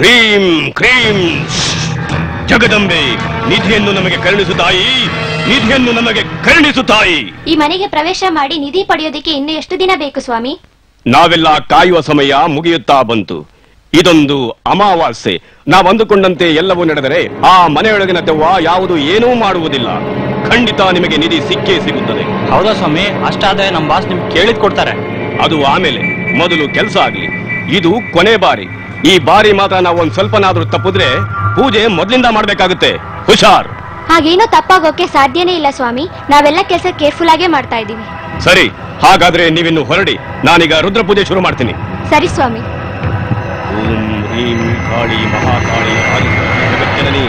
ಹ್ರೀಂ cream Jagadambe ನಿಧಿಯನ್ನು ನಮಗೆ ಕರುಣಿಸು ತಾಯಿ ನಿಧಿಯನ್ನು ನಮಗೆ ಕರುಣಿಸು ತಾಯಿ ಈ ಮನೆಗೆ ಪ್ರವೇಶ ಮಾಡಿ ನಿಧಿ ಪಡೆಯೋದಕ್ಕೆ ಇನ್ನು ಎಷ್ಟು ದಿನ ಬೇಕು ಸ್ವಾಮಿ ನಾವೆಲ್ಲ ಕಾಯುವ ಸಮಯ ಮುಗಿಯುತ್ತಾ ಬಂತು ಇದೊಂದು ಅಮಾವಾಸ್ಯೆ ನಾವು ಅಂದುಕೊಂಡಂತೆ ಎಲ್ಲವೂ ನಡೆದರೆ ಆ ಮನೆಯೊಳಗಿನ ದೆವ್ವ ಯಾವುದು ಏನೂ ಮಾಡುವುದಿಲ್ಲ ಖಂಡಿತ ನಿಮಗೆ ನಿಧಿ ಸಿಕ್ಕೇ ಸಿಗುತ್ತದೆ ಹೌದಾ ಸ್ವಾಮಿ ಅಷ್ಟಾದ್ರೆ ನಮ್ ಬಾಸ್ ನಿಮ್ಗೆ ಕೇಳಿದ್ ಕೊಡ್ತಾರೆ ಅದು ಆಮೇಲೆ ಮೊದಲು ಕೆಲಸ ಆಗ್ಲಿ ಇದು ಕೊನೆ ಬಾರಿ ಈ ಬಾರಿ ಮಾತ್ರ ನಾವು ಒಂದ್ ಸ್ವಲ್ಪನಾದ್ರೂ ತಪ್ಪಿದ್ರೆ ಪೂಜೆ ಮೊದ್ಲಿಂದ ಮಾಡ್ಬೇಕಾಗುತ್ತೆ ಹುಷಾರ್ ಹಾಗೇನೂ ತಪ್ಪಾಗೋಕೆ ಸಾಧ್ಯನೇ ಇಲ್ಲ ಸ್ವಾಮಿ ನಾವೆಲ್ಲ ಕೆಲಸ ಕೇರ್ಫುಲ್ ಆಗೇ ಮಾಡ್ತಾ ಇದ್ದೀವಿ ಸರಿ ಹಾಗಾದ್ರೆ ನೀವಿನ್ನು ಹೊರಡಿ ನಾನೀಗ ರುದ್ರ ಪೂಜೆ ಶುರು ಮಾಡ್ತೀನಿ ಸರಿ ಸ್ವಾಮಿ ಓಂ ಹ್ರೀಂ ಕಾಳಿ ಮಹಾಕಾಳಿ ಆದಿಶಕ್ತಿ ಜಗಜ್ಜನನಿ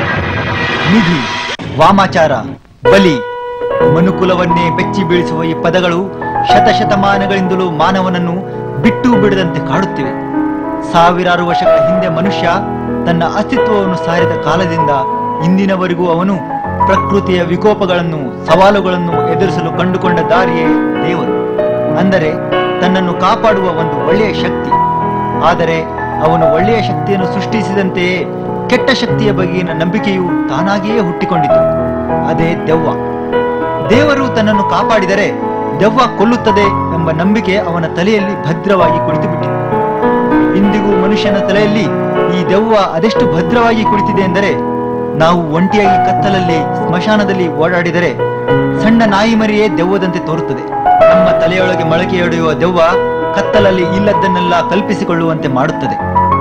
ನಿಧಿ ವಾಮಾಚಾರ ಬಲಿ ಮನುಕುಲವನ್ನೇ ಬೆಚ್ಚಿ ಬೀಳಿಸುವ ಈ ಪದಗಳು ಶತಶತಮಾನಗಳಿಂದಲೂ ಮಾನವನನ್ನು ಬಿಟ್ಟು ಬಿಡದಂತೆ ಕಾಡುತ್ತಿವೆ ಸಾವಿರಾರು ವರ್ಷಗಳ ಹಿಂದೆ ಮನುಷ್ಯ ತನ್ನ ಅಸ್ತಿತ್ವವನ್ನು ಸಾರಿದ ಕಾಲದಿಂದ ಇಂದಿನವರೆಗೂ ಅವನು ಪ್ರಕೃತಿಯ ವಿಕೋಪಗಳನ್ನು ಸವಾಲುಗಳನ್ನು ಎದುರಿಸಲು ಕಂಡುಕೊಂಡ ದಾರಿಯೇ ದೇವರು ಅಂದರೆ ತನ್ನನ್ನು ಕಾಪಾಡುವ ಒಂದು ಒಳ್ಳೆಯ ಶಕ್ತಿ ಆದರೆ ಅವನು ಒಳ್ಳೆಯ ಶಕ್ತಿಯನ್ನು ಸೃಷ್ಟಿಸಿದಂತೆಯೇ ಕೆಟ್ಟ ಶಕ್ತಿಯ ಬಗೆಗಿನ ನಂಬಿಕೆಯು ತಾನಾಗಿಯೇ ಹುಟ್ಟಿಕೊಂಡಿತು ಅದೇ ದೆವ್ವ ದೇವರು ತನ್ನನ್ನು ಕಾಪಾಡಿದರೆ ದೆವ್ವ ಕೊಲ್ಲುತ್ತದೆ ಎಂಬ ನಂಬಿಕೆ ಅವನ ತಲೆಯಲ್ಲಿ ಭದ್ರವಾಗಿ ಕುಳಿತುಬಿಟ್ಟಿತು ಇಂದಿಗೂ ಮನುಷ್ಯನ ತಲೆಯಲ್ಲಿ ಈ ದೆವ್ವ ಅದೆಷ್ಟು ಭದ್ರವಾಗಿ ಕುಳಿತಿದೆ ಎಂದರೆ ನಾವು ಒಂಟಿಯಾಗಿ ಕತ್ತಲಲ್ಲಿ ಸ್ಮಶಾನದಲ್ಲಿ ಓಡಾಡಿದರೆ ಸಣ್ಣ ನಾಯಿ ಮರಿಯೇ ದೆವ್ವದಂತೆ ತೋರುತ್ತದೆ ನಮ್ಮ ತಲೆಯೊಳಗೆ ಮೊಳಕೆಯೊಡೆಯುವ ದೆವ್ವ ಕತ್ತಲಲ್ಲಿ ಇಲ್ಲದ್ದನ್ನೆಲ್ಲ ಕಲ್ಪಿಸಿಕೊಳ್ಳುವಂತೆ ಮಾಡುತ್ತದೆ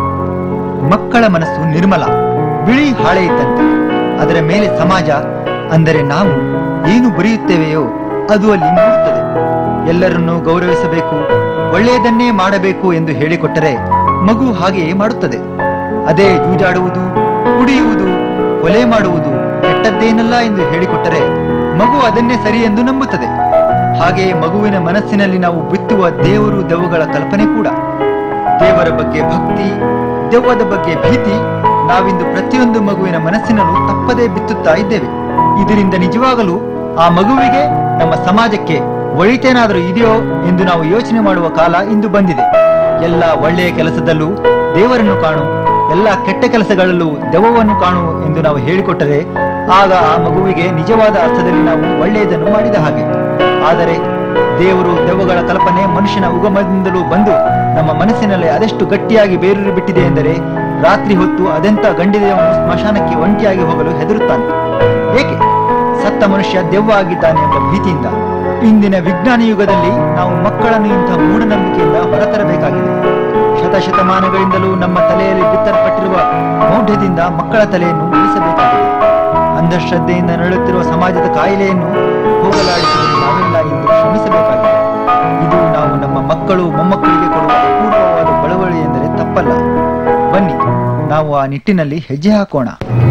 ಮಕ್ಕಳ ಮನಸ್ಸು ನಿರ್ಮಲ ಬಿಳಿ ಹಾಳೆ ಇದ್ದಂತೆ ಅದರ ಮೇಲೆ ಸಮಾಜ ಅಂದರೆ ನಾವು ಏನು ಬರೆಯುತ್ತೇವೆಯೋ ಅದು ಅಲ್ಲಿ ಮೂಡುತ್ತದೆ ಎಲ್ಲರನ್ನೂ ಗೌರವಿಸಬೇಕು ಒಳ್ಳೆಯದನ್ನೇ ಮಾಡಬೇಕು ಎಂದು ಹೇಳಿಕೊಟ್ಟರೆ ಮಗು ಹಾಗೆಯೇ ಮಾಡುತ್ತದೆ ಅದೇ ಜೂಜಾಡುವುದು ಕುಡಿಯುವುದು ಕೊಲೆ ಮಾಡುವುದು ಕೆಟ್ಟದ್ದೇನಲ್ಲ ಎಂದು ಹೇಳಿಕೊಟ್ಟರೆ ಮಗು ಅದನ್ನೇ ಸರಿ ಎಂದು ನಂಬುತ್ತದೆ ಹಾಗೆಯೇ ಮಗುವಿನ ಮನಸ್ಸಿನಲ್ಲಿ ನಾವು ಬಿತ್ತುವ ದೇವರು ದೆವ್ವಗಳ ಕಲ್ಪನೆ ಕೂಡ ದೇವರ ಬಗ್ಗೆ ಭಕ್ತಿ ದೆವ್ವದ ಬಗ್ಗೆ ಭೀತಿ ನಾವಿಂದು ಪ್ರತಿಯೊಂದು ಮಗುವಿನ ಮನಸ್ಸಿನಲ್ಲೂ ತಪ್ಪದೇ ಬಿತ್ತುತ್ತಾ ಇದ್ದೇವೆ ಇದರಿಂದ ನಿಜವಾಗಲೂ ಆ ಮಗುವಿಗೆ ನಮ್ಮ ಸಮಾಜಕ್ಕೆ ಒಳಿತೇನಾದರೂ ಇದೆಯೋ ಎಂದು ನಾವು ಯೋಚನೆ ಮಾಡುವ ಕಾಲ ಇಂದು ಬಂದಿದೆ ಎಲ್ಲ ಒಳ್ಳೆಯ ಕೆಲಸದಲ್ಲೂ ದೇವರನ್ನು ಕಾಣು ಎಲ್ಲ ಕೆಟ್ಟ ಕೆಲಸಗಳಲ್ಲೂ ದೆವ್ವವನ್ನು ಕಾಣು ಎಂದು ನಾವು ಹೇಳಿಕೊಟ್ಟರೆ ಆಗ ಆ ಮಗುವಿಗೆ ನಿಜವಾದ ಅರ್ಥದಲ್ಲಿ ನಾವು ಒಳ್ಳೆಯದನ್ನು ಮಾಡಿದ ಹಾಗೆ ಆದರೆ ದೇವರು ದೆವ್ವಗಳ ಕಲ್ಪನೆ ಮನುಷ್ಯನ ಉಗಮದಿಂದಲೂ ಬಂದು ನಮ್ಮ ಮನಸ್ಸಿನಲ್ಲಿ ಅದೆಷ್ಟು ಗಟ್ಟಿಯಾಗಿ ಬೇರೂರಿ ಬಿಟ್ಟಿದೆ ಎಂದರೆ ರಾತ್ರಿ ಹೊತ್ತು ಅದೆಂತ ಗಂಡಿದೆಯವನು ಸ್ಮಶಾನಕ್ಕೆ ಒಂಟಿಯಾಗಿ ಹೋಗಲು ಹೆದರುತ್ತಾನೆ ಏಕೆ ಸತ್ತ ಮನುಷ್ಯ ದೆವ್ವ ಆಗಿದ್ದಾನೆ ಎಂಬ ಭೀತಿಯಿಂದ ಇಂದಿನ ವಿಜ್ಞಾನ ಯುಗದಲ್ಲಿ ನಾವು ಮಕ್ಕಳನ್ನು ಇಂಥ ಮೂಢನಂಬಿಕೆಯಿಂದ ಹೊರತರಬೇಕಾಗಿದೆ ಶತಶತಮಾನಗಳಿಂದಲೂ ನಮ್ಮ ತಲೆಯಲ್ಲಿ ಬಿತ್ತಲ್ಪಟ್ಟಿರುವ ಮೌಢ್ಯದಿಂದ ಮಕ್ಕಳ ತಲೆಯನ್ನು ಉಳಿಸಬೇಕಾಗಿದೆ ಅಂಧಶ್ರದ್ಧೆಯಿಂದ ನರಳುತ್ತಿರುವ ಸಮಾಜದ ಕಾಯಿಲೆಯನ್ನು ಹೋಗಲಾಡಿಸಲು ನಾವೆಲ್ಲ ಇಂದು ಶ್ರಮಿಸಬೇಕಾಗಿದೆ ಇದು ನಾವು ನಮ್ಮ ಮಕ್ಕಳು ಮೊಮ್ಮಕ್ಕಳಿಗೆ ಕೊಡುವ ಅಪೂರ್ವವಾದ ಬಳುವಳಿ ಎಂದರೆ ತಪ್ಪಲ್ಲ ಬನ್ನಿ ನಾವು ಆ ನಿಟ್ಟಿನಲ್ಲಿ ಹೆಜ್ಜೆ ಹಾಕೋಣ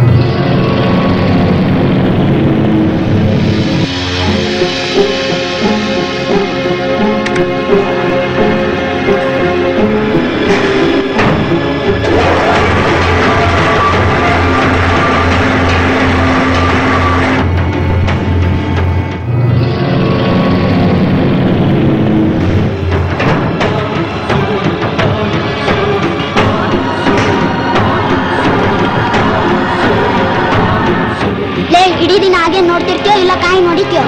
ಲೇ ಇಡೀ ದಿನ ಹಾಗೆ ನೋಡ್ತಿರ್ತೀಯೋ ಇಲ್ಲ ಕಾಯಿ ನೋಡಿದ್ಯೋ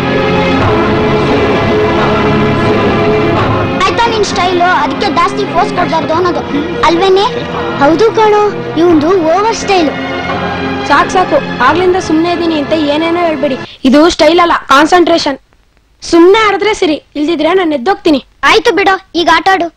ಆಯ್ತಾ ನಿನ್ ಸ್ಟೈಲು ಅದಕ್ಕೆ ಜಾಸ್ತಿ ಫೋರ್ಸ್ ಕೊಡ್ಬಾರ್ದು ಅನ್ನೋದು ಅಲ್ವೇನೆ ಹೌದು ಕಣೋ ಇವಂದು ಓವರ್ ಸ್ಟೈಲು ಸಾಕ್ ಸಾಕು ಆಗ್ಲಿಂದ ಸುಮ್ನೆ ಇದೀನಿ ಅಂತ ಏನೇನೋ ಹೇಳ್ಬೇಡಿ ಇದು ಸ್ಟೈಲ್ ಅಲ್ಲ ಕಾನ್ಸಂಟ್ರೇಷನ್ ಸುಮ್ನೆ ಆಡಿದ್ರೆ ಸರಿ ಇಲ್ದಿದ್ರೆ ನಾನು ಎದ್ದೋಗ್ತೀನಿ ಆಯ್ತು ಬಿಡೋ ಈಗ ಆಟ ಆಡು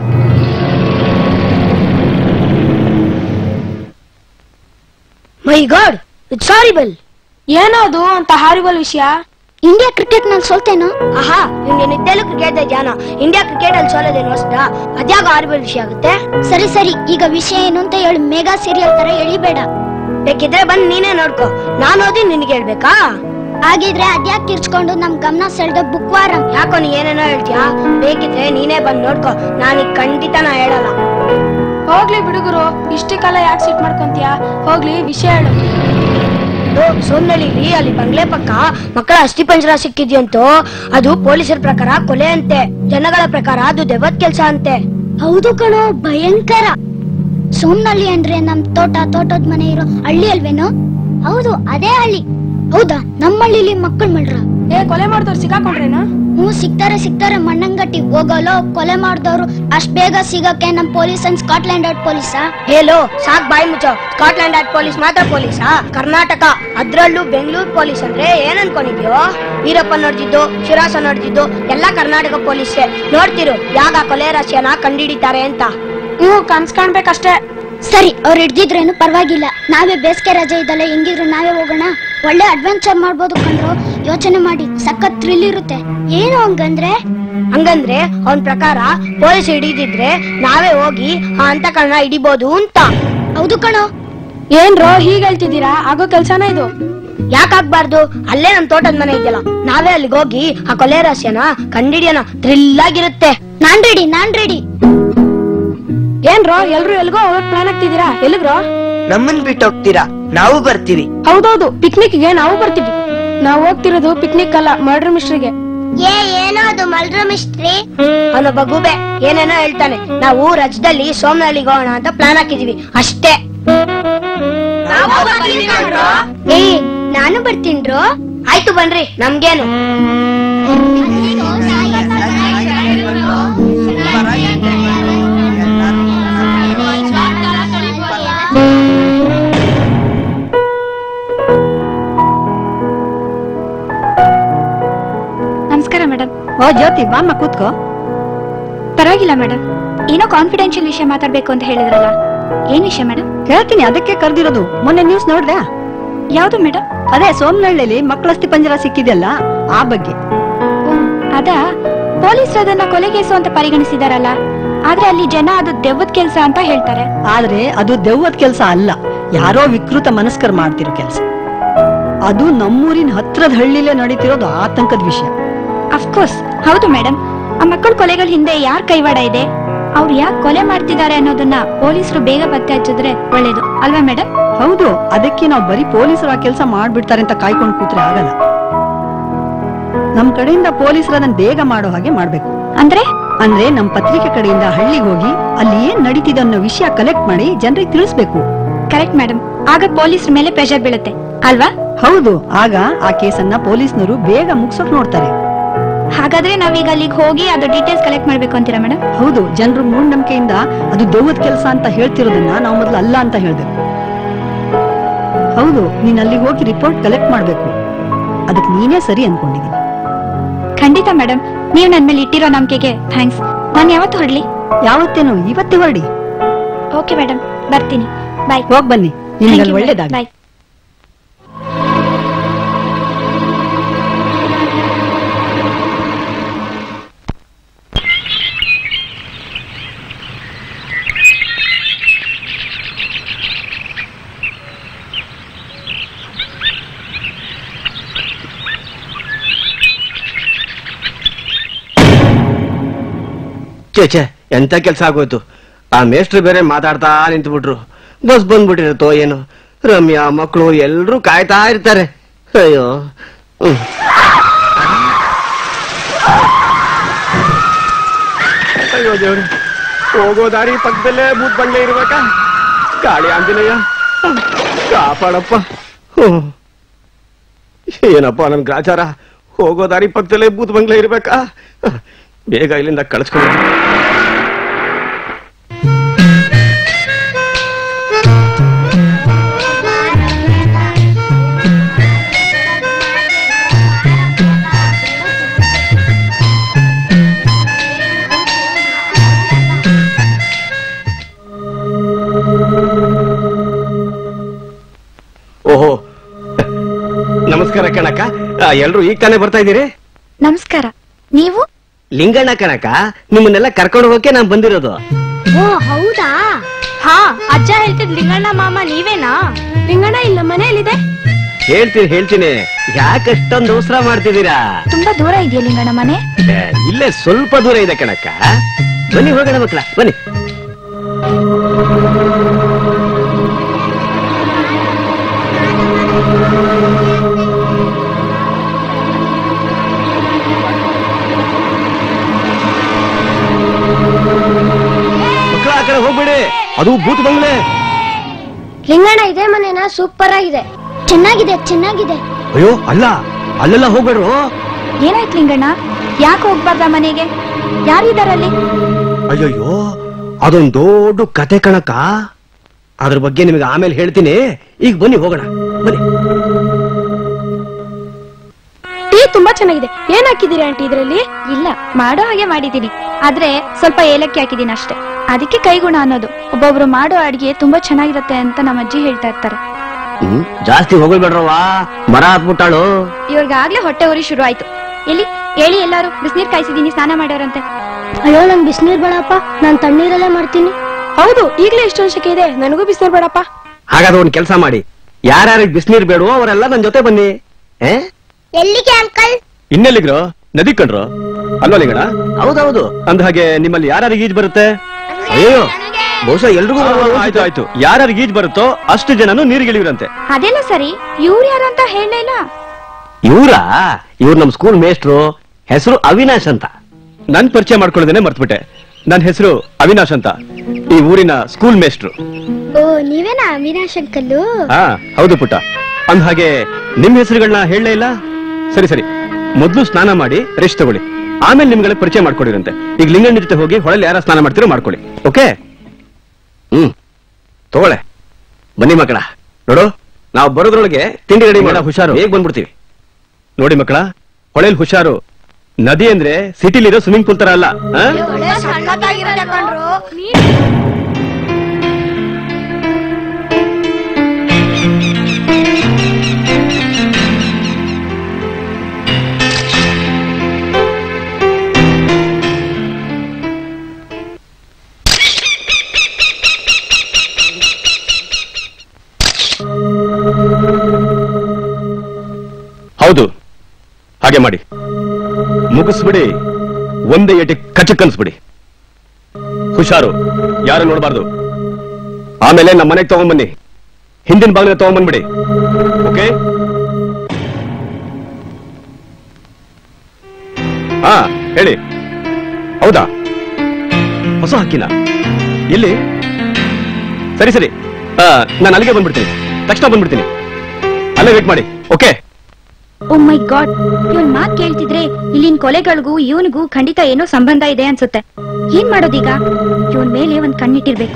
ಮೈ ಗಾಡ್ ಇಟ್ಸ್ ಹಾರಿಬಲ್ ಏನದು ಅಂತ ಹಾರಿಬಲ್ ವಿಷಯ ಇಂಡಿಯಾ ಕ್ರಿಕೆಟ್ ನಲ್ಲಿ ಸೋಲ್ತೇನೋ ಆಹಾ ನಿನ್ಗೆ ನಿದ್ದೆಲ್ಲೂ ಕ್ರಿಕೆಟ್ ಜ್ಞಾನ ಇಂಡಿಯಾ ಕ್ರಿಕೆಟ್ ಅಲ್ಲಿ ಸೋಲೋದೇನು ಅಷ್ಟ ಅದ್ಯಾಗ ಹಾರಿಬಲ್ ವಿಷಯ ಆಗುತ್ತೆ ಸರಿ ಸರಿ ಈಗ ವಿಷಯ ಏನು ಅಂತ ಹೇಳು ಮೆಗಾ ಸೀರಿಯಲ್ ತರ ಎಳಿಬೇಡ ಬೇಕಿದ್ರೆ ಬಂದ್ ನೀನೇ ನೋಡ್ಕೊ ನಾನು ಓದಿ ನಿನ್ಗೆ ಹೇಳ್ಬೇಕಾ ಹಾಗಿದ್ರೆ ಅದ್ಯಾಕ್ ಕಿರ್ಚ್ಕೊಂಡು ನಮ್ ಗಮನ ಸೆಳೆದ ಬುಕ್ ವಾರಂ ಯಾಕೋ ನೀ ಏನೇನೋ ಹೇಳ್ತೀಯಾ ಬೇಕಿದ್ರೆ ನೀನೇ ಬಂದ್ ನೋಡ್ಕೊ ನಾನೀಗ ಖಂಡಿತ ನಾ ಹೇಳಲ್ಲ ಹೋಗ್ಲಿ ಬಿಡುಗರು ಇಷ್ಟಕ್ಕೆಲ್ಲ ಯಾಕೆ ಸಿಟ್ ಮಾಡ್ಕೊಂತೀಯಾ ಹೋಗ್ಲಿ ವಿಷಯ ಹೇಳು ಸೋಮ್ನಳ್ಳಿ ಅಲ್ಲಿ ಬಂಗ್ಲೆ ಪಕ್ಕ ಮಕ್ಕಳ ಅಸ್ಥಿ ಪಂಜರ ಸಿಕ್ಕಿದ್ಯಂತೋ ಅದು ಪೊಲೀಸರ ಪ್ರಕಾರ ಕೊಲೆ ಅಂತೆ ಜನಗಳ ಪ್ರಕಾರ ಅದು ದೆವ್ವದ್ ಕೆಲ್ಸ ಅಂತೆ ಹೌದು ಕಣೋ ಭಯಂಕರ ಸೋಮನಹಳ್ಳಿ ಅಂದ್ರೆ ನಮ್ ತೋಟ ತೋಟದ ಮನೆ ಇರೋ ಹಳ್ಳಿ ಅಲ್ವೇನೋ ಹೌದು ಅದೇ ಹಳ್ಳಿ ಹೌದಾ ನಮ್ಮ ಹಳ್ಳಿಲಿ ಮಕ್ಕಳು ಮಳ್ರ ಏ ಕೊಲೆ ಮಾಡ್ದವ್ರು ಸಿಗಾಕೊಂಡ್ರೇನಾ ಹ್ಞೂ ಸಿಗ್ತಾರೆ ಸಿಗ್ತಾರೆ ಮಣ್ಣಂಗಟ್ಟಿ ಹೋಗಲ್ಲ ಕೊಲೆ ಮಾಡ್ದವ್ರು ಅಷ್ಟ್ ಬೇಗ ಸಿಗಕ್ಕೆ ನಮ್ ಪೊಲೀಸ್ ಅಂಡ್ ಸ್ಕಾಟ್ಲೆಂಡ್ ಯಾರ್ಡ್ ಪೊಲೀಸಾ ಹೇಲೋ ಸಾಕ್ ಬಾಯಿ ಮುಚ್ಚೋ ಸ್ಕಾಟ್ಲೆಂಡ್ ಯಾರ್ಡ್ ಪೊಲೀಸ್ ಮಾತ್ರ ಪೊಲೀಸಾ ಕರ್ನಾಟಕ ಅದ್ರಲ್ಲೂ ಬೆಂಗಳೂರು ಪೊಲೀಸ್ ಅಂದ್ರೆ ಏನ್ ಅನ್ಕೊಂಡಿದ್ಯೋ ವೀರಪ್ಪ ನೋಡ್ತಿದ್ದು ಶಿರಾಸ ನೋಡ್ತಿದ್ದು ಎಲ್ಲ ಕರ್ನಾಟಕ ಪೊಲೀಸೇ ನೋಡ್ತಿರು ಯಾಗ ಕೊಲೆ ರಹಸ್ಯನ ಕಂಡಿಡಿತಾರೆ ಅಂತ ಹ್ಞೂ ಕನ್ಸ್ ಕಾಣ್ಬೇಕಷ್ಟೇ ಸರಿ ಅವ್ರು ಹಿಡ್ದಿದ್ರೇನು ಪರವಾಗಿಲ್ಲ ನಾವೇ ಬೇಸಿಗೆ ರಜೆ ಇದ್ದಲ್ಲ ಹೆಂಗಿದ್ರು ನಾವೇ ಹೋಗೋಣ ಒಳ್ಳೆ ಅಡ್ವೆಂಚರ್ ಮಾಡ್ಬೋದು ಕಂಡ್ರು ಯೋಚನೆ ಮಾಡಿ ಸಖತ್ ಥ್ರಿಲ್ ಇರುತ್ತೆ ಏನು ಹಂಗಂದ್ರೆ ಹಂಗಂದ್ರೆ ಅವನ್ ಪ್ರಕಾರ ಪೊಲೀಸ್ ಹಿಡಿದಿದ್ರೆ ನಾವೇ ಹೋಗಿ ಆ ಅಂತಕರಣ ಹಿಡಿಬೋದು ಅಂತ ಹೌದು ಕಣೋ ಏನ್ರೋ ಹೀಗ್ ಹೇಳ್ತಿದ್ದೀರಾ ಆಗೋ ಕೆಲ್ಸನ ಇದು ಯಾಕಾಗ್ಬಾರ್ದು ಅಲ್ಲೇ ನಮ್ ತೋಟದ ಮನೆ ಇದೆಯಲ್ಲ ನಾವೇ ಅಲ್ಲಿಗೆ ಹೋಗಿ ಆ ಕೊಲೆ ರಹಸ್ಯನ ಕಂಡಿಡಿಯೋಣ ಥ್ರಿಲ್ ಆಗಿರುತ್ತೆ ನಾನ್ ರೆಡಿ ನಾನ್ ರೆಡಿ ಏನ್ರೋ ಎಲ್ರು ಎಲ್ಗೋ ಹೋಗಕ್ ಪ್ಲಾನ್ ಆಗ್ತಿದ್ದೀರಾ ಎಲ್ಲಿಗ್ರೋ ನಮ್ಮನ್ ಬಿಟ್ಟು ಹೋಗ್ತೀರಾ ನಾವು ಬರ್ತೀವಿ ಹೌದೌದು ಪಿಕ್ನಿಕ್ ಗೆ ನಾವು ಬರ್ತೀವಿ ನಾವು ಹೋಗ್ತಿರೋದು ಪಿಕ್ನಿಕ್ ಅಲ್ಲ ಮರ್ಡರ್ ಮಿಸ್ಟ್ರಿಗೆ ಏ ಏನೋ ಅದು ಮಲ್ರ ಮಿಸ್ತ್ರಿ ಅವನೊಬ್ಬ ಗೂಬೆ ಏನೇನೋ ಹೇಳ್ತಾನೆ ನಾವು ರಜದಲ್ಲಿ ಸೋಮನಹಳ್ಳಿಗೆ ಹೋಗೋಣ ಅಂತ ಪ್ಲಾನ್ ಹಾಕಿದೀವಿ ಅಷ್ಟೇ ಏ ನಾನು ಬರ್ತೀನ್ರೋ ಆಯ್ತು ಬನ್ರಿ ನಮ್ಗೇನು ನಮಸ್ಕಾರ ಮೇಡಮ್ ಓ ಜ್ಯೋತಿ ಬಾಮ್ಮ ಕೂತ್ಕೋ ಪರವಾಗಿಲ್ಲ ಮೇಡಮ್ ಏನೋ ಕಾನ್ಫಿಡೆನ್ಷಿಯಲ್ ವಿಷಯ ಮಾತಾಡ್ಬೇಕು ಅಂತ ಹೇಳಿದ್ರಲ್ಲ ಏನ್ ವಿಷಯ ಮೇಡಮ್ ಕೇಳ್ತೀನಿ ಅದಕ್ಕೆ ಕರ್ದಿರೋದು ಮೊನ್ನೆ ನ್ಯೂಸ್ ನೋಡ್ದೆ ಯಾವ್ದು ಮೇಡಮ್ ಅದೇ ಸೋಮನಹಳ್ಳಿಲಿ ಮಕ್ಕಳಸ್ತಿ ಪಂಜರ ಸಿಕ್ಕಿದೆಯಲ್ಲ ಆ ಬಗ್ಗೆ ಅದಾ ಪೊಲೀಸರು ಅದನ್ನ ಕೊಲೆಗೇಸು ಅಂತ ಪರಿಗಣಿಸಿದಾರಲ್ಲ ಆದ್ರೆ ಅಲ್ಲಿ ಜನ ಅದು ದೆವ್ವದ ಕೆಲ್ಸ ಅಂತ ಹೇಳ್ತಾರೆ ಆದ್ರೆ ಅದು ದೆವ್ವದ ಕೆಲಸ ಅಲ್ಲ ಯಾರೋ ವಿಕೃತ ಮನಸ್ಕರ್ ಮಾಡ್ತಿರೋ ಕೆಲಸ ಅದು ನಮ್ಮೂರಿನ ಹತ್ರದ ಹಳ್ಳಿಲೇ ನಡೀತಿರೋದು ಆತಂಕದ ವಿಷಯ ಅಫ್ಕೋರ್ಸ್ ಹೌದು ಮೇಡಮ್ ಆ ಮಕ್ಕಳ ಕೊಲೆಗಳ ಹಿಂದೆ ಯಾರ್ ಕೈವಾಡ ಇದೆ ಅವ್ರು ಯಾಕೆ ಕೊಲೆ ಮಾಡ್ತಿದ್ದಾರೆ ಅನ್ನೋದನ್ನ ಪೊಲೀಸರು ಬೇಗ ಪತ್ತೆ ಹಚ್ಚಿದ್ರೆ ಒಳ್ಳೇದು ಅಲ್ವಾ ಮೇಡಮ್ ಹೌದು ಅದಕ್ಕೆ ನಾವು ಬರೀ ಪೊಲೀಸರು ಆ ಕೆಲಸ ಮಾಡ್ಬಿಡ್ತಾರೆ ಅಂತ ಕಾಯ್ಕೊಂಡು ಕೂತ್ರೆ ಆಗಲ್ಲ ನಮ್ ಕಡೆಯಿಂದ ಪೊಲೀಸರು ಅದನ್ನ ಬೇಗ ಮಾಡೋ ಹಾಗೆ ಮಾಡ್ಬೇಕು ಅಂದ್ರೆ ಅಂದ್ರೆ ನಮ್ ಪತ್ರಿಕೆ ಕಡೆಯಿಂದ ಹಳ್ಳಿಗೆ ಹೋಗಿ ಅಲ್ಲಿ ಏನ್ ನಡೀತಿದೆ ಅನ್ನೋ ವಿಷಯ ಕಲೆಕ್ಟ್ ಮಾಡಿ ಜನರಿಗೆ ತಿಳಿಸ್ಬೇಕು ಕರೆಕ್ಟ್ ಮೇಡಮ್ ಆಗ ಪೊಲೀಸರ ಮೇಲೆ ಪ್ರೆಷರ್ ಬೀಳುತ್ತೆ ಅಲ್ವಾ ಹೌದು ಆಗ ಆ ಕೇಸನ್ನ ಪೊಲೀಸ್ನವರು ಬೇಗ ಮುಗ್ಸೋಕ್ ನೋಡ್ತಾರೆ ಹಾಗಾದ್ರೆ ನಾವೀಗ ಅಲ್ಲಿಗೆ ಹೋಗಿ ಅದು ಡೀಟೇಲ್ಸ್ ಕಲೆಕ್ಟ್ ಮಾಡ್ಬೇಕು ಅಂತೀರಾ ಮೇಡಮ್ ಹೌದು ಜನರು ಮೂಢನಂಬಿಕೆಯಿಂದ ಅದು ದೆವ್ವದ ಕೆಲಸ ಅಂತ ಹೇಳ್ತಿರೋದನ್ನ ನಾವು ಮೊದಲು ಅಲ್ಲ ಅಂತ ಹೇಳ್ಬೇಕು ಹೌದು ನೀನ್ ಅಲ್ಲಿಗೆ ಹೋಗಿ ರಿಪೋರ್ಟ್ ಕಲೆಕ್ಟ್ ಮಾಡ್ಬೇಕು ಅದಕ್ಕೆ ನೀನೇ ಸರಿ ಅನ್ಕೊಂಡಿದೀನಿ ಖಂಡಿತ ಮೇಡಮ್ ನೀವು ನನ್ ಮೇಲೆ ಇಟ್ಟಿರೋ ನಂಬಿಕೆಗೆ ಥ್ಯಾಂಕ್ಸ್ ನಾನು ಯಾವತ್ತು ಹೊರಡ್ಲಿ ಯಾವತ್ತೇನು ಇವತ್ತೇ ಹೊರಡಿ ಓಕೆ ಮೇಡಮ್ ಬರ್ತೀನಿ ಬಾಯ್ ಹೋಗ್ ಬನ್ನಿ ನಿಮ್ಗೆ ಅಲ್ಲಿ ಒಳ್ಳೇದಾಗ ಬಾಯ್ ಛೇ ಛೇ ಎಂತ ಕೆಲಸ ಆಗೋಯ್ತು ಆ ಮೇಷ್ಟ್ರು ಬೇರೆ ಮಾತಾಡ್ತಾ ನಿಂತ್ಬಿಟ್ರು ಬಸ್ ಬಂದ್ಬಿಟ್ಟಿರುತ್ತೋ ಏನು ರಮ್ಯಾ ಮಕ್ಕಳು ಎಲ್ರೂ ಕಾಯ್ತಾ ಇರ್ತಾರೆ ಅಯ್ಯೋ ಹ್ಮ್. ಅಯ್ಯೋ ದೇವ್ರೆ ಹೋಗೋ ದಾರಿ ಪಕ್ಕದಲ್ಲೇ ಭೂತ್ ಬಂಗ್ಲೆ ಇರ್ಬೇಕಾ ಕಾಳಿ ಆಂಜನೇಯ ಕಾಪಾಡಪ್ಪ ಹ್ಮ್. ಏನಪ್ಪ ನನ್ ಗ್ರಾಚಾರ ಹೋಗೋ ದಾರಿ ಪಕ್ಕದಲ್ಲೇ ಭೂತ್ ಬಂಗ್ಲೆ ಇರ್ಬೇಕಾ ಬೇಗ ಇಲ್ಲಿಂದ ಕಳಿಸ್ಕೊಂಡು ಓಹೋ ನಮಸ್ಕಾರ ಕಣಕ್ಕ ಎಲ್ರು ಈಗ ತಾನೇ ಬರ್ತಾ ಇದ್ದೀರಿ ನಮಸ್ಕಾರ ನೀವು ಲಿಂಗಣ್ಣ ಕಣಕ್ಕ ನಿಮ್ಮನ್ನೆಲ್ಲ ಕರ್ಕೊಂಡು ಹೋಗಕ್ಕೆ ನಾನು ಬಂದಿರೋದು ಓ ಹೌದಾ ಹಾ ಅಜ್ಜ ಹೇಳ್ತಿದ್ ಲಿಂಗಣ್ಣ ಮಾಮ ನೀವೇನಾ ಲಿಂಗಣ್ಣ ಇಲ್ಲ ಮನೆಯಲ್ಲಿದೆ ಹೇಳ್ತೀನಿ ಹೇಳ್ತೀನಿ ಯಾಕಷ್ಟೊಂದು ಅವಸರ ಮಾಡ್ತಿದ್ದೀರಾ ತುಂಬಾ ದೂರ ಇದೆಯಾ ಲಿಂಗಣ್ಣ ಮನೆ ಏ, ಇಲ್ಲೇ ಸ್ವಲ್ಪ ದೂರ ಇದೆ ಕಣಕ್ಕ ಬನ್ನಿ ಹೋಗೋಣ ಮಕ್ಕಳ ಬನ್ನಿ ಮಕ್ಕಳ ಆ ಕಡೆ ಹೋಗ್ಬಿಡಿ ಅದು ಭೂತ ಬಂಗ್ಲೆ ಲಿಂಗಣ್ಣ ಇದೇ ಮನೇನ ಸೂಪರ್ ಆಗಿದೆ ಚೆನ್ನಾಗಿದೆ ಚೆನ್ನಾಗಿದೆ ಅಯ್ಯೋ ಅಲ್ಲ ಅಲ್ಲೆಲ್ಲ ಹೋಗ್ಬೇಡ್ರು ಏನಾಯ್ತು ಲಿಂಗಣ್ಣ ಯಾಕೆ ಹೋಗ್ಬಾರ್ದ ಮನೆಗೆ ಯಾರಿದಾರಲ್ಲಿ ಅಯ್ಯಯ್ಯೋ ಅದೊಂದ್ ದೊಡ್ಡ ಕತೆ ಕಣಕ ಅದ್ರ ಬಗ್ಗೆ ನಿಮಗೆ ಆಮೇಲೆ ಹೇಳ್ತೀನಿ ಈಗ ಬನ್ನಿ ಹೋಗೋಣ ಬನ್ನಿ ಟೀ ತುಂಬಾ ಚೆನ್ನಾಗಿದೆ ಏನ್ ಹಾಕಿದೀರಿ ಆಂಟಿ ಇದ್ರಲ್ಲಿ ಇಲ್ಲ ಮಾಡೋ ಹಾಗೆ ಮಾಡಿದೀನಿ ಆದ್ರೆ ಸ್ವಲ್ಪ ಏಲಕ್ಕಿ ಹಾಕಿದೀನಿ ಅಷ್ಟೇ ಅದಕ್ಕೆ ಕೈಗುಣ ಅನ್ನೋದು ಒಬ್ಬೊಬ್ರು ಮಾಡೋ ಅಡಿಗೆ ತುಂಬಾ ಚೆನ್ನಾಗಿರತ್ತೆ ಅಂತ ನಮ್ಮ ಅಜ್ಜಿ ಹೇಳ್ತಾ ಇರ್ತಾರೆ ಹ್ಮ್ ಜಾಸ್ತಿ ಹೋಗ್ಬೇಡ್ರವ್ವ ಮರ ಹತ್ಬಿಟ್ಟಾಳು ಇವ್ರಿಗಾಗ್ಲೇ ಹೊಟ್ಟೆ ಉರಿ ಶುರು ಆಯ್ತು ಎಲ್ಲಿ ಹೇಳಿ ಎಲ್ಲಾರು ಬಿಸಿನೀರ್ ಕಾಯಿಸಿದೀನಿ ಸ್ನಾನ ಮಾಡ್ಯಾರಂತೆ ಅಯ್ಯೋ ನಂಗೆ ಬಿಸಿನೀರ್ ಬೇಡಪ್ಪ ನಾನ್ ತಣ್ಣೀರಲ್ಲೇ ಮಾಡ್ತೀನಿ ಹೌದು ಈಗಲೇ ಎಷ್ಟೊಂದು ಶಕೆ ಇದೆ ನನಗೂ ಬಿಸಿನೀರ್ ಬೇಡಪ್ಪ ಹಾಗಾದ್ರೆ ಒಂದ್ ಕೆಲಸ ಮಾಡಿ ಯಾರ್ಯಾರಿಗೆ ಬಿಸಿನೀರ್ ಬೇಡವೋ ಅವರೆಲ್ಲ ನನ್ ಜೊತೆ ಬನ್ನಿ ಏ ಎಲ್ಲಿಗೆ ಅಂಕಲ್ ಇನ್ನೆಲ್ಲಿಗ್ರು ನದಿ ಕಂಡ್ರು ಅಲ್ವಾ ಲಿಂಗಣ ಹೌದೌದು ಅಂದ ಹಾಗೆ ನಿಮ್ಮಲ್ಲಿ ಯಾರ್ಯಾರಿಗೆ ಈಜ್ ಬರುತ್ತೆ ಅಯ್ಯೋ ಬಹುಶಃ ಎಲ್ರಿಗೂ ಆ, ಬರ್ಬೋದು ಆಯ್ತು ಆಯ್ತು ಯಾರ್ಯಾರಿಗೆ ಈಜ್ ಬರುತ್ತೋ ಅಷ್ಟು ಜನನು ನೀರಿಗಿಳಿವ್ರಂತೆ ಅದೆಲ್ಲ ಸರಿ ಇವ್ರು ಯಾರು ಅಂತ ಹೇಳಲೇ ಇಲ್ಲ ಇವ್ರ ಇವ್ರು ನಮ್ ಸ್ಕೂಲ್ ಮೇಸ್ಟ್ರು ಹೆಸರು ಅವಿನಾಶ್ ಅಂತ ನನ್ ಪರಿಚಯ ಮಾಡ್ಕೊಳ್ಳೋದೇನೆ ಮರ್ತ್ಬಿಟ್ಟೆ ನನ್ನ ಹೆಸರು ಅವಿನಾಶ್ ಅಂತ ಈ ಊರಿನ ಸ್ಕೂಲ್ ಮೇಸ್ಟ್ರು ಓ ನೀವೇನಾ ಅವಿನಾಶ್ ಅಂಕಲ್ಲು ಹಾ ಹೌದು ಪುಟ್ಟ ಅಂದ ಹಾಗೆ ನಿಮ್ ಹೆಸರುಗಳನ್ನ ಹೇಳಲೇ ಇಲ್ಲ ಸರಿ ಸರಿ ಮೊದ್ಲು ಸ್ನಾನ ಮಾಡಿ ರೆಸ್ಟ್ ತಗೊಳ್ಳಿ ಆಮೇಲೆ ನಿಮ್ಗಳ ಪರಿಚಯ ಮಾಡ್ಕೊಡಿರಂತೆ ಈಗ ಲಿಂಗಣ್ಣ ಜೊತೆ ಹೋಗಿ ಹೊಳಲ್ಲಿ ಯಾರ ಸ್ನಾನ ಮಾಡ್ತೀರೋ ಮಾಡ್ಕೊಳ್ಳಿ ಓಕೆ ಹ್ಮ್ ತಗೊಳ್ಳೆ ಬನ್ನಿ ಮಕ್ಕಳ ನೋಡು ನಾವು ಬರೋದ್ರೊಳಗೆ ತಿಂಡಿ ರೆಡಿ ಮಾಡ ಹುಷಾರು ಹೇಗ್ ಬಂದ್ಬಿಡ್ತೀವಿ ನೋಡಿ ಮಕ್ಕಳ ಹೊಳೆಲ್ ಹುಷಾರು ನದಿ ಅಂದ್ರೆ ಸಿಟಿಲಿರೋ ಸ್ವಿಮ್ಮಿಂಗ್ ಪೂಲ್ ತರ ಅಲ್ಲ ಆ? ಸಣ್ಣದಾಗಿರುತ್ತೆ ಕಣ್ರು ಹೌದು ಹಾಗೆ ಮಾಡಿ ಮುಗಿಸ್ಬಿಡಿ ಒಂದೇ ಏಟಿ ಕಚ್ಚಕ್ಕನ್ಸ್ಬಿಡಿ ಹುಷಾರು ಯಾರು ನೋಡಬಾರ್ದು ಆಮೇಲೆ ನಮ್ಮ ಮನೆಗೆ ತಗೊಂಡ್ಬನ್ನಿ ಹಿಂದಿನ ಬಾಗಿಲಿಗೆ ತಗೊಂಡ್ಬಂದ್ಬಿಡಿ ಓಕೆ ಹಾ ಹೇಳಿ ಹೌದಾ ಹೊಸ ಹಕ್ಕಿನ ಎಲ್ಲಿ ಸರಿ ಸರಿ ನಾನು ಅಲ್ಲಿಗೆ ಬಂದ್ಬಿಡ್ತೀನಿ ತಕ್ಷಣ ಬಂದ್ಬಿಡ್ತೀನಿ ಅಲ್ಲೇ ವೇಟ್ ಮಾಡಿ ಓಕೆ ಓ ಮೈ ಗಾಡ್ ಇವನ್ ಮಾತ್ ಕೇಳ್ತಿದ್ರೆ ಇಲ್ಲಿನ ಕೊಲೆಗಳಿಗೂ ಇವನಿಗೂ ಖಂಡಿತ ಏನೋ ಸಂಬಂಧ ಇದೆ ಅನ್ಸುತ್ತೆ ಏನ್ ಮಾಡೋದೀಗ ಇವನ್ ಮೇಲೆ ಒಂದ್ ಕಣ್ಣಿಟ್ಟಿರ್ಬೇಕು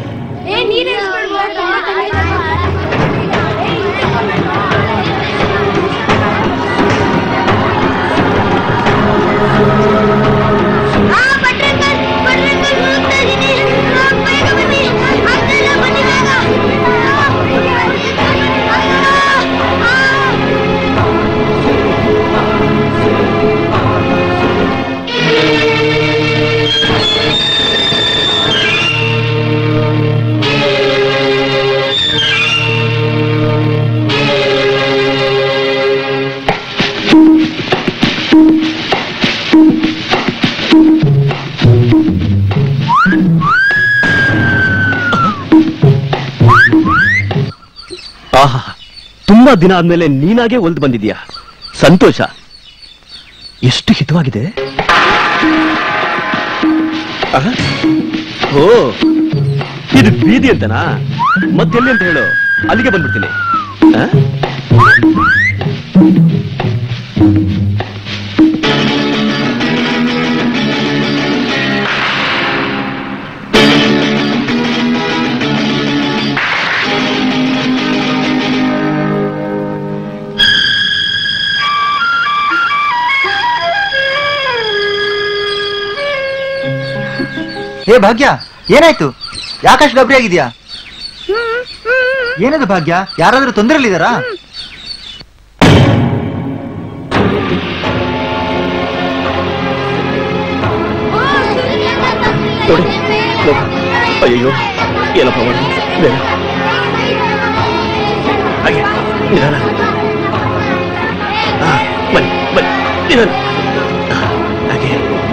ಆಹಾ ತುಂಬಾ ದಿನ ಆದ್ಮೇಲೆ ನೀನಾಗೆ ಒಲ್ದು ಬಂದಿದ್ಯಾ ಸಂತೋಷ ಎಷ್ಟು ಹಿತವಾಗಿದೆ ಆಹಾ. ಓ ಇದು ಬೀದಿ ಅಂತನಾ ಮತ್ತೆಲ್ಲಿ ಅಂತ ಹೇಳು ಅಲ್ಲಿಗೆ ಬಂದ್ಬಿಡ್ತೀನಿ ಆ? ಏ ಭಾಗ್ಯ ಏನಾಯ್ತು ಯಾಕಷ್ಟು ಗಾಬರಿ ಆಗಿದ್ಯಾ ಏನದು ಭಾಗ್ಯ ಯಾರಾದ್ರೂ ತೊಂದರೆಲಿದ್ದಾರಾ ನೋಡಿ ನೋಡಿ. ಅಯ್ಯೋ ಏನಪ್ಪ ಮಾಡಿ ಬೇಡ ಹಾಗೆ ನಿಧಾನ ಆ, ಬನ್ನಿ ಬನ್ನಿ ನಿಧಾನ ಆ, ಹಾಗೆ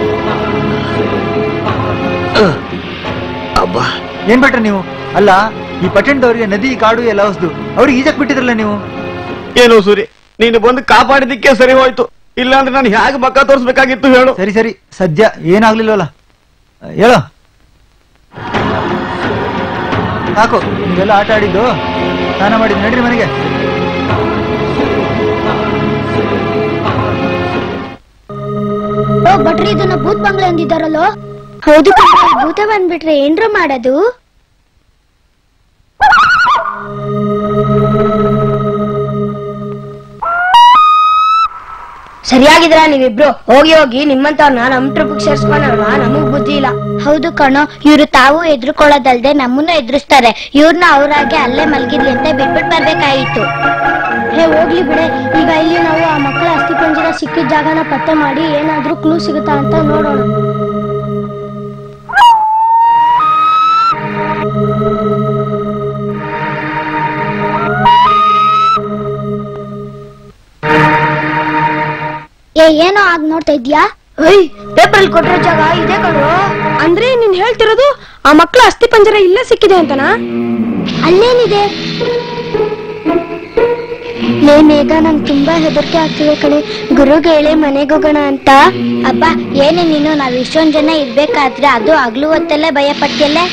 ಆ, ಅಬ್ಬಾ ಏನ್ ಬಿಟ್ರೆ ನೀವು ಅಲ್ಲ ಈ ಪಟ್ಟಣದವರಿಗೆ ನದಿ ಕಾಡು ಎಲ್ಲ ಹೊಸ್ದು ಅವ್ರಿಗೆ ಈಜಕ್ ಬಿಟ್ಟಿದ್ರಲ್ಲ ನೀವು ಏನು ಸೂರಿ ನೀನು ಬಂದು ಕಾಪಾಡಿದಿಕ್ಕೆ ಸರಿ ಹೋಯ್ತು ಇಲ್ಲಾಂದ್ರೆ ನಾನು ಹೇಗೆ ಮಕ್ಕ ತೋರಿಸ್ಬೇಕಾಗಿತ್ತು ಹೇಳು ಸರಿ ಸರಿ ಸದ್ಯ ಏನಾಗ್ಲಿಲ್ವಲ್ಲ ಹೇಳೋ ಸಾಕು ನೀವೆಲ್ಲ ಆಟ ಆಡಿದ್ದು ಸ್ನಾನ ಮಾಡಿದ್ದು ನಡ್ರಿ ಮನೆಗೆ ಓ ಭಟ್ರಿ ಇದನ್ನ ಭೂತ್ ಬಂಗ್ಲೆ ಅಂದಿದ್ದಾರಲ್ಲೋ ಹೌದು ಕಣ್ರೀ, ಭೂತ ಬಂದ್ಬಿಟ್ರೆ ಏನ್ರು ಮಾಡೋದು ಸರಿಯಾಗಿದ್ರ ನೀವಿಬ್ರು ಹೋಗಿ ಹೋಗಿ ನಿಮ್ಮಂತವ್ರನ್ನ ನಮ್ ಟ್ರಿಪ್ ಸೇರ್ಸ್ಕೊಂಡಲ್ವಾ ನಮಗ್ ಬುದ್ಧಿ ಇಲ್ಲ ಹೌದು ಕಣೋ ಇವ್ರು ತಾವು ಎದ್ರುಕೊಳ್ಳೋದಲ್ದೆ ನಮ್ಮನ್ನ ಎದುರಿಸ್ತಾರೆ ಇವ್ರನ್ನ ಅವ್ರಾಗೆ ಅಲ್ಲೇ ಮಲ್ಗಿರ್ಲಿ ಅಂತ ಬಿಟ್ಬಿಟ್ ಬರ್ಬೇಕಾಗಿತ್ತು ಹೇ ಹೋಗ್ಲಿ ಬಿಡೆ ಈಗ ಇಲ್ಲಿ ನಾವು ಆ ಮಕ್ಕಳ ಅಸ್ಥಿಪಂಜರ ಸಿಕ್ಕಿದ ಜಾಗನ ಪತ್ತೆ ಮಾಡಿ ಏನಾದ್ರೂ ಕ್ಲೂ ಸಿಗುತ್ತಾ ಅಂತ ನೋಡೋಣ ಏ ಏನೋ ಆಗ್ ನೋಡ್ತಾ ಇದ್ಯಾ ಏಯ್ ಪೇಪರ್ ಅಲ್ಲಿ ಕೊಟ್ಟಿರೋ ಜಾಗ ಇದೆ ಕಣ್ರು ಅಂದ್ರೆ ನೀನ್ ಹೇಳ್ತಿರೋದು ಆ ಮಕ್ಕಳ ಅಸ್ಥಿ ಪಂಜರ ಇಲ್ಲೇ ಸಿಕ್ಕಿದೆ ಅಂತನಾ ಅಲ್ಲೇನಿದೆ ಲೇ ಮೇಘ ನಂಗೆ ತುಂಬಾ ಹೆದರಿಕೆ ಆಗ್ತಿದೆ ಕಣೆ ಗುರುಗೆ ಹೇಳಿ ಮನೆಗೆ ಹೋಗೋಣ ಅಂತ ಅಬ್ಬಾ ಏನೇ ನೀನು ನಾವ್ ಇಷ್ಟೊಂದ್ ಜನ ಇರ್ಬೇಕಾದ್ರೆ ಅದು ಹಗ್ಲು ಹೊತ್ತಲ್ಲೇ ಭಯ ಪಡ್ತಿಯಲ್ಲೇ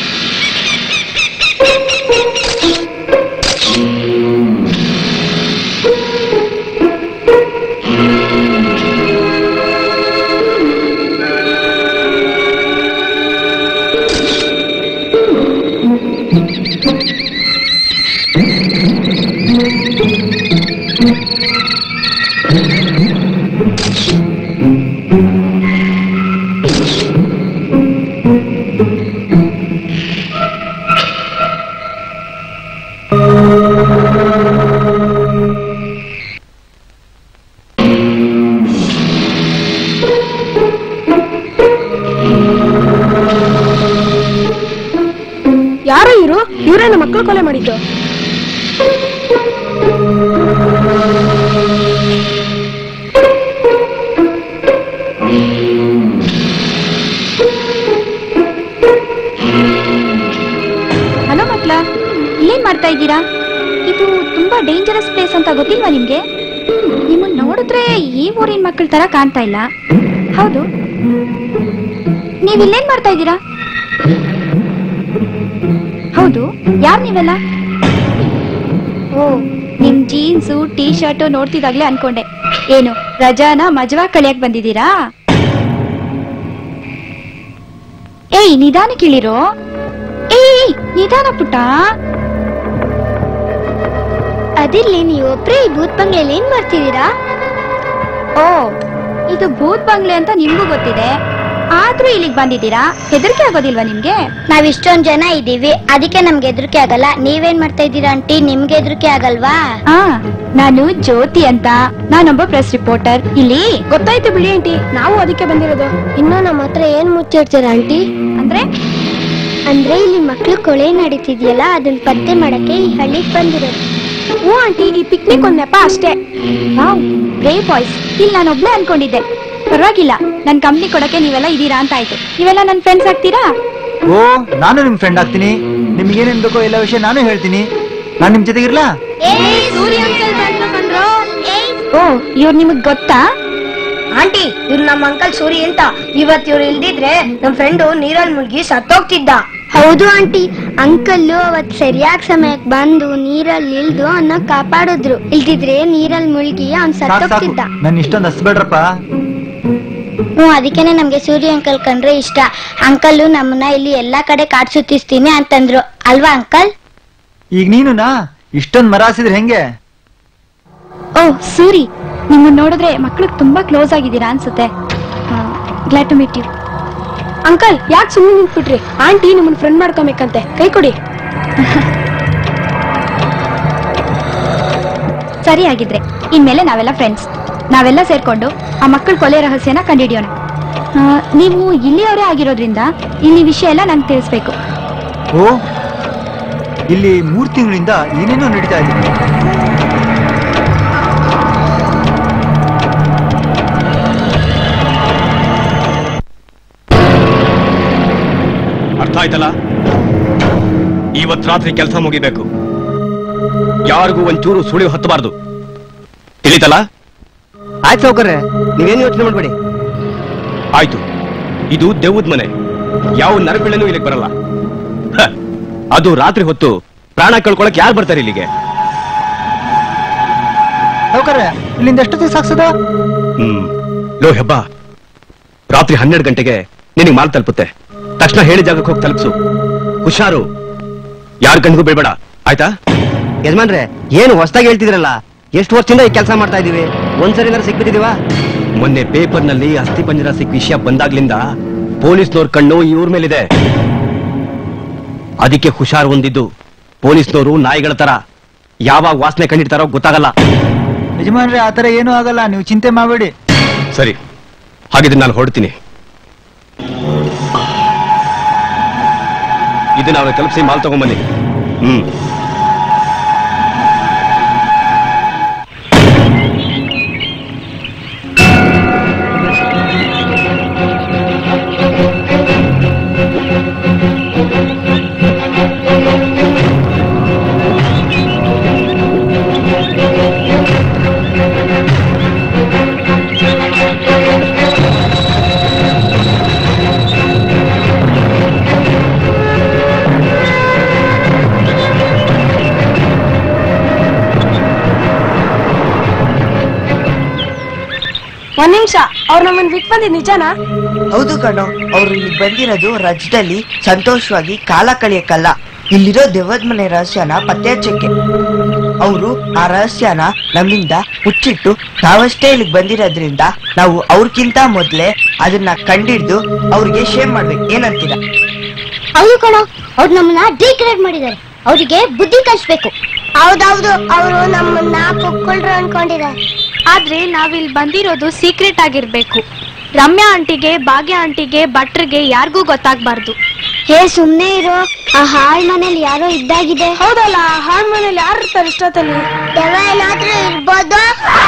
ಯಾರೋ ಇವರು ಇವರೇನ ಮಕ್ಕಳು ಕೊಲೆ ಮಾಡಿದ್ದು ಹಲೋ ಮಕ್ಳ ಇಲ್ಲೇನ್ ಮಾಡ್ತಾ ಇದ್ದೀರಾ ಇದು ತುಂಬಾ ಡೇಂಜರಸ್ ಪ್ಲೇಸ್ ಅಂತ ಗೊತ್ತಿಲ್ವಾ ನಿಮ್ಗೆ ನಿಮ್ಮನ್ನ ನೋಡಿದ್ರೆ ಈ ಊರಿನ ಮಕ್ಕಳ ತರ ಕಾಣ್ತಾ ಇಲ್ಲ ಹೌದು ನೀವ್ ಇಲ್ಲೇನ್ ಮಾಡ್ತಾ ಇದ್ದೀರಾ ಹೌದು ಯಾರ್ ನೀವೆಲ್ಲ ಓ ನಿಮ್ ಜೀನ್ಸು ಟೀ ಶರ್ಟು ನೋಡ್ತಿದಾಗ್ಲೇ ಅನ್ಕೊಂಡೆ ಏನು ರಜಾನ ಮಜವಾ ಕಳಿಯಕ್ ಬಂದಿದ್ದೀರಾ ಏಯ್ ನಿಧಾನ ಕೇಳಿರೋ ಏಯ್ ನಿಧಾನ ಪುಟ್ಟ ಅದಿರ್ಲಿ ನೀವೊಬ್ರೇ ಈ ಭೂತ್ ಬಂಗ್ಲೆಯಲ್ಲಿ ಏನ್ ಮಾಡ್ತಿದ್ದೀರಾ ಓ ಇದು ಭೂತ್ ಬಂಗ್ಲೆ ಅಂತ ನಿಮ್ಗೂ ಗೊತ್ತಿದೆ ಆದ್ರೂ ಇಲ್ಲಿಗೆ ಬಂದಿದ್ದೀರಾ ಹೆದರಿಕೆ ಆಗೋದಿಲ್ವಾ ನಿಮ್ಗೆ ನಾವ್ ಇಷ್ಟೊಂದ್ ಜನ ಇದೀವಿ ಅದಕ್ಕೆ ನಮ್ಗೆ ಹೆದರಿಕೆ ಆಗಲ್ಲ ನೀವೇನ್ ಮಾಡ್ತಾ ಇದ್ದೀರಾ ಆಂಟಿ ನಿಮ್ಗೆ ಹೆದರಿಕೆ ಆಗಲ್ವಾ ಆ ನಾನು ಜ್ಯೋತಿ ಅಂತ ನಾನೊಬ್ಬ ಪ್ರೆಸ್ ರಿಪೋರ್ಟರ್ ಇಲ್ಲಿ ಗೊತ್ತಾಯ್ತು ಬಿಡಿ ಆಂಟಿ ನಾವು ಅದಕ್ಕೆ ಬಂದಿರೋದು ಇನ್ನು ನಮ್ಮ ಹತ್ರ ಏನ್ ಮುಚ್ಚಿಡ್ತೀರಾ ಆಂಟಿ ಅಂದ್ರೆ ಅಂದ್ರೆ ಇಲ್ಲಿ ಮಕ್ಳು ಕೊಳೆ ನಡೀತಿದ್ಯಲ್ಲ ಅದನ್ನ ಪತ್ತೆ ಮಾಡಕ್ಕೆ ಈ ಹಳ್ಳಿಗ್ ಬಂದಿರೋದು ಹ್ಞೂ ಆಂಟಿ ಈ ಪಿಕ್ನಿಕ್ ಒಂದ್ ನೆಪ ಅಷ್ಟೇ ವಾವ್ ಬ್ರೇವ್ ಬಾಯ್ಸ್ ಇಲ್ಲಿ ನಾನು ಒಬ್ಳೆ ಅನ್ಕೊಂಡಿದ್ದೆ ಪರವಾಗಿಲ್ಲ ನನ್ ಕಂಪ್ನಿ ಕೊಡಕ್ಕೆ ನೀವೆಲ್ಲ ಇದೀರಾ ಅಂತ ಆಯ್ತು ನೀವೆಲ್ಲ ನನ್ ಫ್ರೆಂಡ್ಸ್ ಆಗ್ತೀರಾ ಓ ನಾನು ನಿಮ್ ಫ್ರೆಂಡ್ ಆಗ್ತೀನಿ ನಿಮ್ಗೆ ಏನೇನ್ ಬೇಕೋ ಎಲ್ಲ ವಿಷಯ ನಾನು ಹೇಳ್ತೀನಿ ನಾನ್ ನಿಮ್ ಜೊತೆಗಿರ್ಲಾ ಓ ಇವ್ರು ನಿಮಗ್ ಗೊತ್ತಾ ಆಂಟಿ ಇವ್ರು ನಮ್ಮ ಅಂಕಲ್ ಸೂರಿ ಅಂತ ಇವತ್ ಇವ್ರು ಇಲ್ದಿದ್ರೆ ನಮ್ ಫ್ರೆಂಡು ನೀರಲ್ಲಿ ಮುಳುಗಿ ಸತ್ತೋಗ್ತಿದ್ದ ಹೌದು ಆಂಟಿ ಅಂಕಲ್ಲು ಅವತ್ ಸರಿಯಾದ ಸಮಯಕ್ಕೆ ಬಂದು ನೀರಲ್ಲಿ ಇಳ್ದು ಅವನ್ನ ಕಾಪಾಡಿದ್ರು ಇಲ್ದಿದ್ರೆ ನೀರಲ್ಲಿ ಮುಳುಗಿ ಅವ್ನ್ ಸಾಕು ಸಾಕು ಸತ್ತೋಗ್ತಿದ್ದ ನನ್ ಇಷ್ಟೊಂದು ಹಸ್ಬೇಡ್ರಪ್ಪ ಹ್ಞೂ ಅದಕ್ಕೇನೆ ನಮ್ಗೆ ಸೂರ್ಯ ಅಂಕಲ್ ಕಂಡ್ರೆ ಇಷ್ಟ ಅಂಕಲ್ಲು ನಮ್ಮನ್ನ ಇಲ್ಲಿ ಎಲ್ಲಾ ಕಡೆ ಕಾಡ್ ಸುತ್ತಿಸ್ತೀನಿ ಅಂತಂದ್ರು ಅಲ್ವಾ ಅಂಕಲ್ ಈಗ ನೀನು ನಾ ಇಷ್ಟೊಂದ್ ಮರ ಹಾಸಿದ್ರೆ ಹೆಂಗೆ ಓ ಸೂರಿ ನಿಮ್ಮನ್ನ ನೋಡಿದ್ರೆ ಮಕ್ಳಿಗೆ ತುಂಬಾ ಕ್ಲೋಸ್ ಆಗಿದ್ದೀರಾ ಅನ್ಸುತ್ತೆ glad to meet you uncle ಯಾಕೆ ಸುಮ್ಮನೆ ನಿಂತ್ಬಿಟ್ರಿ ಆಂಟಿ ನಿಮ್ಮನ್ನ ಫ್ರೆಂಡ್ ಮಾಡ್ಕೊಬೇಕಂತೆ ಕೈ ಕೊಡಿ ಸರಿ ಆಗಿದ್ರೆ ಇನ್ಮೇಲೆ ನಾವೆಲ್ಲ ಫ್ರೆಂಡ್ಸ್ ನಾವೆಲ್ಲ ಸೇರ್ಕೊಂಡು ಆ ಮಕ್ಕಳ ಕೊಲೆ ರಹಸ್ಯನ ಕಂಡುಹಿಡಿಯೋಣ ಆ, ನೀವು ಇಲ್ಲಿಯವರೇ ಆಗಿರೋದ್ರಿಂದ ಇಲ್ಲಿ ವಿಷಯ ಎಲ್ಲ ನಂಗೆ ತಿಳಿಸ್ಬೇಕು ಓ ಇಲ್ಲಿ ಮೂರ್ ತಿಂಗಳಿಂದ ಏನೇನೋ ನಡೀತಾ ಇದೆ ಅರ್ಥ ಆಯ್ತಲ್ಲ ಇವತ್ ರಾತ್ರಿ ಕೆಲಸ ಮುಗಿಬೇಕು ಯಾರಿಗೂ ಒಂಚೂರು ಸುಳಿವು ಹತ್ತಬಾರ್ದು ತಿಳಿತಲ್ಲ ಆಯ್ತು ಸೌಕರ್ಯ ನೀವೇನು ಯೋಚನೆ ಮಾಡ್ಬೇಡಿ ಆಯ್ತು ಇದು ದೆವ್ವದ ಮನೆ ಯಾವ ನರಪಿಳ್ಳೆನೂ ಇಲ್ಲಿಗೆ ಬರಲ್ಲ ಹ, ಅದು ರಾತ್ರಿ ಹೊತ್ತು ಪ್ರಾಣ ಕಳ್ಕೊಳಕ್ ಯಾರು ಬರ್ತಾರೆ ಇಲ್ಲಿಗೆ ಸಾವ್ಕಾರ್ರೆ ಇಲ್ಲಿಂದ ಎಷ್ಟು ದಿವಸ ಸಾಕ್ಸದ ಹ್ಮ್ ಲೋ ಹೆಬ್ಬ ರಾತ್ರಿ ಹನ್ನೆರಡು ಗಂಟೆಗೆ ನಿನಗೆ ಮಾಲ್ ತಲುಪುತ್ತೆ ತಕ್ಷಣ ಹೇಳಿ ಜಾಗಕ್ಕೆ ಹೋಗಿ ತಲುಪಿಸು ಹುಷಾರು ಯಾರ ಕಣ್ಗೂ ಬೀಳ್ಬೇಡ ಆಯ್ತಾ ಯಜಮಾನ್ರೆ ಏನು ಹೊಸ್ದಾಗಿ ಹೇಳ್ತಿದ್ರಲ್ಲ ಎಷ್ಟು ವರ್ಷದಿಂದ ಈ ಕೆಲಸ ಮಾಡ್ತಾ ಇದೀವಿ ಒಂದ್ಸರಿ ಸಿಕ್ಬಿಟ್ಟಿದೀವ ಮೊನ್ನೆ ಪೇಪರ್ನಲ್ಲಿ ಅಸ್ಥಿ ಪಂಜರ ಸಿಕ್ಕ ವಿಷಯ ಬಂದಾಗ್ಲಿಂದ ಪೊಲೀಸ್ನವ್ರ ಕಣ್ಣು ಇವ್ರ ಮೇಲಿದೆ ಅದಕ್ಕೆ ಹುಷಾರ್ ಹೊಂದಿದ್ದು ಪೊಲೀಸ್ನವರು ನಾಯಿಗಳ ತರ ಯಾವಾಗ ವಾಸನೆ ಕಂಡಿಡ್ತಾರೋ ಗೊತ್ತಾಗಲ್ಲ ಯಜಮಾನ್ರೆ ಆತರ ಏನೂ ಆಗಲ್ಲ ನೀವು ಚಿಂತೆ ಮಾಡಬೇಡಿ ಸರಿ ಹಾಗಿದ್ರೆ ನಾನು ಹೊರಡ್ತೀನಿ ಇದನ್ನ ಅವ್ರ ಕಲ್ಪಿಸಿ ಮಾಲ್ ತಗೊಂಬನ್ನಿ ಹ್ಮ್ ಒಂದ್ ನಿಮಿಷ ಅವ್ರು ನಮ್ಮನ್ ಬಿಟ್ಟು ಬಂದಿದ್ ನಿಜಾನಾ ಹೌದು ಕಣೋ ಅವ್ರು ಇಲ್ಲಿ ಬಂದಿರೋದು ರಜದಲ್ಲಿ ಸಂತೋಷವಾಗಿ ಕಾಲ ಕಳಿಯಕ್ಕಲ್ಲ ಇಲ್ಲಿರೋ ದೆವ್ವದ ಮನೆ ರಹಸ್ಯನ ಪತ್ತೆ ಹಚ್ಚಕ್ಕೆ ಅವರು ಆ ರಹಸ್ಯನ ನಮ್ಮಿಂದ ಮುಚ್ಚಿಟ್ಟು ನಾವಷ್ಟೇ ಇಲ್ಲಿಗೆ ಬಂದಿರೋದ್ರಿಂದ ನಾವು ಅವ್ರಕ್ಕಿಂತ ಮೊದ್ಲೇ ಅದನ್ನ ಕಂಡಿಡ್ದು ಅವ್ರಿಗೆ ಶೇಮ್ ಮಾಡ್ಬೇಕು ಏನಂತೀರ ಹೌದು ಕಣೋ ಅವ್ರು ನಮ್ಮನ್ನ ಡಿಗ್ರೇಡ್ ಮಾಡಿದ್ದಾರೆ ಅವರಿಗೆ ಬುದ್ಧಿ ಕಲಿಸ್ಬೇಕು ಹೌದೌದು ಅವರು ನಮ್ಮನ್ನ ಪೊಕ್ಕಳ್ರು ಅನ್ಕೊಂಡಿದ್ದಾರೆ ಆದ್ರೆ ನಾವಿಲ್ಲಿ ಬಂದಿರೋದು ಸೀಕ್ರೆಟ್ ಆಗಿರ್ಬೇಕು ರಮ್ಯಾ ಆಂಟಿಗೆ ಭಾಗ್ಯ ಆಂಟಿಗೆ ಭಟ್ರಿಗೆ ಯಾರಿಗೂ ಗೊತ್ತಾಗ್ಬಾರ್ದು ಹೇ ಸುಮ್ನೆ ಇರೋ ಆ ಹಾಳ್ ಮನೇಲಿ ಯಾರೋ ಇದ್ದಾಗಿದೆ ಹೌದಲ್ಲ ಹಾಡ್ ಮನೇಲಿ ಯಾರು ಇರ್ತಾರೆ ಇಷ್ಟೊತ್ತಲ್ಲಿ ದೆವ್ವ ಏನಾದ್ರೂ ಇರ್ಬೋದು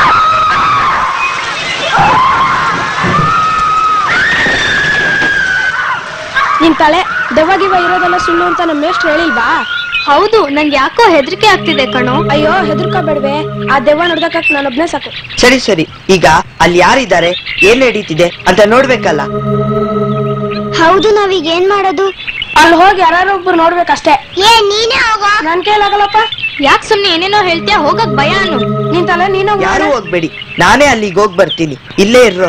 ನಿನ್ ತಲೆ ದೆವ್ವ ಗಿವ್ವ ಇರೋದೆಲ್ಲ ಸುಳ್ಳು ಅಂತ ನಮ್ಮ ಮೇಷ್ಟ್ರು ಹೇಳಿಲ್ವಾ ಹೌದು ನಂಗೆ ಯಾಕೋ ಹೆದರಿಕೆ ಆಗ್ತಿದೆ ಕಣೋ ಅಯ್ಯೋ ಹೆದರ್ಕೋಬೇಡ್ವೆ ಆ ದೆವ್ವ ನೋಡ್ದಕ್ಕ ನಾನೊಬ್ನೇ ಸಾಕು ಸರಿ ಸರಿ ಈಗ ಅಲ್ಲಿ ಯಾರಿದ್ದಾರೆ ಏನ್ ನಡೀತಿದೆ ಅಂತ ನೋಡ್ಬೇಕಲ್ಲ ಹೌದು ನಾವೀಗ ಏನ್ ಮಾಡೋದು ಅಲ್ಲಿ ಹೋಗಿ ಯಾರು ಒಬ್ರು ನೋಡ್ಬೇಕಷ್ಟೇ ಏ ನೀನೇ ಹೋಗೋ ನನ್ ಕೈಲಾಗಲ್ಲಪ್ಪ ಯಾಕೆ ಸುಮ್ನೆ ಏನೇನೋ ಹೇಳ್ತೀಯ ಹೋಗಕ್ ಭಯ ಅನ್ನು ನಿನ್ ತಲೆ ನೀನು ಯಾರು ಹೋಗ್ಬೇಡಿ ನಾನೇ ಅಲ್ಲಿಗೆ ಹೋಗ್ ಬರ್ತೀನಿ ಇಲ್ಲೇ ಇರ್ರೋ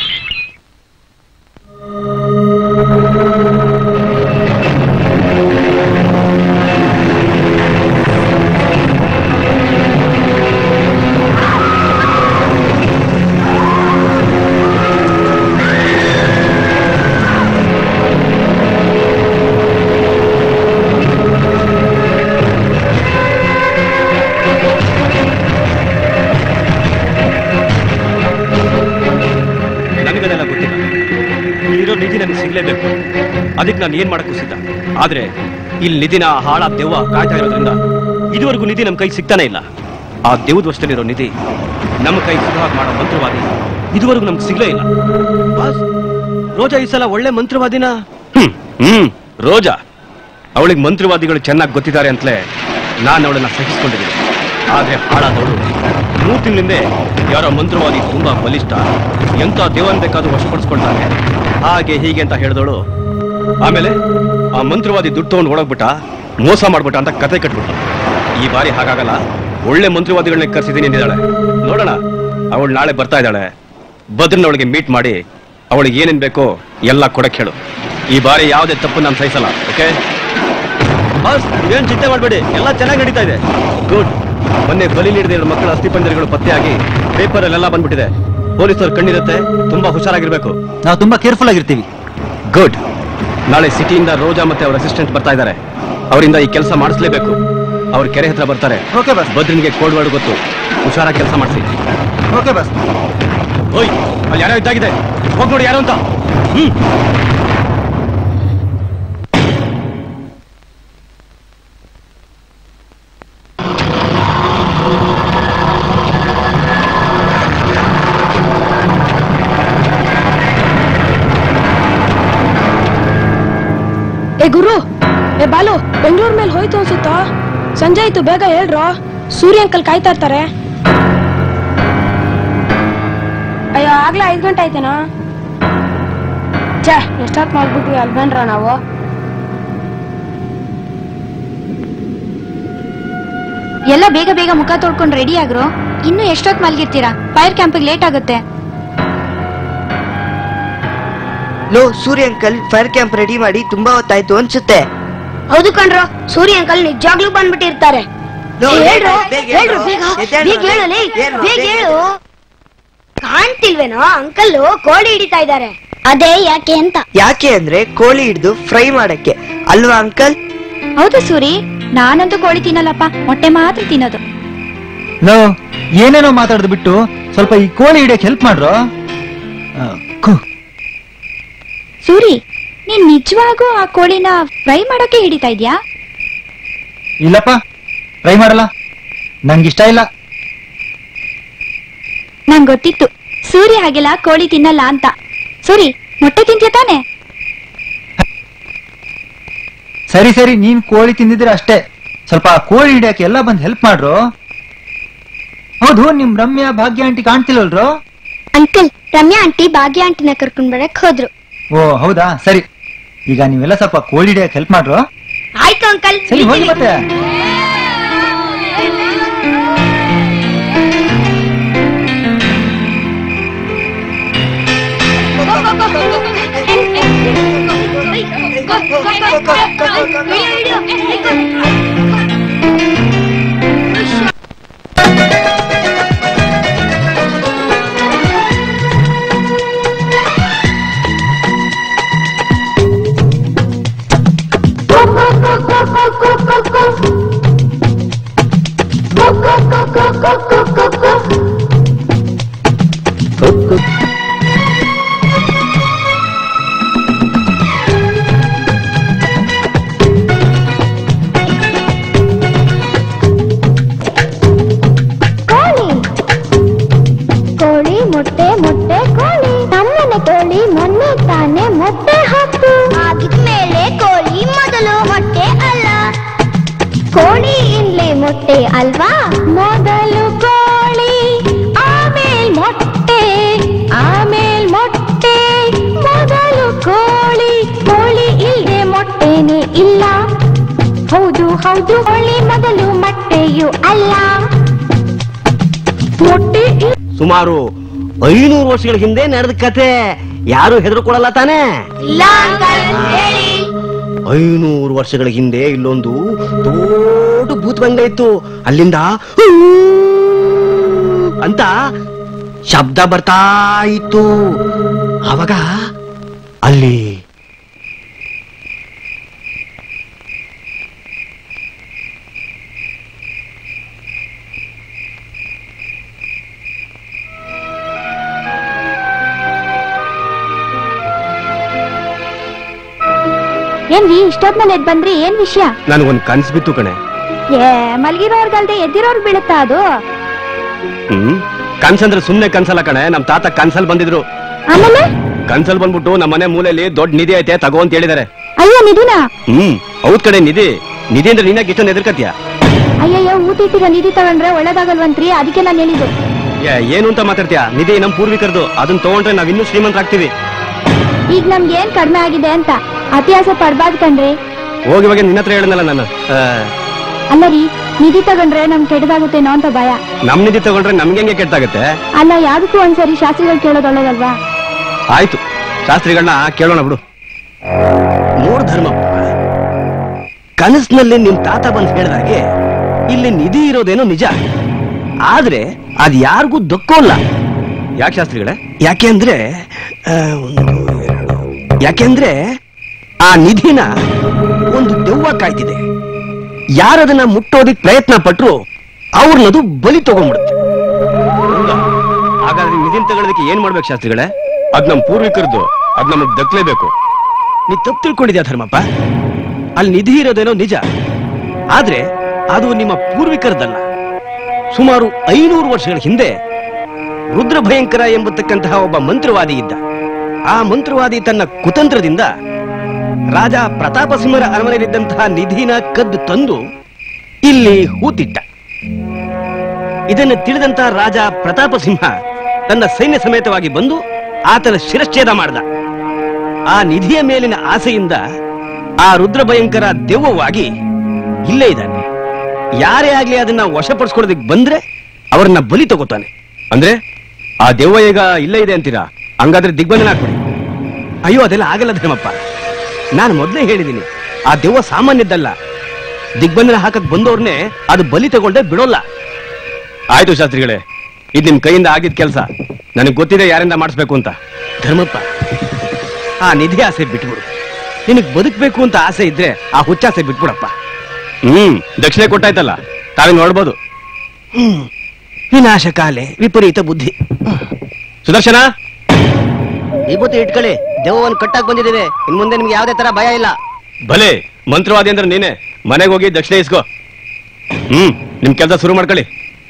ನನಗದೆಲ್ಲ ಗೊತ್ತಿಲ್ಲ ಇಲ್ಲಿರೋ ನಿಧಿ ನನಗೆ ಸಿಗ್ಲೇಬೇಕು ಅದಕ್ಕೆ ನಾನು ಏನ್ ಮಾಡಕ್ಕೂ ಸಿದ್ಧ ಆದ್ರೆ ಇಲ್ಲಿ ನಿಧಿನ ಹಾಳ ದೆವ್ವ ಕಾಯ್ತಾ ಇರೋದ್ರಿಂದ ಇದುವರೆಗೂ ನಿಧಿ ನಮ್ಮ ಕೈ ಸಿಗ್ತಾನೆ ಇಲ್ಲ ಆ ದೆವ್ವದ ವಶದಲ್ಲಿರೋ ನಿಧಿ ನಮ್ಮ ಕೈ ಸುಧಾರ ಮಾಡೋ ಮಂತ್ರವಾದಿ ಇದುವರೆಗೂ ನಮ್ಗೆ ಸಿಗ್ಲೇ ಇಲ್ಲ ಬಾಸ್, ರೋಜಾ ಈ ಸಲ ಒಳ್ಳೆ ಮಂತ್ರವಾದಿನ ಹ್ಮ್ ಹ್ಮ್ ರೋಜಾ ಅವಳಿಗೆ ಮಂತ್ರವಾದಿಗಳು ಚೆನ್ನಾಗಿ ಗೊತ್ತಿದ್ದಾರೆ ಅಂತಲೇ ನಾನು ಅವಳನ್ನ ಸಹಿಸ್ಕೊಂಡಿದ್ದೀನಿ ಆದ್ರೆ ಹಾಳಾದವಳು ಮೂರು ತಿಂಗಳಿಂದೆ ಯಾರೋ ಮಂತ್ರವಾದಿ ತುಂಬಾ ಬಲಿಷ್ಠ ಎಂತ ದೇವನ್ ಬೇಕಾದ್ರೂ ವಶಪಡಿಸ್ಕೊಳ್ತಾನೆ ಹಾಗೆ ಹೀಗೆ ಅಂತ ಹೇಳಿದವಳು ಆಮೇಲೆ ಆ ಮಂತ್ರವಾದಿ ದುಡ್ಡು ತಗೊಂಡು ಓಡೋಗ್ಬಿಟ್ಟ ಮೋಸ ಮಾಡ್ಬಿಟ್ಟ ಅಂತ ಕತೆ ಕಟ್ಬಿಟ್ಟ ಈ ಬಾರಿ ಹಾಗಾಗಲ್ಲ ಒಳ್ಳೆ ಮಂತ್ರವಾದಿಗಳನ್ನ ಕರ್ಸಿದ್ದೀನಿ ಅಂದಿದ್ದಾಳೆ ನೋಡೋಣ ಅವಳು ನಾಳೆ ಬರ್ತಾ ಇದ್ದಾಳೆ ಭದ್ರನ ಅವಳಿಗೆ ಮೀಟ್ ಮಾಡಿ ಅವಳಿಗೆ ಏನೇನ್ ಬೇಕೋ ಎಲ್ಲ ಕೊಡಕ್ ಹೇಳು ಈ ಬಾರಿ ಯಾವುದೇ ತಪ್ಪು ನಾನು ಸಹಿಸಲ್ಲ ಓಕೆ ಬಾಸ್ ನೀವೇನ್ ಚಿಂತೆ ಮಾಡಬೇಡಿ ಎಲ್ಲ ಚೆನ್ನಾಗಿ ನಡೀತಾ ಇದೆ ಗುಡ್ ಮೊನ್ನೆ ಬಲಿ ನೀಡಿದ ಎರಡು ಮಕ್ಕಳ ಅಸ್ಥಿಪಂಜರಗಳು ಪತ್ತೆಯಾಗಿ ಪೇಪರ್ ಅಲ್ಲೆಲ್ಲ ಬಂದ್ಬಿಟ್ಟಿದೆ ಪೊಲೀಸರು ಕಣ್ಣಿರುತ್ತೆ ತುಂಬಾ ಹುಷಾರಾಗಿರ್ಬೇಕು ನಾವು ತುಂಬಾ ಕೇರ್ಫುಲ್ ಆಗಿರ್ತೀವಿ ಗುಡ್ ನಾಳೆ ಸಿಟಿಯಿಂದ ರೋಜಾ ಮತ್ತೆ ಅವ್ರ ಅಸಿಸ್ಟೆಂಟ್ ಬರ್ತಾ ಇದ್ದಾರೆ ಅವರಿಂದ ಈ ಕೆಲಸ ಮಾಡಿಸ್ಲೇಬೇಕು ಅವ್ರ ಕೆರೆ ಹತ್ರ ಬರ್ತಾರೆ ಓಕೆ ಬಸ್ ಭದ್ರನಿಗೆ ಕೋಡ್ ವರ್ಡ್ ಗೊತ್ತು ಹುಷಾರಾಗಿ ಕೆಲಸ ಮಾಡಿಸಿ ಓಕೆ ಬಸ್ ಓಯ್ ಅಲ್ಲಿ ಯಾರೋ ಇದ್ದಾಗಿದೆ ಹೋಗ್ ನೋಡಿ ಯಾರು ಅಂತ ಹ್ಮ್ ಏ ಗುರು ಏ ಬಾಲು ಬೆಂಗಳೂರ್ ಮೇಲೆ ಹೋಯ್ತು ಅನ್ಸುತ್ತಾ ಸಂಜೆ ಆಯ್ತು ಬೇಗ ಹೇಳ್ರೋ ಸೂರ್ಯ ಅಂಕಲ್ ಕಾಯ್ತಾ ಇರ್ತಾರೆ ಅಯ್ಯೋ ಆಗ್ಲೇ ಐದು ಗಂಟೆ ಆಯ್ತೇನೋ ಛೇ ಎಷ್ಟೊತ್ತು ಮಾಡ್ಬಿಟ್ವಿ ಅಲ್ಲಿ ಬಂದ್ರ ನಾವು ಎಲ್ಲ ಬೇಗ ಬೇಗ ಮುಖ ತೊಳ್ಕೊಂಡು ರೆಡಿ ಆಗ್ರೋ ಇನ್ನು ಎಷ್ಟೊತ್ ಮಲ್ಗಿರ್ತೀರಾ ಫೈರ್ ಕ್ಯಾಂಪಿಗೆ ಲೇಟ್ ಆಗುತ್ತೆ ಲೋ Surya uncle fire camp ready ಮಾಡಿ ತುಂಬಾ ಹೊತ್ತಾಯ್ತು ಅನ್ಸುತ್ತೆ ಹೌದು ಕಣ್ರೋ ಸೂರ್ಯ ಅಂಕಲ್ ನಿಜಾಗ್ಲೂ ಬಂದ್ಬಿಟ್ಟಿರ್ತಾರೆ ಲೋ, ಏ, ಹೇಳ್ರೋ, ಬೇಗ ಹೇಳ್ರೋ, ಹೇಳು. ಬೇಗ, ಎದ್ದೇಳು. ಬೇಗ ಹೇಳು ಲೇ, ಏನು, ಬೇಗ ಬೇಗ ಹೇಳು ಕಾಣ್ತಿಲ್ವೇನೋ ಅಂಕಲ್ ಕೋಳಿ ಹಿಡಿತಾ ಇದ್ದಾರೆ ಅದೇ ಯಾಕೆ ಅಂತ ಯಾಕೆ ಅಂದ್ರೆ ಕೋಳಿ ಹಿಡಿದು ಫ್ರೈ ಮಾಡಕ್ಕೆ ಅಲ್ವಾ ಅಂಕಲ್ ಹೌದು ಸೂರಿ ನಾನಂತೂ ಕೋಳಿ ತಿನ್ನಲ್ಲಪ್ಪ ಮೊಟ್ಟೆ ಮಾತ್ರ ತಿನ್ನೋದು ಲೋ ಏನೇನೋ ಮಾತಾಡ್ದು ಬಿಟ್ಟು ಸ್ವಲ್ಪ ಈ ಕೋಳಿ ಹಿಡಿಯಕ್ ಹೆಲ್ಪ್ ಮಾಡ್ರು ಆ, ಕು. ಸೂರಿ ನೀನ್ ನಿಜವಾಗೂ ಆ ಕೋಳಿನ ಫ್ರೈ ಮಾಡಕ್ಕೆ ಹಿಡಿತಾ ಇದ್ಯಾ ಇಲ್ಲಪ್ಪ ಟ್ರೈ ಮಾಡಲ್ಲ ನಂಗಿಷ್ಟ ಇಲ್ಲ ನಂಗ್ ಗೊತ್ತಿತ್ತು ಸೂರ್ಯ ಹಾಗೆಲ್ಲ ಕೋಳಿ ತಿನ್ನಲ್ಲ ಅಂತ ಸೂರಿ ಮೊಟ್ಟೆ ತಿಂತ್ಯ ತಾನೆ ಸರಿ ಸರಿ ನೀನ್ ಕೋಳಿ ತಿಂದಿದ್ರೆ ಅಷ್ಟೇ ಸ್ವಲ್ಪ ಕೋಳಿ ಹಿಡಿಯಕ್ಕೆ ಎಲ್ಲ ಬಂದ್ ಹೆಲ್ಪ್ ಮಾಡ್ರು ಹೌದು ನಿಮ್ ರಮ್ಯಾ ಭಾಗ್ಯ ಆಂಟಿ ಕಾಣ್ತಿಲ್ವಲ್ರು ಅಂಕಲ್ ರಮ್ಯಾ ಆಂಟಿ ಭಾಗ್ಯ ಆಂಟಿನ ಕರ್ಕೊಂಡ್ ಬರಕ್ ಹೋದ್ರು ಓ ಹೌದಾ ಸರಿ ಈಗ ನೀವೆಲ್ಲ ಸ್ವಲ್ಪ ಕೋಳಿ ಹಿಡಿಯಕ್ಕೆ ಹೆಲ್ಪ್ ಮಾಡ್ರು ಆಯ್ತು ಅಂಕಲ್ ಸರಿ ಹೋಗಿ ಮತ್ತೆ ಕೋಳಿ ಕೋಳಿ ಮೊಟ್ಟೆ ಮೊಟ್ಟೆ ಕೋಳಿ ನಮ್ಮನೆ ಕೋಳಿ ಮೊನ್ನೆ ತಾನೆ ಮೊಟ್ಟೆ ಹಾಕು ಆಗಿದ್ಮೇಲೆ ಕೋಳಿ ಮೊದಲು ಮೊಟ್ಟೆ ಅಲ್ಲ ಕೋಳಿ ಇನ್ಲೆ ಮೊಟ್ಟೆ ಅಲ್ವಾ ಮೊದಲು ಕೋಳಿ ಆಮೇಲ್ ಮೊಟ್ಟೆ ಆಮೇಲ್ ಮೊಟ್ಟೆ ಮೊದಲು ಕೋಳಿ ಕೋಳಿ ಇಲ್ದೆ ಮೊಟ್ಟೆನೆ ಇಲ್ಲ ಹೌದು ಹೌದು ಕೋಳಿ ಮೊದಲು ಮೊಟ್ಟೆಯು ಅಲ್ಲ ಮೊಟ್ಟೆ ಇ- ಸುಮಾರು ಐನೂರು ವರ್ಷಗಳ ಹಿಂದೆ ನಡೆದ ಕತೆ ಯಾರು ಹೆದರ್ಕೊಳ್ಳಲ್ಲ ತಾನೇ ಇಲ್ಲ ಅಂಕಲ್ ಹೇಳಿ ಐನೂರು ವರ್ಷಗಳ ಹಿಂದೆ ಇಲ್ಲೊಂದು ದೊಡ್ಡ ಭೂತ ಬಂಗ್ಲೆ ಇತ್ತು ಅಲ್ಲಿಂದ ಅಂತ ಶಬ್ದ ಬರ್ತಾ ಇತ್ತು ಅವಾಗ ಅಲ್ಲಿ ಏನ್ರಿ ಇಷ್ಟೊತ್ನಲ್ಲಿ ಎದ್ ಬಂದ್ರಿ ಏನ್ ವಿಷಯ ನನಗೊಂದು ಕನ್ಸು ಬಿತ್ತು ಕಣೆ ಏ ಮಲ್ಗಿರೋರ್ಗಲ್ದೆ ಎದ್ದಿರೋರ್ಗ್ ಬೀಳುತ್ತಾ ಅದು ಹ್ಮ್ ಕನ್ಸಂದ್ರೆ ಸುಮ್ನೆ ಕನ್ಸಲ್ಲ ಕಣೆ ನಮ್ ತಾತ ಕನ್ಸಲ್ ಬಂದಿದ್ರು ಆಮೇಲೆ ಕನ್ಸಲ್ ಬಂದ್ಬಿಟ್ಟು ನಮ್ಮ ಮನೆ ಮೂಲೆಯಲ್ಲಿ ದೊಡ್ಡ ನಿಧಿ ಐತೆ ತಗೋ ಅಂತ ಹೇಳಿದಾರೆ ಅಯ್ಯೋ ನಿಧಿನ ಹ್ಮ್ ಹೌದ್ ಕಡೆ ನಿಧಿ ನಿಧಿ ಅಂದ್ರೆ ನೀನಾಗ ಇಷ್ಟೊಂದು ಎದುರ್ಕತ್ಯ ಅಯ್ಯಯ್ಯೋ ಊತಿಟ್ಟಿರೋ ನಿಧಿ ತಗೊಂಡ್ರೆ ಒಳ್ಳೇದಾಗಲ್ವಂತ್ರಿ ಅದಕ್ಕೆ ನಾನು ಹೇಳಿದ್ದು ಏನು ಅಂತ ಮಾತಾಡ್ತೀಯ ನಿಧಿ ನಮ್ ಪೂರ್ವಿಕರದು ಅದನ್ನ ತಗೊಂಡ್ರೆ ನಾವ್ ಇನ್ನೂ ಶ್ರೀಮಂತರಾಗ್ತೀವಿ ಈಗ ನಮ್ಗೆ ಏನ್ ಕಡಿಮೆ ಆಗಿದೆ ಅಂತ ಅತಿಯಾಸ ಪಡ್ಬಾರ್ದು ಕಣ್ರಿ ಹೋಗಿ ಹೋಗಿ ನಿನ್ನ ಹತ್ರ ಹೇಳನಲ್ಲ ನಾನು ಆ, ಅಲ್ಲ ರೀ ನಿಧಿ ತಗೊಂಡ್ರೆ ನಮ್ ಕೆಟ್ಟದಾಗುತ್ತೇನೋ ಅಂತ ಭಯ ನಮ್ ನಿಧಿ ತಗೊಂಡ್ರೆ ನಮ್ಗೆ ಹೆಂಗೆ ಕೆಟ್ಟಾಗತ್ತೆ ಅಲ್ಲ ಯಾವ್ದಕ್ಕೂ ಒಂದ್ಸರಿ ಶಾಸ್ತ್ರಿಗಳು ಕೇಳೋದು ಒಳ್ಳೇದಲ್ವಾ ಆಯ್ತು ಶಾಸ್ತ್ರಿಗಳನ್ನ ಕೇಳೋಣ ಬಿಡು ನೋಡ್ ಧರ್ಮಪ್ಪ ಕನಸಿನಲ್ಲಿ ನಿಮ್ ತಾತ ಬಂದ್ ಹೇಳ್ದಾಗೆ ಇಲ್ಲಿ ನಿಧಿ ಇರೋದೇನೋ ನಿಜ ಆದ್ರೆ ಅದ್ ಯಾರಿಗೂ ದಕ್ಕೋಲ್ಲ ಯಾಕೆ ಶಾಸ್ತ್ರಿಗಳೇ ಯಾಕೆಂದ್ರೆ ಆ, ಒಂದು ಎರಡು ಯಾಕೆಂದ್ರೆ ಆ ನಿಧಿನ ಒಂದು ದೆವ್ವ ಕಾಯ್ತಿದೆ ಯಾರದನ್ನ ಮುಟ್ಟೋದಿಕ್ ಪ್ರಯತ್ನ ಪಟ್ರು ಅವ್ರನ್ನದು ಬಲಿ ತಗೊಂಡ್ಬಿಡುತ್ತೆ ಹೌದಾ? ಹಾಗಾದ್ರೆ ನಿಧಿನ್ ತಗೊಳ್ಳೋದಕ್ಕೆ ಏನ್ ಮಾಡ್ಬೇಕು ಶಾಸ್ತ್ರಿಗಳೇ ಅದ್ ನಮ್ ಪೂರ್ವಿಕರದ್ದು ಅದ್ ನಮಗ್ ದಕ್ಲೇಬೇಕು ನೀ ತಪ್ಪು ತಿಳ್ಕೊಂಡಿದ್ಯಾ ಧರ್ಮಪ್ಪ ಅಲ್ಲಿ ನಿಧಿ ಇರೋದೇನೋ ನಿಜ ಆದ್ರೆ ಅದು ನಿಮ್ಮ ಪೂರ್ವಿಕರದಲ್ಲ ಸುಮಾರು ಐನೂರು ವರ್ಷಗಳ ಹಿಂದೆ ರುದ್ರ ಭಯಂಕರ ಎಂಬತಕ್ಕಂತಹ ಒಬ್ಬ ಮಂತ್ರವಾದಿ ಇದ್ದ ಆ ಮಂತ್ರವಾದಿ ತನ್ನ ಕುತಂತ್ರದಿಂದ ರಾಜ ಪ್ರತಾಪ ಸಿಂಹರ ಅರಮನೆಯಲ್ಲಿದ್ದಂತಹ ನಿಧಿನ ಕದ್ದು ತಂದು ಇಲ್ಲಿ ಹೂತಿಟ್ಟ ಇದನ್ನು ತಿಳಿದಂತಹ ರಾಜ ಪ್ರತಾಪ ಸಿಂಹ ತನ್ನ ಸೈನ್ಯ ಸಮೇತವಾಗಿ ಬಂದು ಆತನ ಶಿರಚ್ಛೇದ ಮಾಡಿದ ಆ ನಿಧಿಯ ಮೇಲಿನ ಆಸೆಯಿಂದ ಆ ರುದ್ರ ಭಯಂಕರ ದೆವ್ವವಾಗಿ ಇಲ್ಲೇ ಇದ್ದಾನೆ ಯಾರೇ ಆಗ್ಲಿ ಅದನ್ನ ವಶಪಡಿಸ್ಕೊಳ್ಳೋದಕ್ಕೆ ಬಂದ್ರೆ ಅವ್ರನ್ನ ಬಲಿ ತಗೋತಾನೆ ಅಂದ್ರೆ ಆ ದೆವ್ವ ಈಗ ಇಲ್ಲೇ ಇದೆ ಅಂತೀರಾ ಹಂಗಾದ್ರೆ ದಿಗ್ಬಂಧನ ಹಾಕ್ಬಿಡಿ ಅಯ್ಯೋ ಅದೆಲ್ಲ ಆಗಲ್ಲ ಧರ್ಮಪ್ಪ ನಾನು ಮೊದಲೇ ಹೇಳಿದ್ದೀನಿ ಆ ದೆವ್ವ ಸಾಮಾನ್ಯದ್ದಲ್ಲ ದಿಗ್ಬಂಧನ ಹಾಕಕ್ ಬಂದವ್ರನ್ನೇ ಅದು ಬಲಿ ತಗೊಳ್ದೆ ಬಿಡೋಲ್ಲ ಆಯ್ತು ಶಾಸ್ತ್ರಿಗಳೇ ಇದು ನಿಮ್ ಕೈಯಿಂದ ಆಗಿದ್ ಕೆಲಸ ನನಗೆ ಗೊತ್ತಿದೆ ಯಾರಿಂದ ಮಾಡಿಸ್ಬೇಕು ಅಂತ ಧರ್ಮಪ್ಪ ಆ ನಿಧಿ ಆಸೆ ಬಿಟ್ಬಿಡು ನಿನಗ್ ಬದುಕ್ಬೇಕು ಅಂತ ಆಸೆ ಇದ್ರೆ ಆ ಹುಚ್ಚಾಸೆ ಬಿಟ್ಬಿಡಪ್ಪ ಹ್ಮ್ ದಕ್ಷಿಣೆ ಕೊಟ್ಟಾಯ್ತಲ್ಲ ತಾವೇ ನೋಡ್ಬೋದು ಹ್ಮ್ ವಿನಾಶ ಕಾಲೆ ವಿಪರೀತ ಬುದ್ಧಿ ಸುದರ್ಶನ ವಿಭೂತಿ ಇಟ್ಕೊಳ್ಳಿ ದೆವ್ವವನ್ನು ಕಟ್ಟಾಕ್ ಬಂದಿದ್ದೀವಿ ಇನ್ ಮುಂದೆ ನಿಮ್ಗೆ ಯಾವುದೇ ತರ ಭಯ ಇಲ್ಲ ಭಲೆ ಮಂತ್ರವಾದಿ ಅಂದ್ರೆ ನೀನೆ ಮನೆಗೆ ಹೋಗಿ ದಕ್ಷಿಣೆ ಇಸ್ಕೋ ಹ್ಮ್ ನಿಮ್ ಕೆಲಸ ಶುರು ಮಾಡ್ಕೊಳ್ಳಿ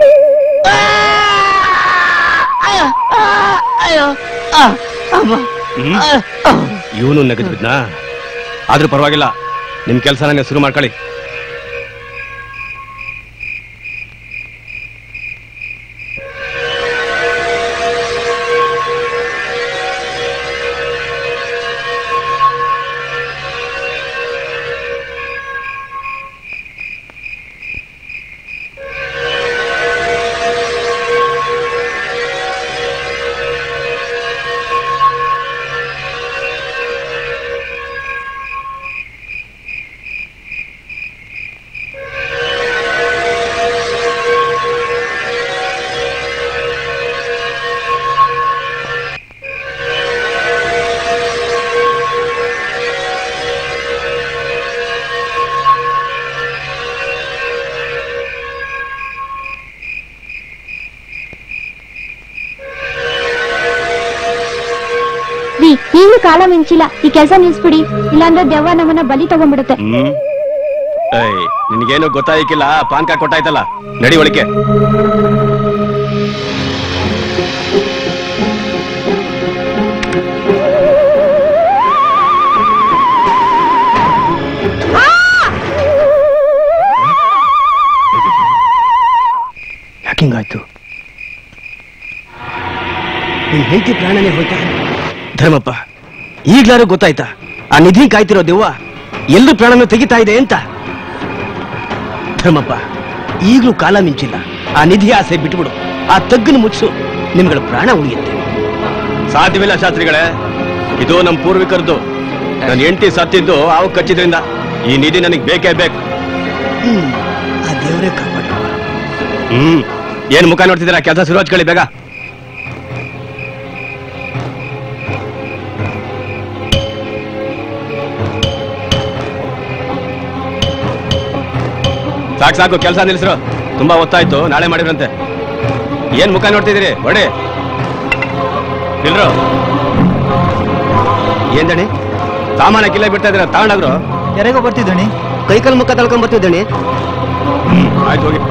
ಇವನು ನಗದ್ ಬಿದ್ನಾ ಆದ್ರೂ ಪರವಾಗಿಲ್ಲ ನಿಮ್ ಕೆಲಸ ಶುರು ಮಾಡ್ಕೊಳ್ಳಿ ರೀ ಈಗಲೂ ಕಾಲ ಮಿಂಚಿಲ್ಲ ಈ ಕೆಲಸ ನಿಲ್ಸ್ಬಿಡಿ ಇಲ್ಲಾಂದ್ರೆ ದೆವ್ವ ನಮ್ಮನ್ನ ಬಲಿ ತಗೊಂಡ್ಬಿಡುತ್ತೆ ಹ್ಮ್ ಏಯ್ ನಿನ್ಗೇನು ಗೊತ್ತಾಯ್ಕಿಲ್ಲ ಪಾನ್ಕ ಕೊಟ್ಟಾಯ್ತಲ್ಲ ನಡಿ ಒಳಕ್ಕೆ ಯಾಕಿಂಗಾಯ್ತು ನಿನ್ ಹೆಂಡತಿ ಪ್ರಾಣನೇ ಹೋಯ್ತಾ ಧರ್ಮಪ್ಪ ಈಗ್ಲಾರು ಗೊತ್ತಾಯ್ತಾ ಆ ನಿಧಿ ಕಾಯ್ತಿರೋ ದೆವ್ವ ಎಲ್ಲೂ ಪ್ರಾಣನ ತೆಗಿತಾ ಇದೆ ಅಂತ ಧರ್ಮಪ್ಪ ಈಗ್ಲೂ ಕಾಲ ಮಿಂಚಿಲ್ಲ ಆ ನಿಧಿ ಆಸೆ ಬಿಟ್ಬಿಡು ಆ ತಗ್ಗನ ಮುಚ್ಚು ನಿಮ್ಗಳ ಪ್ರಾಣ ಉಳಿಯುತ್ತೆ ಸಾಧ್ಯವಿಲ್ಲ ಶಾಸ್ತ್ರಿಗಳೇ ಇದು ನಮ್ಮ ಪೂರ್ವಿಕರದು ನನ್ನ ಹೆಂಡತಿ ಸತ್ತಿದ್ದು ಆವು ಕಚ್ಚಿದ್ರಿಂದ ಈ ನಿಧಿ ನನಗೆ ಬೇಕೇ ಬೇಕು ಆ ದೇವರೇ ಕಾಪಾಡ ಹ್ಮ್ ಏನ್ ಮುಖ ನೋಡ್ತಿದ್ದೀರಾ ಕೆಲಸ ಶುರು ಹಚ್ಕೊಳ್ಳಿ ಬೇಗ ಸಾಕು ಸಾಕು ಕೆಲಸ ನಿಲ್ಸ್ರು ತುಂಬಾ ಹೊತ್ತಾಯ್ತು ನಾಳೆ ಮಾಡಿದ್ರಂತೆ ಏನ್ ಮುಖ ನೋಡ್ತಿದ್ದೀರಿ ಹೊಡಿ ನಿಲ್ರು ಏನ್ ದಣಿ ಸಾಮಾನ ಕಿಲ್ಲ ಬಿಡ್ತಾ ಇದ್ದೀರಾ ತಗೊಂಡಾಗ್ರು ಯಾರಿಗೋ ಬರ್ತಿದ್ದಣಿ ಕೈಕಲ್ ಮುಖ ತಳ್ಕೊಂಡ್ ಬರ್ತಿದ್ದಾನೆ ಆಯ್ತು ಹೋಗಿ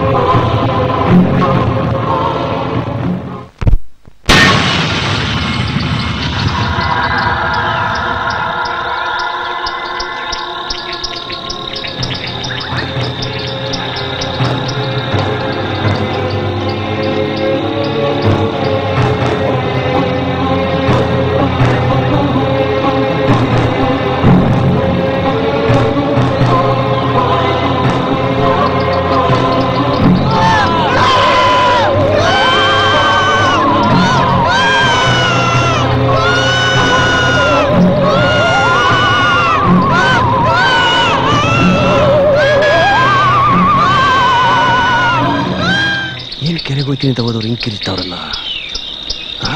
ಏನ್ ಕೆರೆಗೆ ಹೋಗ್ತೀನಿ ಅಂತ ಹೋದವ್ರು ಹಿಂಗ್ ಕಿರಿತಾವ್ರಲ್ಲ ಆ?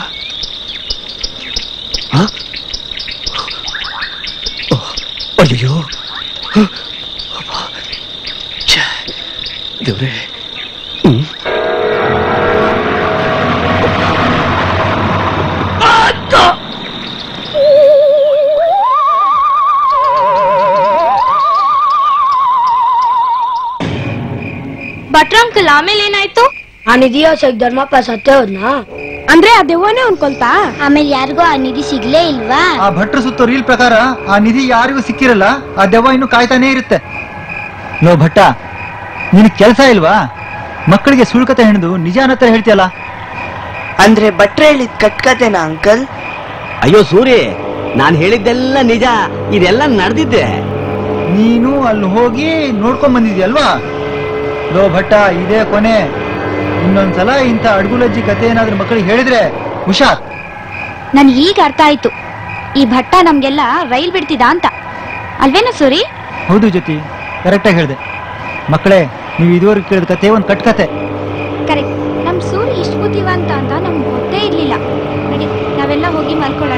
ಆ? ಓಹ್, ಅಯ್ಯಯ್ಯೋ ಹ? ಅಬ್ಬ. ಛೆ, ದೇವ್ರೇ ಹ್ಮ್ ಭಟ್ರ ಅಂಕಲ್ ಆಮೇಲೆ ಏನಾಯ್ತು ಆ ನಿಧಿಯೋಸಕ್ ಧರ್ಮಪ್ಪ ಸತ್ತೇ ಹೋದ್ನಾ ಅಂದ್ರೆ ಆ ದೆವ್ವನೇ ಅನ್ಕೊಳ್ತಾ ಆಮೇಲೆ ಯಾರಿಗೂ ಆ ನಿಧಿ ಸಿಗ್ಲೇ ಇಲ್ವಾ ಆ ಭಟ್ರು ಸುತ್ತೋ ರೀಲ್ ಪ್ರಕಾರ ಆ ನಿಧಿ ಯಾರಿಗೂ ಸಿಕ್ಕಿರಲ್ಲ ಆ ದೆವ್ವ ಇನ್ನು ಕಾಯ್ತಾನೇ ಇರುತ್ತೆ ಲೋ ಭಟ್ಟ ನಿನ್ ಕೆಲಸ ಇಲ್ವಾ ಮಕ್ಕಳಿಗೆ ಸುಳ್ಕತೆ ಹೆಣ್ದು ನಿಜ ಅನ್ನತ್ರ ಹೇಳ್ತೀಯಲ್ಲ ಅಂದ್ರೆ ಭಟ್ರೆ ಹೇಳಿದ್ ಕಟ್ಕತೆನಾ ಅಂಕಲ್ ಅಯ್ಯೋ ಸೂರಿ ನಾನ್ ಹೇಳಿದ್ದೆಲ್ಲ ನಿಜ ಇದೆಲ್ಲ ನಡೆದಿದ್ದೆ ನೀನು ಅಲ್ಲಿ ಹೋಗಿ ನೋಡ್ಕೊಂಡ್ ಬಂದಿದ್ಯಲ್ವಾ ಲೋ ಭಟ್ಟ ಇದೇ ಕೊನೆ ಇನ್ನೊಂದ್ಸಲ ಇಂಥ ಅಡ್ಗುಲಜ್ಜಿ ಕತೆ ಏನಾದ್ರೂ ಮಕ್ಕಳಿಗೆ ಹೇಳಿದ್ರೆ ಹುಷಾರ್ ನನ್ ಈಗ ಅರ್ಥ ಆಯ್ತು ಈ ಭಟ್ಟ ನಮ್ಗೆಲ್ಲ ರೈಲ್ ಬಿಡ್ತಿದ ಅಂತ ಅಲ್ವೇನು ಸೂರಿ ಹೌದು ಜೊತೆ ಕರೆಕ್ಟಾಗಿ ಹೇಳಿದೆ ಮಕ್ಕಳೇ ನೀವು ಇದುವರೆಗೆ ಕೇಳಿದ ಕತೆ ಒಂದು ಕಟ್ಕತೆ ಕರೆಕ್ಟ್ ನಮ್ ಸೂರಿ ಇಷ್ಟು ಬುದ್ಧಿವಂತ ಅಂತ ನಮ್ಗೆ ಗೊತ್ತೇ ಇರ್ಲಿಲ್ಲ ನಡಿ ನಾವೆಲ್ಲ ಹೋಗಿ ಮಲ್ಕೊಳ್ಳೋಣ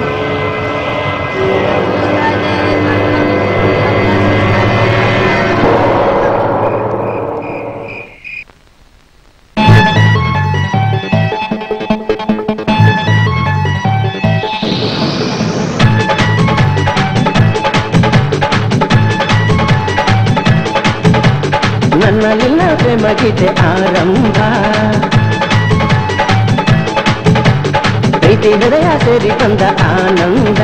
ನನ್ನ ನಿನ್ನ ಪ್ರೇಮ ಗೀತೆ ಆರಂಭ ಪ್ರೀತಿ ಹೃದಯ ಸೇರಿ ತಂದ ಆನಂದ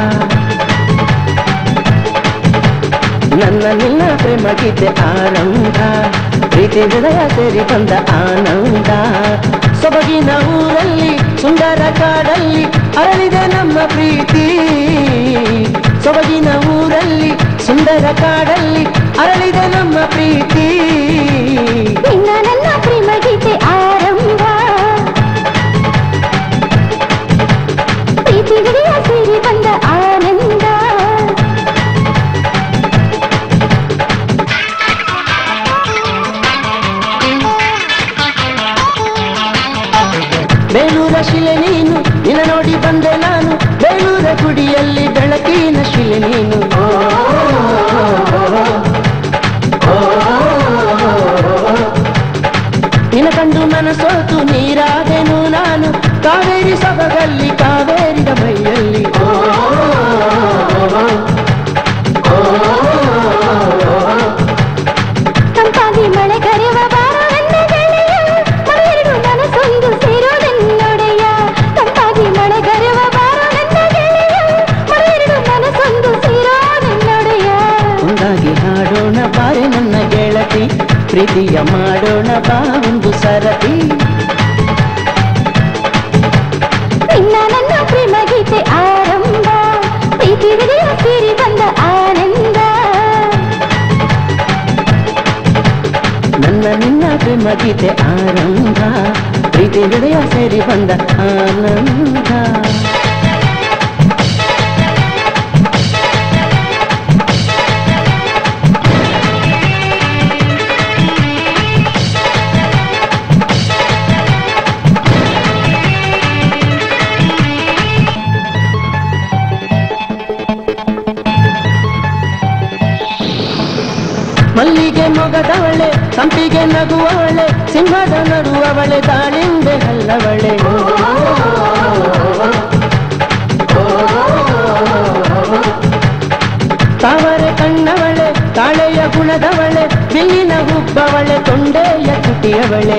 ನನ್ನ ನಿನ್ನ ಪ್ರೇಮ ಗೀತೆ ಆರಂಭ ಪ್ರೀತಿ ಹೃದಯ ಸೇರಿ ಬಂದ ಆನಂದ ಸೊಬಗಿನ ಊರಲ್ಲಿ ಸುಂದರ ಕಾಡಲ್ಲಿ ಅರಳಿದೆ ನಮ್ಮ ಪ್ರೀತಿ ಸೊಬಗಿನ ಊರಲ್ಲಿ ಸುಂದರ ಕಾಡಲ್ಲಿ ಅರಳಿದೆ ನಮ್ಮ ಪ್ರೀತಿ ನಿನ್ನ ನನ್ನ ಪ್ರೇಮ ಗೀತೆ ಆರಂಭ ಪ್ರೀತಿ ಹೃದಯ ಸೇರಿ ಬಂದ ಆನಂದ ಬೇಲೂರ ಶಿಲೆ ನೀನು ನಿನ್ನ ನೋಡಿ ಬಂದೆ ನಾನು ಬೇಲೂರ ಗುಡಿಯಲ್ಲಿ ಬೆಳಕಿನ ಶಿಲೆ ನೀನು ನಿನ್ನ ಕಂಡು ಮನಸೋತು ನೀರಾದೆನು ನಾನು ಕಾವೇರಿ ಸೊಬಗಲ್ಲಿ ಕಾವೇರಿದ ಮೈಯಲ್ಲಿ ತಂಪಾಗಿ ಮಳೆ ಕರೆಯುವ ಬಾರ ನನ್ನ ಗೆಳೆಯ ಮನೆಯೆರಡು ಮನಸ್ಸೊಂದು ಸೇರೋದೆನ್ನೊಡೆಯ ತಂಪಾಗಿ ಮಳೆ ಕರೆಯುವ ಬಾರ ನನ್ನ ಗೆಳೆಯ ಮನೆಯೆರಡು ಮನಸ್ಸೊಂದು ಸೇರೋದೆನ್ನೊಡೆಯ ಒಂದಾಗಿ ಹಾಡೋಣ ಬಾರೆ ನನ್ನ ಗೆಳತಿ ಪ್ರೀತಿಯ ಮಾಡೋಣ ಬಾ ಒಂದು ಸರತಿ ನಿನ್ನ ನನ್ನ ಪ್ರೇಮ ಗೀತೆ ಆರಂಭ ಪ್ರೀತಿ ಹೃದಯ ಸೇರಿ ಬಂದ ಆನಂದ ನನ್ನ ನಿನ್ನ ಪ್ರೇಮ ಗೀತೆ ಆರಂಭ ಪ್ರೀತಿ ಹೃದಯ ಸೇರಿ ಬಂದ ಆನಂದ ಮಲ್ಲಿಗೆ ಮೊಗದವಳೆ ಸಂಪಿಗೆ ನಗುವವಳೆ ಸಿಂಹದ ನಡುವವಳೆ ದಾಳಿಂಬೆ ಹಲ್ಲವಳೆ ತಾವರೆ ಕಣ್ಣವಳೆ ತಾಳೆಯ ಗುಣದವಳೆ ಬಿಲ್ಲಿನ ಹುಬ್ಬವಳೆ ತೊಂಡೆಯ ತುಟಿಯವಳೆ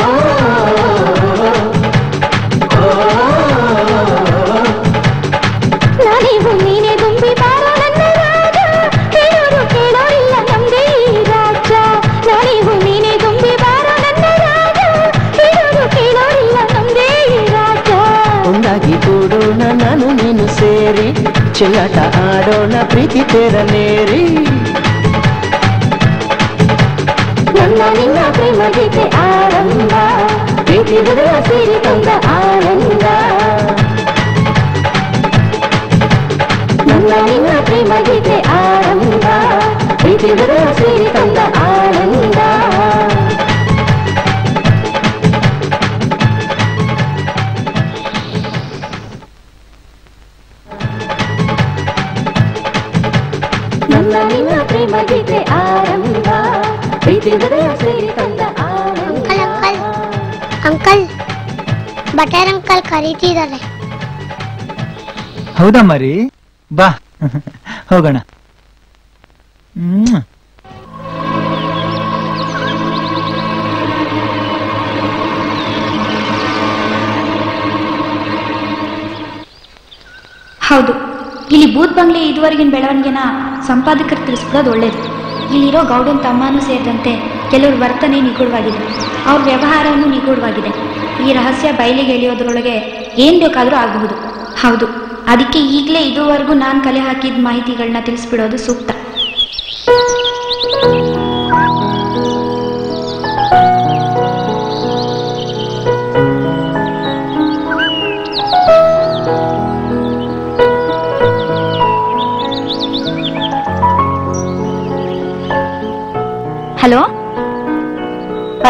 ನಾನಿವು ನೀನೇ ತುಂಬಿ ಬಾರ ನನ್ನ ರಾಜ ಕೇಳೋರು ಕೇಳೋರಿಲ್ಲ ನಮ್ದೇ ಈ ರಾಜ್ಯ ನಾನಿವು ನೀನೇ ತುಂಬಿ ಬಾರ ನನ್ನ ರಾಜ ಕೇಳೋರು ಕೇಳೋರಿಲ್ಲ ನಮ್ದೇ ಈ ರಾಜ್ಯ ಒಂದಾಗಿ ಕೂಡೋಣ ನಾನು ನೀನು ಸೇರಿ ಚೆಲ್ಲಾಟ ಆಡೋಣ ಪ್ರೀತಿ ತೆರನೇರಿ ನನ್ನ ನಿನ್ನ ಪ್ರೇಮ ಗೀತೆ ಆರಂಭ ಪ್ರೀತಿ ಹೃದಯ ಸೇರಿ ತಂದ ಆನಂದ ನನ್ನ ನಿನ್ನ ಪ್ರೇಮ ಗೀತೆ ಆರಂಭ ಪ್ರೀತಿ ಹೃದಯ ಸೇರಿ ತಂದ ಆನಂದ ನನ್ನ ನಿನ್ನ ಪ್ರೇಮ ಗೀತೆ ಆರಂಭ ಪ್ರೀತಿ ಹೃದಯ ಸೇರಿ ತಂದ ಆನಂದ ಅಂಕಲ್ ಬಟರ್ ಅಂಕಲ್ ಕರೀತಿದ್ದಾರೆ ಹೌದಾ ಮರಿ ಬಾ ಹೋಗೋಣ ಹ್ಮ್ ಹೌದು ಇಲ್ಲಿ ಬೂತ್ ಬಂಗ್ಲೆ ಇದುವರೆಗಿನ ಬೆಳವಣಿಗೆನ ಸಂಪಾದಕರು ತಿಳಿಸ್ಬಿಡೋದು ಒಳ್ಳೇದು ಇಲ್ಲಿರೋ ಗೌಡನ್ ತಮ್ಮನೂ ಸೇರಿದಂತೆ ಕೆಲವ್ರ ವರ್ತನೆ ನಿಗೂಢವಾಗಿದೆ ಅವ್ರ ವ್ಯವಹಾರವೂ ನಿಗೂಢವಾಗಿದೆ ಈ ರಹಸ್ಯ ಬಯಲಿಗೆ ಎಳೆಯೋದ್ರೊಳಗೆ ಏನ್ ಬೇಕಾದರೂ ಆಗಬಹುದು ಹೌದು ಅದಕ್ಕೆ ಈಗಲೇ ಇದುವರೆಗೂ ನಾನು ಕಲೆ ಹಾಕಿದ ಮಾಹಿತಿಗಳನ್ನ ತಿಳಿಸ್ಬಿಡೋದು ಸೂಕ್ತ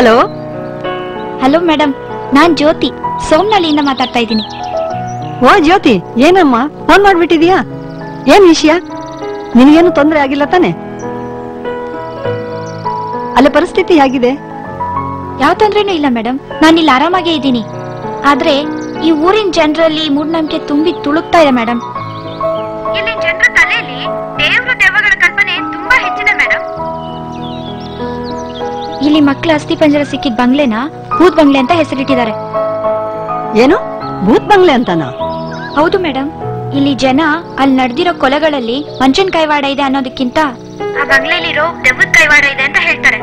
ಹಲೋ ಹಲೋ ಮೇಡಮ್ ನಾನ್ ಜ್ಯೋತಿ ಸೋಮ್ನಳ್ಳಿಯಿಂದ ಮಾತಾಡ್ತಾ ಇದ್ದೀನಿ ಓ ಜ್ಯೋತಿ ಏನಮ್ಮ ಫೋನ್ ಮಾಡ್ಬಿಟ್ಟಿದೀಯಾ ಏನ್ ವಿಷಯ ನಿನಗೇನು ತೊಂದರೆ ಆಗಿಲ್ಲ ತಾನೆ ಅಲ್ಲ ಪರಿಸ್ಥಿತಿ ಹೇಗಿದೆ ಯಾವ ತೊಂದ್ರೆನೂ ಇಲ್ಲ ಮೇಡಮ್ ನಾನು ಇಲ್ಲಿ ಆರಾಮಾಗೇ ಇದ್ದೀನಿ ಆದ್ರೆ ಈ ಊರಿನ ಜನರಲ್ಲಿ ಮೂಢನಂಬಿಕೆ ತುಂಬಿ ತುಳುಕ್ತಾ ಇದೆ ಮೇಡಮ್ ಇಲ್ಲಿನ ಜನರ ತಲೆಯಲ್ಲಿ ದೇವ್ರ ದೆವ್ವಗಳ ಕಲ್ಪನೆ ತುಂಬಾ ಹೆಚ್ಚಿದೆ ಮೇಡಮ್ ಇಲ್ಲಿ ಮಕ್ಕಳ ಅಸ್ಥಿ ಪಂಜರ ಸಿಕ್ಕಿದ ಬಂಗ್ಲೆನ ಭೂತ್ ಬಂಗ್ಲೆ ಅಂತ ಹೆಸರಿಟ್ಟಿದ್ದಾರೆ ಏನು ಭೂತ್ ಬಂಗ್ಲೆ ಅಂತನಾ ಹೌದು ಮೇಡಮ್ ಇಲ್ಲಿ ಜನ ಅಲ್ಲಿ ನಡೆದಿರೋ ಕೊಲೆಗಳಲ್ಲಿ ಮಂಚನ್ ಕೈವಾಡ ಇದೆ ಅನ್ನೋದಕ್ಕಿಂತ ಆ ಬಂಗ್ಲೆಲಿರೋ ದೆವ್ವದ ಕೈವಾಡ ಇದೆ ಅಂತ ಹೇಳ್ತಾರೆ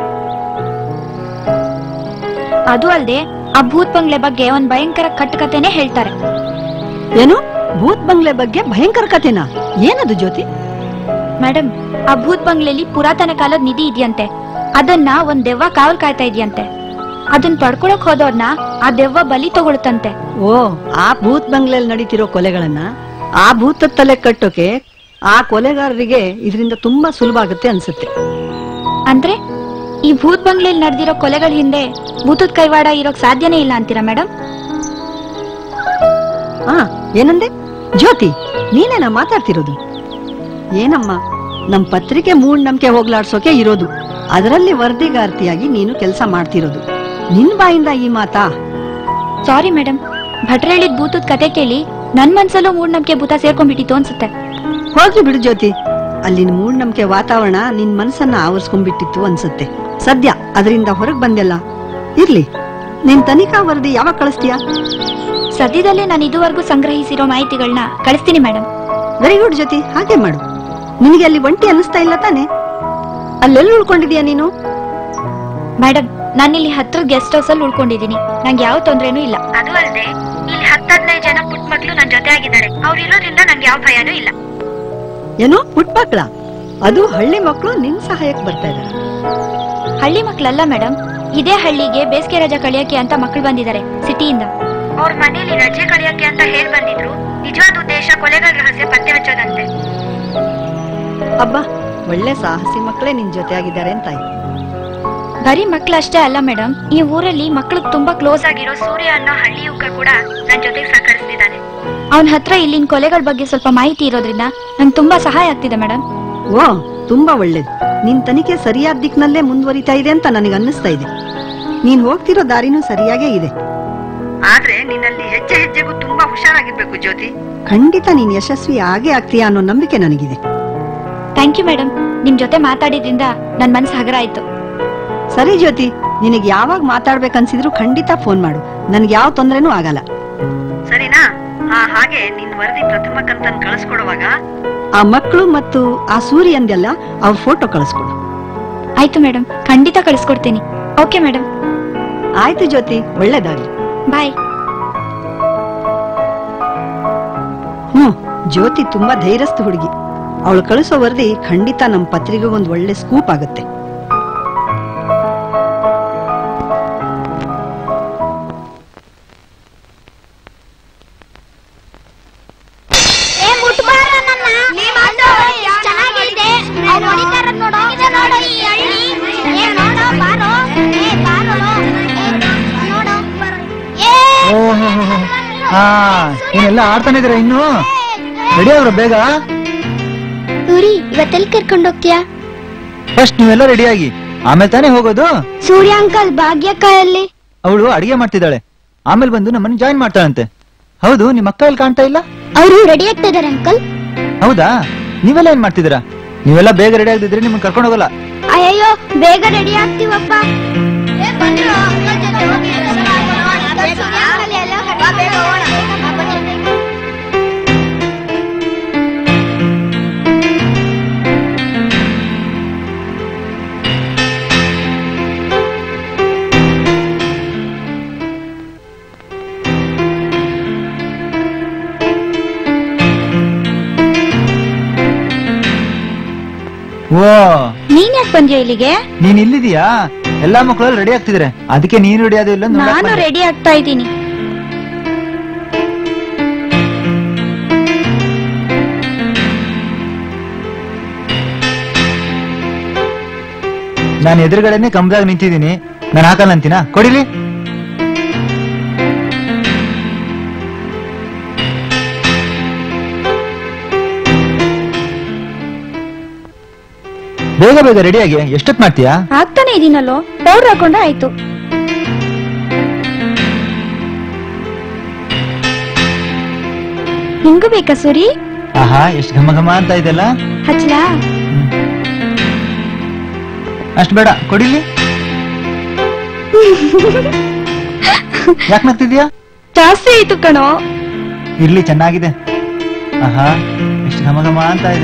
ಅದು ಅಲ್ಲದೆ ಆ ಭೂತ್ ಬಂಗ್ಲೆ ಬಗ್ಗೆ ಒಂದ್ ಭಯಂಕರ ಕಟ್ಟುಕತೆನೆ ಹೇಳ್ತಾರೆ ಏನು ಭೂತ್ ಬಂಗ್ಲೆ ಬಗ್ಗೆ ಭಯಂಕರ ಕಥೆನಾ ಏನದು ಜ್ಯೋತಿ ಮೇಡಮ್ ಆ ಭೂತ್ ಬಂಗ್ಲೆಲಿ ಪುರಾತನ ಕಾಲದ ನಿಧಿ ಇದೆಯಂತೆ ಅದನ್ನ ಒಂದ್ ದೆವ್ವ ಕಾವಲ್ ಕಾಯ್ತಾ ಇದೆಯಂತೆ ಅದನ್ನ ಪಡ್ಕೊಳಕ್ ಹೋದವ್ರನ್ನ ಆ ದೆವ್ವ ಬಲಿ ತಗೊಳುತ್ತಂತೆ ಓ ಆ ಭೂತ್ ಬಂಗ್ಲೆಯಲ್ಲಿ ನಡೀತಿರೋ ಕೊಲೆಗಳನ್ನ ಆ ಭೂತದ ತಲೆ ಕಟ್ಟೋಕೆ ಆ ಕೊಲೆಗಾರರಿಗೆ ಇದರಿಂದ ತುಂಬಾ ಸುಲಭ ಆಗುತ್ತೆ ಅನ್ಸುತ್ತೆ ಅಂದ್ರೆ ಈ ಭೂತ್ ಬಂಗ್ಲೆಲಿ ನಡೆದಿರೋ ಕೊಲೆಗಳ ಹಿಂದೆ ಭೂತದ ಕೈವಾಡ ಇರೋಕ್ ಸಾಧ್ಯನೇ ಇಲ್ಲ ಅಂತೀರಾ ಮೇಡಮ್ ಆ ಏನಂದೆ ಜ್ಯೋತಿ ನೀನೇನಾ ಮಾತಾಡ್ತಿರೋದು ಏನಮ್ಮ ನಮ್ ಪತ್ರಿಕೆ ಮೂಢನಂಬಿಕೆ ಹೋಗ್ಲಾಡ್ಸೋಕೆ ಇರೋದು ಅದರಲ್ಲಿ ವರದಿಗಾರ್ತಿಯಾಗಿ ನೀನು ಕೆಲಸ ಮಾಡ್ತಿರೋದು ನಿನ್ ಬಾಯಿಂದ ಈ ಮಾತಾ ಸಾರಿ ಮೇಡಮ್ ಭಟ್ರ ಹೇಳಿದ ಭೂತದ ಕತೆ ಕೇಳಿ ನನ್ ಮನ್ಸಲ್ಲೂ ಮೂಢನಂಬಿಕೆ ಭೂತ ಸೇರ್ಕೊಂಡ್ಬಿಟ್ಟಿತ್ತು ಅನ್ಸುತ್ತೆ ಹೋಗ್ಲಿ ಬಿಡು ಜ್ಯೋತಿ ಅಲ್ಲಿನ ಮೂಢನಂಬಿಕೆ ವಾತಾವರಣ ನಿನ್ ಮನಸ್ಸನ್ನ ಆವರಿಸ್ಕೊಂಡ್ಬಿಟ್ಟಿತ್ತು ಅನ್ಸುತ್ತೆ ಸದ್ಯ ಅದರಿಂದ ಹೊರಗ್ ಬಂದೆಲ್ಲ ಇರ್ಲಿ ನಿನ್ ತನಿಖಾ ವರದಿ ಯಾವಾಗ ಕಳಿಸ್ತೀಯಾ ಸದ್ಯದಲ್ಲೇ ನಾನು ಇದುವರೆಗೂ ಸಂಗ್ರಹಿಸಿರೋ ಮಾಹಿತಿಗಳನ್ನ ಕಳಿಸ್ತೀನಿ ಮೇಡಮ್ ವೆರಿ ಗುಡ್ ಜ್ಯೋತಿ ಹಾಗೆ ಮಾಡು ನಿನಗೆ ಅಲ್ಲಿ ಒಂಟಿ ಅನ್ನಿಸ್ತಾ ಇಲ್ಲ ತಾನೆ ಅಲ್ಲೆಲ್ಲಿ ಉಳ್ಕೊಂಡಿದ್ಯಾ ನೀನು ಮೇಡಮ್ ನಾನಿಲ್ಲಿ ಹತ್ರ ಗೆಸ್ಟ್ ಹೌಸ್ ಅಲ್ಲಿ ಉಳ್ಕೊಂಡಿದ್ದೀನಿ ನಂಗೆ ಯಾವ ತೊಂದ್ರೆನೂ ಇಲ್ಲ ಅದು ಅಲ್ಲದೆ ಇಲ್ಲಿ ಹತ್ತು ಹದಿನೈದು ಜನ ಪುಟ್ಟ ಮಕ್ಳು ನನ್ ಜೊತೆ ಆಗಿದ್ದಾರೆ ಅವ್ರು ಇರೋದ್ರಿಂದ ನಂಗೆ ಯಾವ ಭಯನೂ ಇಲ್ಲ ಏನು ಪುಟ್ಮಕ್ಳ ಅದು ಹಳ್ಳಿ ಮಕ್ಕಳು ನಿನ್ ಸಹಾಯಕ್ಕೆ ಬರ್ತಾ ಇದ್ದಾರೆ ಹಳ್ಳಿ ಮಕ್ಳಲ್ಲ ಮೇಡಮ್ ಇದೇ ಹಳ್ಳಿಗೆ ಬೇಸಿಗೆ ರಜೆ ಕಳಿಯಕ್ಕೆ ಅಂತ ಮಕ್ಳು ಬಂದಿದ್ದಾರೆ ಸಿಟಿಯಿಂದ ಅವ್ರ ಮನೇಲಿ ರಜೆ ಕಳಿಯಕ್ಕೆ ಅಂತ ಹೇಳಿ ಬಂದಿದ್ರು ನಿಜವಾದ ಉದ್ದೇಶ ಕೊಲೆಗಳ ರಹಸ್ಯ ಪತ್ತೆ ಹಚ್ಚೋದಂತೆ ಅಬ್ಬಾ ಒಳ್ಳೆ ಸಾಹಸಿ ಮಕ್ಕಳೇ ನಿನ್ ಜೊತೆ ಆಗಿದ್ದಾರೆ ಅಂತಾಯ್ತು ಬರೀ ಮಕ್ಳಷ್ಟೇ ಅಲ್ಲ ಮೇಡಮ್ ಈ ಊರಲ್ಲಿ ಮಕ್ಳಿಗೆ ತುಂಬಾ ಕ್ಲೋಸ್ ಆಗಿರೋ ಸೂರ್ಯ ಅನ್ನೋ ಹಳ್ಳಿ ಯುವಕ ಕೂಡ ನನ್ ಜೊತೆಗೆ ಸಹಕರಿಸ್ತಿದ್ದಾನೆ ಅವನ ಹತ್ರ ಇಲ್ಲಿನ ಕೊಲೆಗಳ ಬಗ್ಗೆ ಸ್ವಲ್ಪ ಮಾಹಿತಿ ಇರೋದ್ರಿಂದ ನಂಗೆ ತುಂಬಾ ಸಹಾಯ ಆಗ್ತಿದೆ ಮೇಡಮ್ ಓ ತುಂಬಾ ಒಳ್ಳೇದು ನಿನ್ ತನಿಖೆ ಸರಿಯಾದ ದಿಕ್ನಲ್ಲೇ ಮುಂದುವರಿತಾ ಇದೆ ಅಂತ ನನಗೆ ಅನ್ನಿಸ್ತಾ ಇದೆ ನೀನ್ ಹೋಗ್ತಿರೋ ದಾರಿನೂ ಸರಿಯಾಗೇ ಇದೆ ಆದ್ರೆ ನಿನ್ನಲ್ಲಿ ಹೆಜ್ಜೆ ಹೆಜ್ಜೆಗೂ ತುಂಬಾ ಹುಷಾರಾಗಿರ್ಬೇಕು ಜ್ಯೋತಿ ಖಂಡಿತ ನೀನ್ ಯಶಸ್ವಿ ಆಗೇ ಆಗ್ತೀಯಾ ಅನ್ನೋ ನಂಬಿಕೆ ನನಗಿದೆ ಥ್ಯಾಂಕ್ ಯು ಮೇಡಮ್ ನಿಮ್ ಜೊತೆ ಮಾತಾಡಿದ್ರಿಂದ ನನ್ ಮನ್ಸು ಹಗರ ಆಯ್ತು ಸರಿ ಜ್ಯೋತಿ ನಿನಗೆ ಯಾವಾಗ ಮಾತಾಡ್ಬೇಕನ್ಸಿದ್ರು ಖಂಡಿತ ಫೋನ್ ಮಾಡು ನನ್ಗೆ ಯಾವ ತೊಂದ್ರೆನೂ ಆಗಲ್ಲ ಸರಿನಾ ಹಾಗೆ ನಿನ್ ವರದಿ ಪ್ರಥಮ ಕಂತನ್ ಕಳಿಸ್ಕೊಡುವಾಗ ಆ ಮಕ್ಕಳು ಮತ್ತು ಆ ಸೂರ್ಯ ಅಂದೆಲ್ಲ ಅವ್ರ ಫೋಟೋ ಕಳಿಸ್ಕೊಡು ಆಯ್ತು ಮೇಡಮ್ ಖಂಡಿತ ಕಳಿಸ್ಕೊಡ್ತೀನಿ ಓಕೆ ಮೇಡಮ್ ಆಯ್ತು ಜ್ಯೋತಿ ಒಳ್ಳೇದಾಗ್ಲಿ ಬಾಯ್ ಹ್ಮ್ ಜ್ಯೋತಿ ತುಂಬಾ ಧೈರ್ಯಸ್ಥ ಹುಡುಗಿ ಅವಳು ಕಳಿಸೋ ವರದಿ ಖಂಡಿತ ನಮ್ ಪತ್ರಿಕೆಗೆ ಒಂದ್ ಒಳ್ಳೆ ಸ್ಕೂಪ್ ಆಗುತ್ತೆ ಹಾ ಏನೆಲ್ಲ ಆಡ್ತಾನೆ ಇದ್ದೀರಾ ಇನ್ನು ರೆಡಿ ಅವ್ರ ಬೇಗ ಸೂರಿ ಇವತ್ತೆಲ್ಲಿ ಕರ್ಕೊಂಡು ಹೋಗ್ತೀಯಾ ಫಸ್ಟ್ ನೀವೆಲ್ಲ ರೆಡಿ ಆಗಿ ಆಮೇಲೆ ತಾನೇ ಹೋಗೋದು ಸೂರ್ಯ ಅಂಕಲ್ ಭಾಗ್ಯಕ್ಕಾಯಲ್ಲಿ ಅವಳು ಅಡಿಗೆ ಮಾಡ್ತಿದ್ದಾಳೆ ಆಮೇಲೆ ಬಂದು ನಮ್ಮನ್ನ ಜಾಯಿನ್ ಮಾಡ್ತಾಳಂತೆ ಹೌದು ನಿಮ್ಮ ಅಕ್ಕ ಎಲ್ಲಿ ಕಾಣ್ತಾ ಇಲ್ಲ ಅವರು ರೆಡಿ ಆಗ್ತಾ ಇದಾರೆ ಅಂಕಲ್ ಹೌದಾ ನೀವೆಲ್ಲ ಏನ್ ಮಾಡ್ತಿದ್ದೀರಾ ನೀವೆಲ್ಲ ಬೇಗ ರೆಡಿ ಆಗದಿದ್ರೆ ನಿಮ್ಮನ್ನ ಕರ್ಕೊಂಡು ಹೋಗಲ್ಲ ಅಯ್ಯಯ್ಯೋ ಬೇಗ ರೆಡಿ ಆಗ್ತೀವಪ್ಪ ಓ ನೀನ್ ಯಾಕೆ ಬಂದ್ಯಾ ಇಲ್ಲಿಗೆ ನೀನ್ ಇಲ್ಲಿದೀಯಾ ಎಲ್ಲಾ ಮಕ್ಕಳು ರೆಡಿ ಆಗ್ತಿದಾರೆ ಅದಕ್ಕೆ ನೀನು ರೆಡಿ ಆದ ಇಲ್ಲ ಅಂತ ನೋಡಕ್ ನಾನು ಬಂದೆ. ರೆಡಿ ಆಗ್ತಾ ಇದ್ದೀನಿ ನಾನು ಎದುರುಗಡೆನೆ ಕಂಬದಾಗ ನಿಂತಿದ್ದೀನಿ ನಾನು ಹಾಕಲ್ಲ ಅಂತೀನಾ ಕೊಡಿಲಿ ಬೇಗ ಬೇಗ ರೆಡಿಯಾಗಿ ಎಷ್ಟೊತ್ತು ಮಾಡ್ತೀಯಾ ಆಗ್ತಾನೆ ಇದೀನಲ್ಲೋ ಪೌಡರ್ ಹಾಕೊಂಡ್ರೆ ಆಯ್ತು ನಿಂಗೂ ಬೇಕಾ ಸೂರಿ ಆಹಾ ಎಷ್ಟು ಘಮ ಘಮ ಅಂತ ಇದೆಲ್ಲ ಹಚ್ಲಾ ಅಷ್ಟು ಬೇಡ ಕೊಡಿಲಿ ಯಾಕೆ ನಗ್ತಿದ್ಯಾ ಜಾಸ್ತಿ ಆಯ್ತು ಕಣೋ ಇರ್ಲಿ ಚೆನ್ನಾಗಿದೆ ಆಹಾ ಎಷ್ಟು ಘಮ ಘಮ ಅಂತ ಇದೆ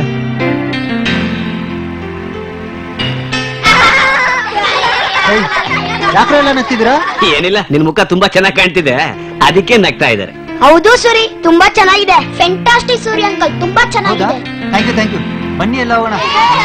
ಯಾಕ್ರೆ ಎಲ್ಲ ನಗ್ತಿದ್ದೀರಾ ಏನಿಲ್ಲ ನಿನ್ ಮುಖ ತುಂಬಾ ಚೆನ್ನಾಗಿ ಕಾಣ್ತಿದೆ ಅದಕ್ಕೆ ನಗ್ತಾ ಇದ್ದಾರೆ ಹೌದು ಸೂರಿ ತುಂಬಾ ಚೆನ್ನಾಗಿದೆ ಫೆಂಟಾಸ್ಟಿಕ್ ಸೂರಿ ಅಂಕಲ್ ತುಂಬಾ ಹೌದಾ ಚೆನ್ನಾಗಿದೆ ಥ್ಯಾಂಕ್ ಯು ಥ್ಯಾಂಕ್ ಯು ಬನ್ನಿ ಎಲ್ಲ ಹೋಗೋಣ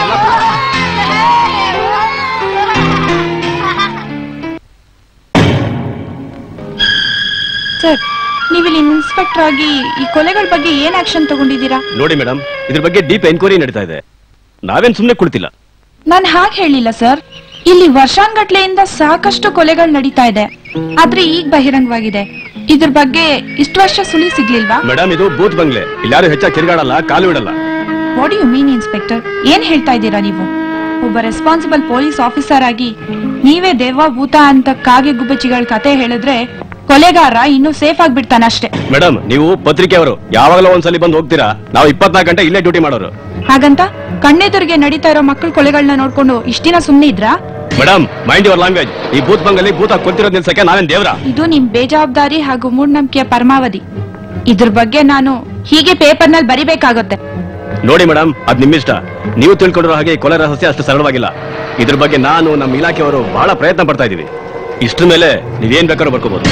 ಸರ್ ನೀವಿಲ್ಲಿ ಇನ್ಸ್ಪೆಕ್ಟರ್ ಆಗಿ ಈ ಕೊಲೆಗಳ ಬಗ್ಗೆ ಏನ್ ಆಕ್ಷನ್ ತಗೊಂಡಿದ್ದೀರಾ ನೋಡಿ ಮೇಡಮ್ ಇದ್ರ ಬಗ್ಗೆ ಡೀಪ್ ಎನ್ಕ್ವೈರಿ ನಡೀತಾ ಇದೆ ನಾವೇನ್ ಸುಮ್ನೆ ಕುಳಿತಿಲ್ಲ ನಾನ್ ಹಾಗೆ ಹೇಳಿಲ್ಲ ಸರ್ ಇಲ್ಲಿ ವರ್ಷಾನ್ಗಟ್ಲೆಯಿಂದ ಸಾಕಷ್ಟು ಕೊಲೆಗಳು ನಡೀತಾ ಇದೆ ಆದ್ರೆ ಈಗ ಬಹಿರಂಗವಾಗಿದೆ ಇದ್ರ ಬಗ್ಗೆ ಇಷ್ಟು ವರ್ಷ ಸುಳಿ ಸಿಗ್ಲಿಲ್ವಾ ಮೇಡಮ್ ಇದು ಬೂತ್ ಬಂಗ್ಲೆ ಇಲ್ಲಾರು ಹೆಚ್ಚಾಗಿ ತಿರುಗಾಡಲ್ಲ ಕಾಲು ಇಡಲ್ಲ ವಾಟ್ ಯು ಮೀನ್ ಇನ್ಸ್ಪೆಕ್ಟರ್ ಏನ್ ಹೇಳ್ತಾ ಇದ್ದೀರಾ ನೀವು ಒಬ್ಬ ರೆಸ್ಪಾನ್ಸಿಬಲ್ ಪೊಲೀಸ್ ಆಫೀಸರ್ ಆಗಿ ನೀವೇ ದೇವ ಭೂತ ಅಂತ ಕಾಗೆ ಗುಬ್ಬಚ್ಚಿಗಳ ಕತೆ ಹೇಳಿದ್ರೆ ಕೊಲೆಗಾರ ಇನ್ನು ಸೇಫ್ ಆಗ್ಬಿಡ್ತಾನಷ್ಟೇ ಮೇಡಮ್ ನೀವು ಪತ್ರಿಕೆಯವರು ಯಾವಾಗಲೂ ಒಂದ್ಸಲಿ ಬಂದು ಹೋಗ್ತೀರಾ ನಾವು ಇಪ್ಪತ್ನಾಲ್ಕು ಗಂಟೆ ಇಲ್ಲೇ ಡ್ಯೂಟಿ ಮಾಡೋರು ಹಾಗಂತ ಕಣ್ಣೆದುರಿಗೆ ನಡೀತಾ ಇರೋ ಮಕ್ಕಳ ಕೊಲೆಗಳನ್ನ ನೋಡ್ಕೊಂಡು ಇಷ್ಟ ದಿನ ಸುಮ್ನೆ ಇದ್ರಾ ಮೇಡಮ್ ಮೈಂಡ್ ಯುವರ್ ಲ್ಯಾಂಗ್ವೇಜ್ ಈ ಬೂತ್ ಬಂಗಲ್ಲಿ ಭೂತ ಕೊಲ್ತಿರೋದ್ ನಿಲ್ಸಕ್ಕೆ ನಾವೇನ್ ದೇವ್ರ ಇದು ನಿಮ್ ಬೇಜವಾಬ್ದಾರಿ ಹಾಗೂ ಮೂಢನಂಬಿಕೆಯ ಪರಮಾವಧಿ ಇದ್ರ ಬಗ್ಗೆ ನಾನು ಹೀಗೆ ಪೇಪರ್ನಲ್ಲಿ ಬರಿಬೇಕಾಗುತ್ತೆ ನೋಡಿ ಮೇಡಮ್ ಅದ್ ನಿಮ್ಮಿಷ್ಟ ನೀವು ತಿಳ್ಕೊಂಡಿರೋ ಹಾಗೆ ಈ ಕೊಲೆ ರಹಸ್ಯ ಅಷ್ಟು ಸರಳವಾಗಿಲ್ಲ ಇದ್ರ ಬಗ್ಗೆ ನಾನು ನಮ್ಮ ಇಲಾಖೆಯವರು ಬಹಳ ಪ್ರಯತ್ನ ಪಡ್ತಾ ಇದೀವಿ ಇಷ್ಟ್ರ ಮೇಲೆ ನೀವೇನ್ ಬೇಕಾದ್ರೂ ಬರ್ಕೋಬಹುದು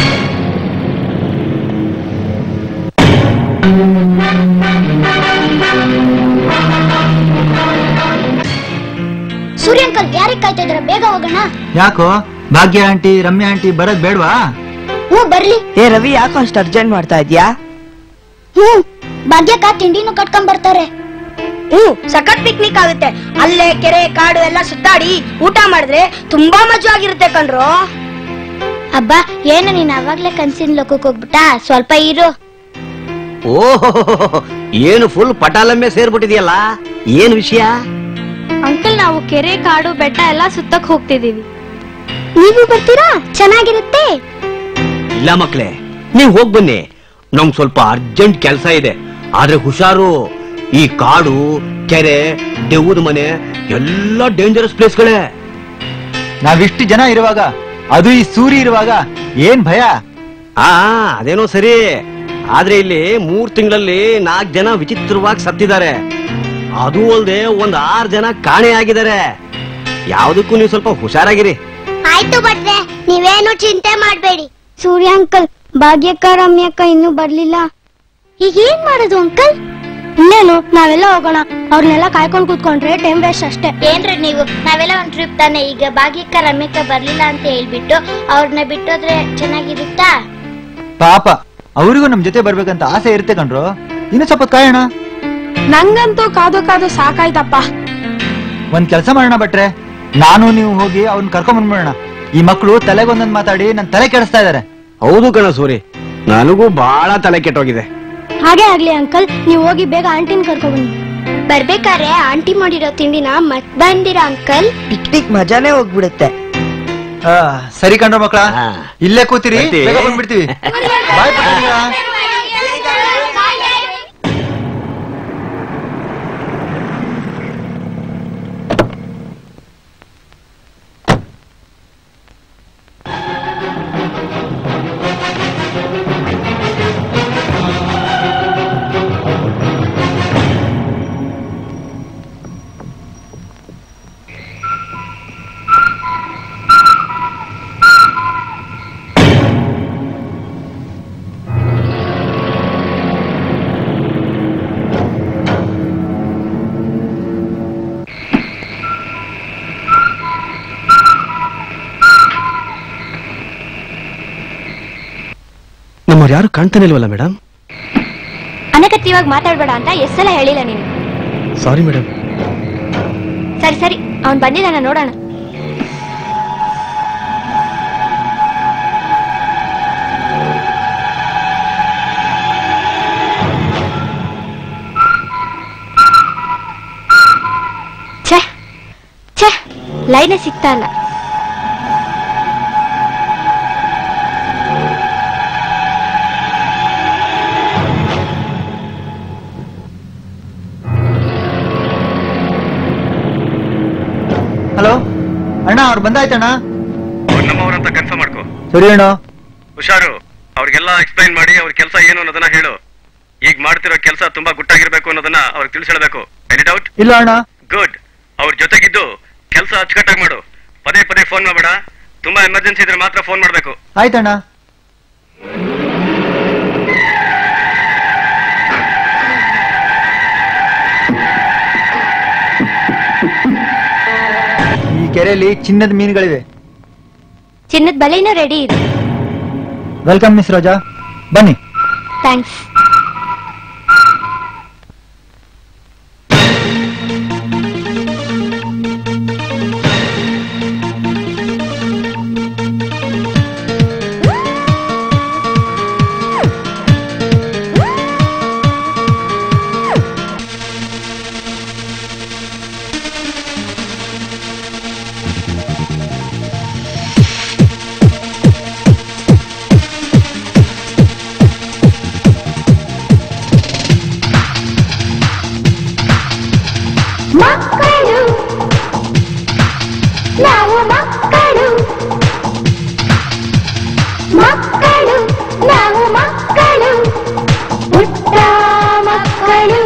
ಸೂರ್ಯ ಅಂಕಲ್ ಯಾರಿಗೆ ಕಾಯ್ತಾ ಇದ್ರ ಬೇಗ ಹೋಗೋಣ ಯಾಕೋ ಭಾಗ್ಯ ಆಂಟಿ ರಮ್ಯಾ ಆಂಟಿ ಬರೋದ್ ಬೇಡ್ವಾ ಹ್ಞೂ ಬರ್ಲಿ ಏ ರವಿ ಯಾಕೋ ಅಷ್ಟು ಅರ್ಜೆಂಟ್ ಮಾಡ್ತಾ ಇದ್ಯಾ ಹ್ಮ್ ಭಾಗ್ಯಕ್ಕ ತಿಂಡಿನೂ ಕಟ್ಕೊಂಡ್ ಬರ್ತಾರೆ ಹ್ಮ್ ಸಖತ್ ಪಿಕ್ನಿಕ್ ಆಗುತ್ತೆ ಅಲ್ಲೇ ಕೆರೆ ಕಾಡು ಎಲ್ಲ ಸುತ್ತಾಡಿ ಊಟ ಮಾಡಿದ್ರೆ ತುಂಬಾ ಮಜವಾಗಿರುತ್ತೆ ಕಣ್ರು ಅಬ್ಬಾ ಏನು ನೀನ್ ಅವಾಗ್ಲೇ ಕನ್ಸಿನ ಲೋಕಕ್ಕೆ ಹೋಗ್ಬಿಟ್ಟ ಸ್ವಲ್ಪ ಇರು ಓಹೋ ಏನು ಫುಲ್ ಪಟಾಲಮ್ಮೆ ಸೇರ್ಬಿಟ್ಟಿದ್ಯಲ್ಲ ಏನ್ ವಿಷಯ ಅಂಕಲ್ ನಾವು ಕೆರೆ ಕಾಡು ಬೆಟ್ಟ ಎಲ್ಲ ಸುತ್ತಕ್ ಹೋಗ್ತಿದೀವಿ ನೀವು ಬರ್ತೀರಾ ಚೆನ್ನಾಗಿರುತ್ತೆ ಇಲ್ಲ ಮಕ್ಳೇ ನೀವ್ ಹೋಗ್ ಬನ್ನಿ ನಮ್ಗ್ ಸ್ವಲ್ಪ ಅರ್ಜೆಂಟ್ ಕೆಲಸ ಇದೆ ಆದ್ರೆ ಹುಷಾರು ಈ ಕಾಡು ಕೆರೆ ದೆವ್ವದ ಮನೆ ಎಲ್ಲ ಡೇಂಜರಸ್ ಪ್ಲೇಸ್ಗಳೇ ನಾವಿಷ್ಟು ಜನ ಇರುವಾಗ ಅದು ಈ ಸೂರ್ಯ ಇರುವಾಗ ಏನ್ ಭಯ ಆ ಅದೇನೋ ಸರಿ ಆದ್ರೆ ಇಲ್ಲಿ ಮೂರ್ ತಿಂಗಳಲ್ಲಿ ನಾಲ್ಕು ಜನ ವಿಚಿತ್ರವಾಗಿ ಸತ್ತಿದ್ದಾರೆ ಅದು ಅಲ್ದೆ ಒಂದ್ ಆರ್ ಜನ ಕಾಣೆ ಆಗಿದ್ದಾರೆ ಯಾವ್ದಕ್ಕೂ ನೀವು ಸ್ವಲ್ಪ ಹುಷಾರಾಗಿರಿ ಆಯ್ತು ಭಟ್ರೆ ನೀವೇನು ಚಿಂತೆ ಮಾಡ್ಬೇಡಿ ಸೂರ್ಯ ಅಂಕಲ್ ಭಾಗ್ಯಕ್ಕ ರಮ್ಯಕ್ಕ ಇನ್ನೂ ಬರ್ಲಿಲ್ಲ ಈಗ ಏನ್ ಮಾಡೋದು ಅಂಕಲ್ ಇನ್ನೇನು ನಾವೆಲ್ಲ ಹೋಗೋಣ ಅವ್ರನ್ನೆಲ್ಲ ಕಾಯ್ಕೊಂಡ್ ಕೂತ್ಕೊಂಡ್ರೆ ಟೈಮ್ ವೇಸ್ಟ್ ಅಷ್ಟೇ ಏನ್ರಿ ನೀವು ನಾವೆಲ್ಲ ಒಂದ್ ಟ್ರಿಪ್ ತಾನೆ ಈಗ ಭಾಗ್ಯಕ್ಕ ರಮ್ಯಕ್ಕ ಬರ್ಲಿಲ್ಲ ಅಂತ ಹೇಳ್ಬಿಟ್ಟು ಅವ್ರನ್ನ ಬಿಟ್ಟೋದ್ರೆ ಚೆನ್ನಾಗಿರುತ್ತಾ ಪಾಪ ಅವರಿಗೂ ನಮ್ ಜೊತೆ ಬರ್ಬೇಕಂತ ಆಸೆ ಇರುತ್ತೆ ಕಣ್ರು ಇನ್ನು ಸ್ವಲ್ಪ ಹೊತ್ತು ಕಾಯೋಣ ನಂಗಂತೂ ಕಾದು ಕಾದು ಸಾಕಾಯ್ತಪ್ಪ ಒಂದ್ ಕೆಲಸ ಮಾಡೋಣ ಬಟ್ರೆ ನಾನು ನೀವು ಹೋಗಿ ಅವ್ರನ್ನ ಕರ್ಕೊಂಡ್ ಬಂದ್ಬಿಡೋಣ ಈ ಮಕ್ಕಳು ತಲೆಗೊಂದೊಂದ್ ಮಾತಾಡಿ ನನ್ ತಲೆ ಕೆಡಿಸ್ತಾ ಇದಾರೆ ಹೌದು ಕಣ ಸೂರಿ ನನಗೂ ಬಹಳ ತಲೆ ಕೆಟ್ಟೋಗಿದೆ ಹಾಗೆ ಆಗ್ಲಿ ಅಂಕಲ್ ನೀವು ಹೋಗಿ ಬೇಗ ಆಂಟಿನ ಕರ್ಕೊಂಡ್ಬನ್ನಿ ಬರ್ಬೇಕಾದ್ರೆ ಆಂಟಿ ಮಾಡಿರೋ ತಿಂಡಿನ ಮತ್ ಬಂದಿರಾ ಅಂಕಲ್ ಪಿಕ್ನಿಕ್ ಮಜಾನೇ ಹೋಗ್ಬಿಡುತ್ತೆ ಆ, ಸರಿ ಕಣ್ರ ಮಕ್ಕಳ ಹಾ. ಇಲ್ಲೇ ಕೂತಿರಿ ಬರ್ತೀವಿ. ಬೇಗ ಬಂದ್ಬಿಡ್ತೀವಿ ಬಾಯ್ ಪುಟ್ಟಣ್ಣ. ನಮ್ಮವ್ರು ಯಾರು ಕಾಣ್ತಾನೆ ಇಲ್ವಲ್ಲ ಮೇಡಮ್ ಅನಗತ್ಯವಾಗಿ ಮಾತಾಡ್ಬೇಡ ಅಂತ ಎಷ್ಟೆಲ್ಲ ಹೇಳಿಲ್ಲ ನೀನು ಸಾರಿ ಮೇಡಮ್ ಸರಿ ಸರಿ ಅವ್ನ್ ಬಂದಿದ್ದಾನ ನೋಡೋಣ ನೆಲೆನೇ ಸಿಗ್ತಾ ಇಲ್ಲ ಹಲೋ ಅಣ್ಣ ಅವ್ರು ಬಂದಾಯ್ತಣ್ಣ ನಮ್ಮವರಂತ ಕನ್ಫರ್ಮ್ ಮಾಡ್ಕೋ ಸರಿ ಅಣ್ಣ ಹುಷಾರು ಅವ್ರಿಗೆಲ್ಲ ಎಕ್ಸ್ಪ್ಲೈನ್ ಮಾಡಿ ಅವ್ರ ಕೆಲಸ ಏನು ಅನ್ನೋದನ್ನ ಹೇಳು ಈಗ ಮಾಡ್ತಿರೋ ಕೆಲಸ ತುಂಬಾ ಗುಟ್ಟಾಗಿರ್ಬೇಕು ಅನ್ನೋದನ್ನ ಅವ್ರಿಗೆ ತಿಳಿಸಿಡಬೇಕು ಎನಿ ಡೌಟ್ ಇಲ್ಲ ಅಣ್ಣ ಗುಡ್ ಅವ್ರ ಜೊತೆಗಿದ್ದು ಕೆಲಸ ಅಚ್ಚುಕಟ್ಟಾಗಿ ಮಾಡು ಪದೇ ಪದೇ ಫೋನ್ ಮಾಡಬೇಡ ತುಂಬಾ ಎಮರ್ಜೆನ್ಸಿ ಇದ್ರೆ ಮಾತ್ರ ಫೋನ್ ಮಾಡ್ಬೇಕು ಆಯ್ತಣ್ಣ ಈ ಕೆರೆಯಲ್ಲಿ ಚಿನ್ನದ ಮೀನುಗಳಿವೆ ಚಿನ್ನದ ಬಲೆನೂ ರೆಡಿ ಇದೆ ವೆಲ್ಕಮ್ ಮಿಸ್ ರೋಜಾ ಬನ್ನಿ ಥ್ಯಾಂಕ್ಸ್ ಮಕ್ಕಳು ನಾವು ಮಕ್ಕಳು ಮಕ್ಕಳು ನಾವು ಮಕ್ಕಳು ಪುಟ್ಟ ಮಕ್ಕಳು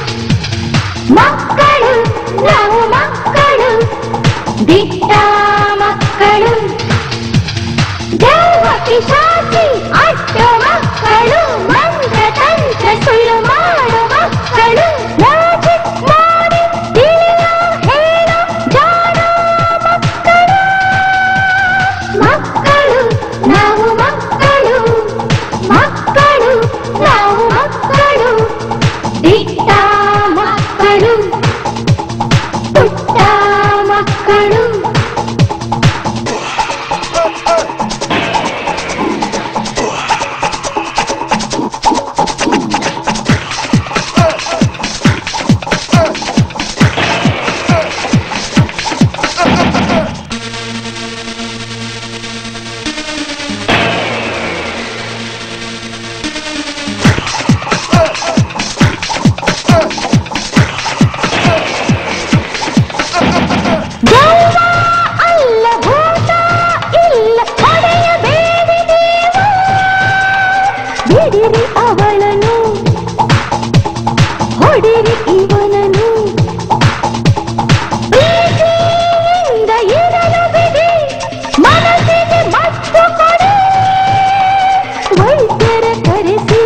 ಮಕ್ಕಳು ನಾವು ಮಕ್ಕಳು ದಿಟ್ಟ ಮಕ್ಕಳು ದೇವ ಪಿಶಾಚಿ ಅಡ್ಡ ಮಕ್ಕಳು ಮಂತ್ರ ತಂತ್ರ ಸುಳ್ಳು ಮಾಡು ಮಕ್ಕಳು ಮ್ಯಾಜಿಕ್ ಮಾಡಿ ತಿಳಿಯೋ ಹೇಳೋ ಜಾಣ ಮಕ್ಕಳು ಮಕ್ಕಳು ನಾವು ಮಕ್ಕಳು ಮಕ್ಕಳು ನಾವು ಮಕ್ಕಳು ದಿಟ್ಟ ಮಕ್ಕಳು ಪುಟ್ಟ ಮಕ್ಕಳು ದೈವ ಅಲ್ಲ ಭೂತ ಇಲ್ಲ ಹೊಡೆಯಬೇಡಿ ನೀವು ಬಿಡಿರಿ ಅವಳನು ಹೊಡಿರಿ ಇವನನು ಪ್ರೀತಿಯಿಂದ ಇರಲು ಬಿಡಿ ಮನಸ್ಸಿಗೆ ಮತ್ತು ಕೊಡಿ ವೈದ್ಯರ ಕರೆಸಿ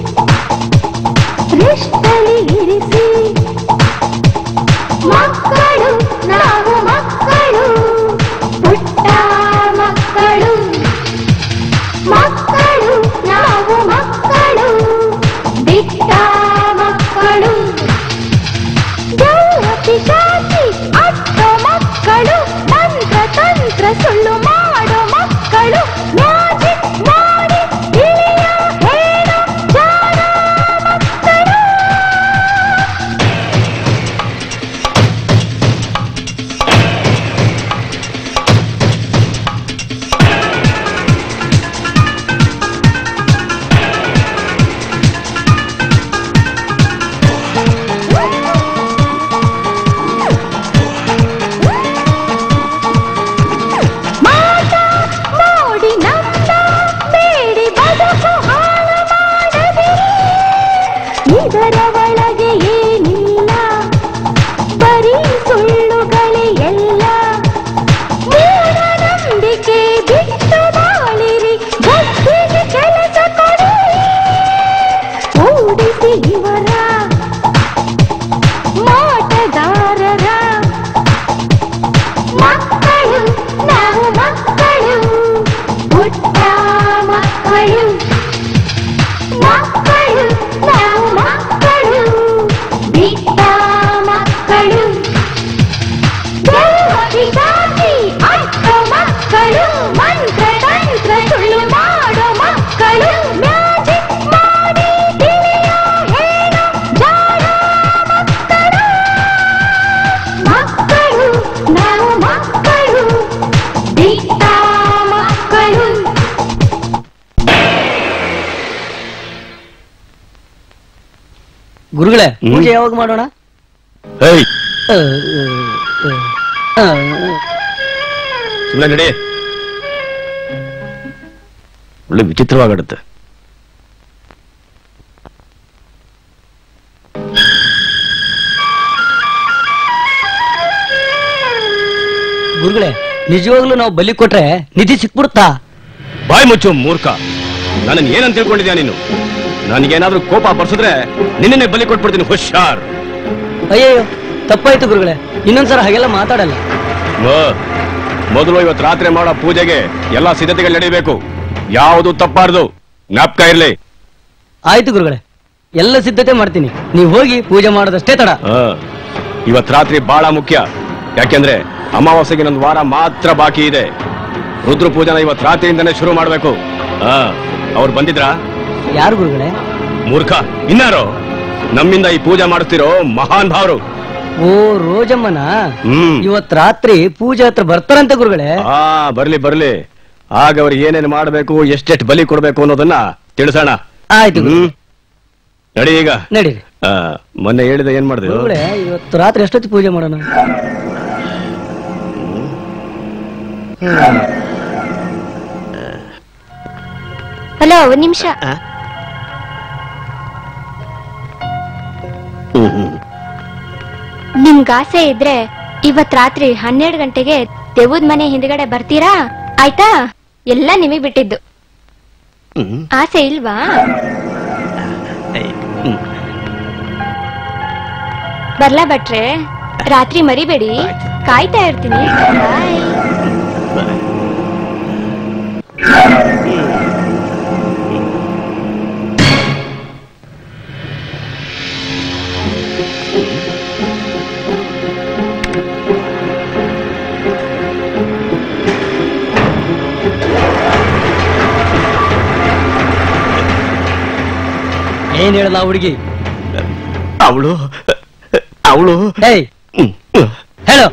ರಿಷ್ಟಲಿ ಇರಿಸಿ ಮಕ್ಕಳು ನಾವು ಮಕ್ಕಳು ಪುಟ್ಟ ಮಕ್ಕಳು ಮಕ್ಕಳು ನಾವು ಮಕ್ಕಳು ದಿಟ್ಟ ಮಕ್ಕಳು ದೇವ ಪಿಶಾಚಿ ಅಡ್ಡ ಮಕ್ಕಳು ಮಂತ್ರ ತಂತ್ರ ಸುಳ್ಳು ಮಾಡೋ ಮಕ್ಕಳು ಮ್ಯಾಜಿಕ್ ಮಾಡಿ ತಿಳಿಯೋ ಹೇಳೋ ಜಾಣ ಮಕ್ಕಳು ಮಾಟ ನೋಡಿ ನಂದ ಬೇಡಿ ಬದುಕು ಹಾಳು ಮಾಡದಿರಿ ಇದರ ಒಳಗೆ ಏನಿಲ್ಲ ಬರೀ ಸುಳ್ಳುಗಳೇ ಎಲ್ಲ ಮೂಢನಂಬಿಕೆ ಬಿಟ್ಟು ಬಾಳಿರಿ ಬುದ್ಧಿಗೆ ಕೆಲಸ ಕೊಡಿ ಓಡಿಸಿ ಇವರ ಮಾಟಗಾರರ ಮಕ್ಕಳು ನಾವು ಮಕ್ಕಳು ಪುಟ್ಟ ಮಕ್ಕಳು ಮಕ್ಕಳು ನಾವು ಮಕ್ಕಳು ಬಿಟ್ಟ ಮಕ್ಕಳು ದೇವ ಪಿಶಾಚಿ ಅಡ್ಡ ಮಕ್ಕಳು ಮಂತ್ರ ತಂತ್ರ ಸುಳ್ಳು ಮಾಡೋ ಮಕ್ಕಳು ಮ್ಯಾಜಿಕ್ ಮಾಡಿ ತಿಳಿಯೋ ಹೇಳೋ ಗುರುಗಳೇ ಹ್ಮ್. ಪೂಜೆ ಯಾವಾಗ ಮಾಡೋಣ ಹೇಯ್ ಆ, ಆ, ಆ, ಆ. ಸುಮ್ಮನೆ ನಡಿ ಒಳ್ಳೆ ವಿಚಿತ್ರವಾಗಡುತ್ತೆ ಗುರುಗಳೇ ನಿಜವಾಗ್ಲೂ ನಾವು ಬಲಿ ಕೊಟ್ರೆ ನಿಧಿ ಸಿಕ್ಬಿಡುತ್ತಾ ಬಾಯ್ ಮುಚ್ಚು ಮೂರ್ಖ ನನ್ನನ್ನು ಏನಂತ ತಿಳ್ಕೊಂಡಿದ್ಯಾ ನೀನು ನನಗೇನಾದ್ರೂ ಕೋಪ ಬರ್ಸಿದ್ರೆ ನಿನ್ನೆ ಬಲಿ ಕೊಟ್ಬಿಡ್ತೀನಿ ಹುಷಾರ್ ಅಯ್ಯಯ್ಯೋ ತಪ್ಪಾಯ್ತು ಗುರುಗಳೇ ಇನ್ನೊಂದ್ಸಲ ಹಾಗೆಲ್ಲ ಮಾತಾಡಲ್ಲ ಓ, ಮೊದಲು ಇವತ್ತು ರಾತ್ರಿ ಮಾಡೋ ಪೂಜೆಗೆ ಎಲ್ಲಾ ಸಿದ್ಧತೆಗಳು ನಡೀಬೇಕು ಯಾವುದು ತಪ್ಪಾರ್ದು ಜ್ಞಾಪಕ ಇರ್ಲಿ ಆಯ್ತು ಗುರುಗಳೇ ಎಲ್ಲ ಸಿದ್ಧತೆ ಮಾಡ್ತೀನಿ ನೀವು ಹೋಗಿ ಪೂಜೆ ಮಾಡೋದಷ್ಟೇ ತಡ ಆ, ಇವತ್ ರಾತ್ರಿ ಬಹಳ ಮುಖ್ಯ ಯಾಕೆಂದ್ರೆ ಅಮಾವಾಸ್ಯೆಗೆ ಒಂದು ವಾರ ಮಾತ್ರ ಬಾಕಿ ಇದೆ ರುದ್ರ ಪೂಜನ ಇವತ್ ರಾತ್ರಿಯಿಂದನೇ ಶುರು ಮಾಡ್ಬೇಕು ಆ ಅವ್ರು ಬಂದಿದ್ರಾ ಯಾರು ಗುರುಗಳೇ ಮೂರ್ಖ ಇನ್ನಾರು ನಮ್ಮಿಂದ ಈ ಪೂಜೆ ಮಾಡುತ್ತಿರೋ ಮಹಾನ್ ಭಾವರು ಓ ರೋಜಮ್ಮನ ಹ್ಮ್ ಇವತ್ ರಾತ್ರಿ ಪೂಜೆ ಹತ್ರ ಬರ್ತಾರಂತೆ ಗುರುಗಳೇ ಆ ಬರ್ಲಿ ಬರ್ಲಿ ಆಗ ಅವ್ರಿಗೆ ಏನೇನ್ ಮಾಡ್ಬೇಕು ಎಷ್ಟೆಷ್ಟು ಬಲಿ ಕೊಡ್ಬೇಕು ಅನ್ನೋದನ್ನ ತಿಳಿಸೋಣ ಆಯ್ತು ಹ್ಮ್ ನಡಿ ಈಗ ನಡೀರಿ ಆ, ಮೊನ್ನೆ ಹೇಳಿದ ಏನ್ ಮಾಡಿದೆ ಗುರುಗಳೇ ಇವತ್ತು ರಾತ್ರಿ ಎಷ್ಟೊತ್ತಿ ಪೂಜೆ ಮಾಡೋಣ ಹಲೋ ಒಂದ್ ನಿಮಿಷ ನಿಮ್ಗ್ ಆಸೆ ಇದ್ರೆ ಇವತ್ ರಾತ್ರಿ ಹನ್ನೆರಡು ಗಂಟೆಗೆ ದೆವ್ವದ್ ಮನೆ ಹಿಂದ್ಗಡೆ ಬರ್ತೀರಾ ಆಯ್ತಾ ಎಲ್ಲ ನಿಮಗ್ ಬಿಟ್ಟಿದ್ದು ಆಸೆ ಇಲ್ವಾ ಬರ್ಲಾ ಭಟ್ರೆ ರಾತ್ರಿ ಮರಿಬೇಡಿ ಕಾಯ್ತಾ ಇರ್ತೀನಿ ಬಾಯ್ ಏನ್ ಹೇಳಲ್ಲ ಹುಡುಗಿ ಅವಳು ಅವಳು ಏಯ್ ಹೇಳು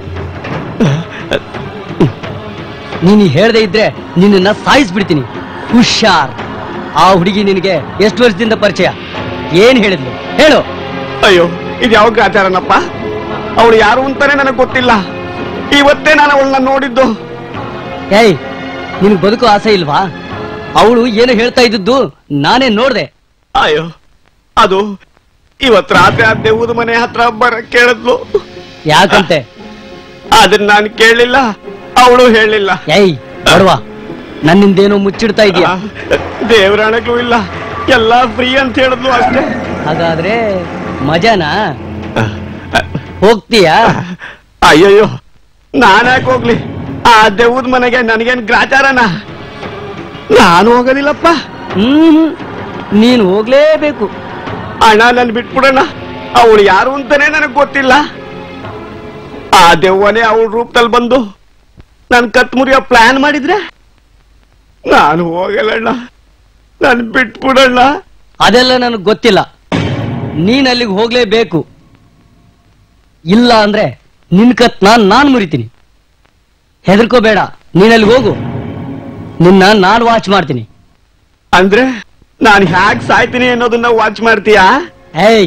ನೀನು ಹೇಳ್ದೆ ಇದ್ರೆ ನಿನ್ನ ಸಾಯಿಸ್ಬಿಡ್ತೀನಿ ಹುಷಾರ್ ಆ ಹುಡುಗಿ ನಿನಗೆ ಎಷ್ಟು ವರ್ಷದಿಂದ ಪರಿಚಯ ಏನ್ ಹೇಳಿದ್ಲು ಹೇಳು ಅಯ್ಯೋ ಇದು ಯಾವ ಆಚಾರನಪ್ಪ ಅವಳು ಯಾರು ಅಂತಾನೆ ನನಗೆ ಗೊತ್ತಿಲ್ಲ ಇವತ್ತೇ ನಾನು ಅವಳನ್ನ ನೋಡಿದ್ದು ಏಯ್ ನಿನ್ ಬದುಕು ಆಸೆ ಇಲ್ವಾ ಅವಳು ಏನು ಹೇಳ್ತಾ ಇದ್ದದ್ದು ನಾನೇ ನೋಡ್ದೆ ಅಯ್ಯೋ ಅದು ಇವತ್ ರಾತ್ರಿ ಆ ದೇವದ ಮನೆ ಹತ್ರ ಬರ ಕೇಳಿದ್ಲು ಯಾಕಂತೆ ಅದನ್ನ ನಾನು ಕೇಳಲಿಲ್ಲ ಅವಳು ಹೇಳಿಲ್ಲ ಏಯ್ ಬಡವಾ ನನ್ನಿಂದೇನೋ ಮುಚ್ಚಿಡ್ತಾ ಇದೀಯಾ ದೇವರಾಣಗಳು ಇಲ್ಲ ಎಲ್ಲಾ ಫ್ರೀ ಅಂತ ಹೇಳಿದ್ಲು ಅಷ್ಟೇ ಹಾಗಾದ್ರೆ ಮಜಾನಾ ಹೋಗ್ತೀಯಾ ಅಯ್ಯಯ್ಯೋ ನಾನ್ಯಾಕೆ ಹೋಗ್ಲಿ ಆ ದೇವದ ಮನೆಗೆ ನನಗೇನ್ ಗ್ರಾಚಾರನ ನಾನು ಹೋಗೋದಿಲ್ಲಪ್ಪ ಹ್ಮ್ ನೀನು ಹೋಗ್ಲೇಬೇಕು ಅಣ್ಣ ನನ್ ಬಿಟ್ಬಿಡೋಣ ಅವಳು ಯಾರು ಅಂತಾನೆ ನನಗ್ ಗೊತ್ತಿಲ್ಲ ಆ ದೆವ್ವನೇ ಅವಳ ರೂಪದಲ್ಲಿ ಬಂದು ನನ್ ಕತ್ ಮುರಿಯೋ ಪ್ಲಾನ್ ಮಾಡಿದ್ರೆ ನಾನು ಹೋಗಲ್ಲಣ್ಣ ನನ್ ಬಿಟ್ಬಿಡಣ್ಣ ಅದೆಲ್ಲ ನನಗೆ ಗೊತ್ತಿಲ್ಲ ನೀನ್ ಅಲ್ಲಿಗೆ ಹೋಗ್ಲೇಬೇಕು ಇಲ್ಲ ಅಂದ್ರೆ ನಿನ್ ಕತ್ ನಾನ್ ನಾನ್ ಮುರಿತೀನಿ ಹೆದರ್ಕೋಬೇಡ ನೀನ್ ಅಲ್ಲಿಗೆ ಹೋಗು ನಿನ್ನ ನಾನ್ ವಾಚ್ ಮಾಡ್ತೀನಿ ಅಂದ್ರೆ ನಾನು ಹ್ಯಾಕ್ ಸಾಯ್ತೀನಿ ಅನ್ನೋದನ್ನ ವಾಚ್ ಮಾಡ್ತೀಯಾ ಏಯ್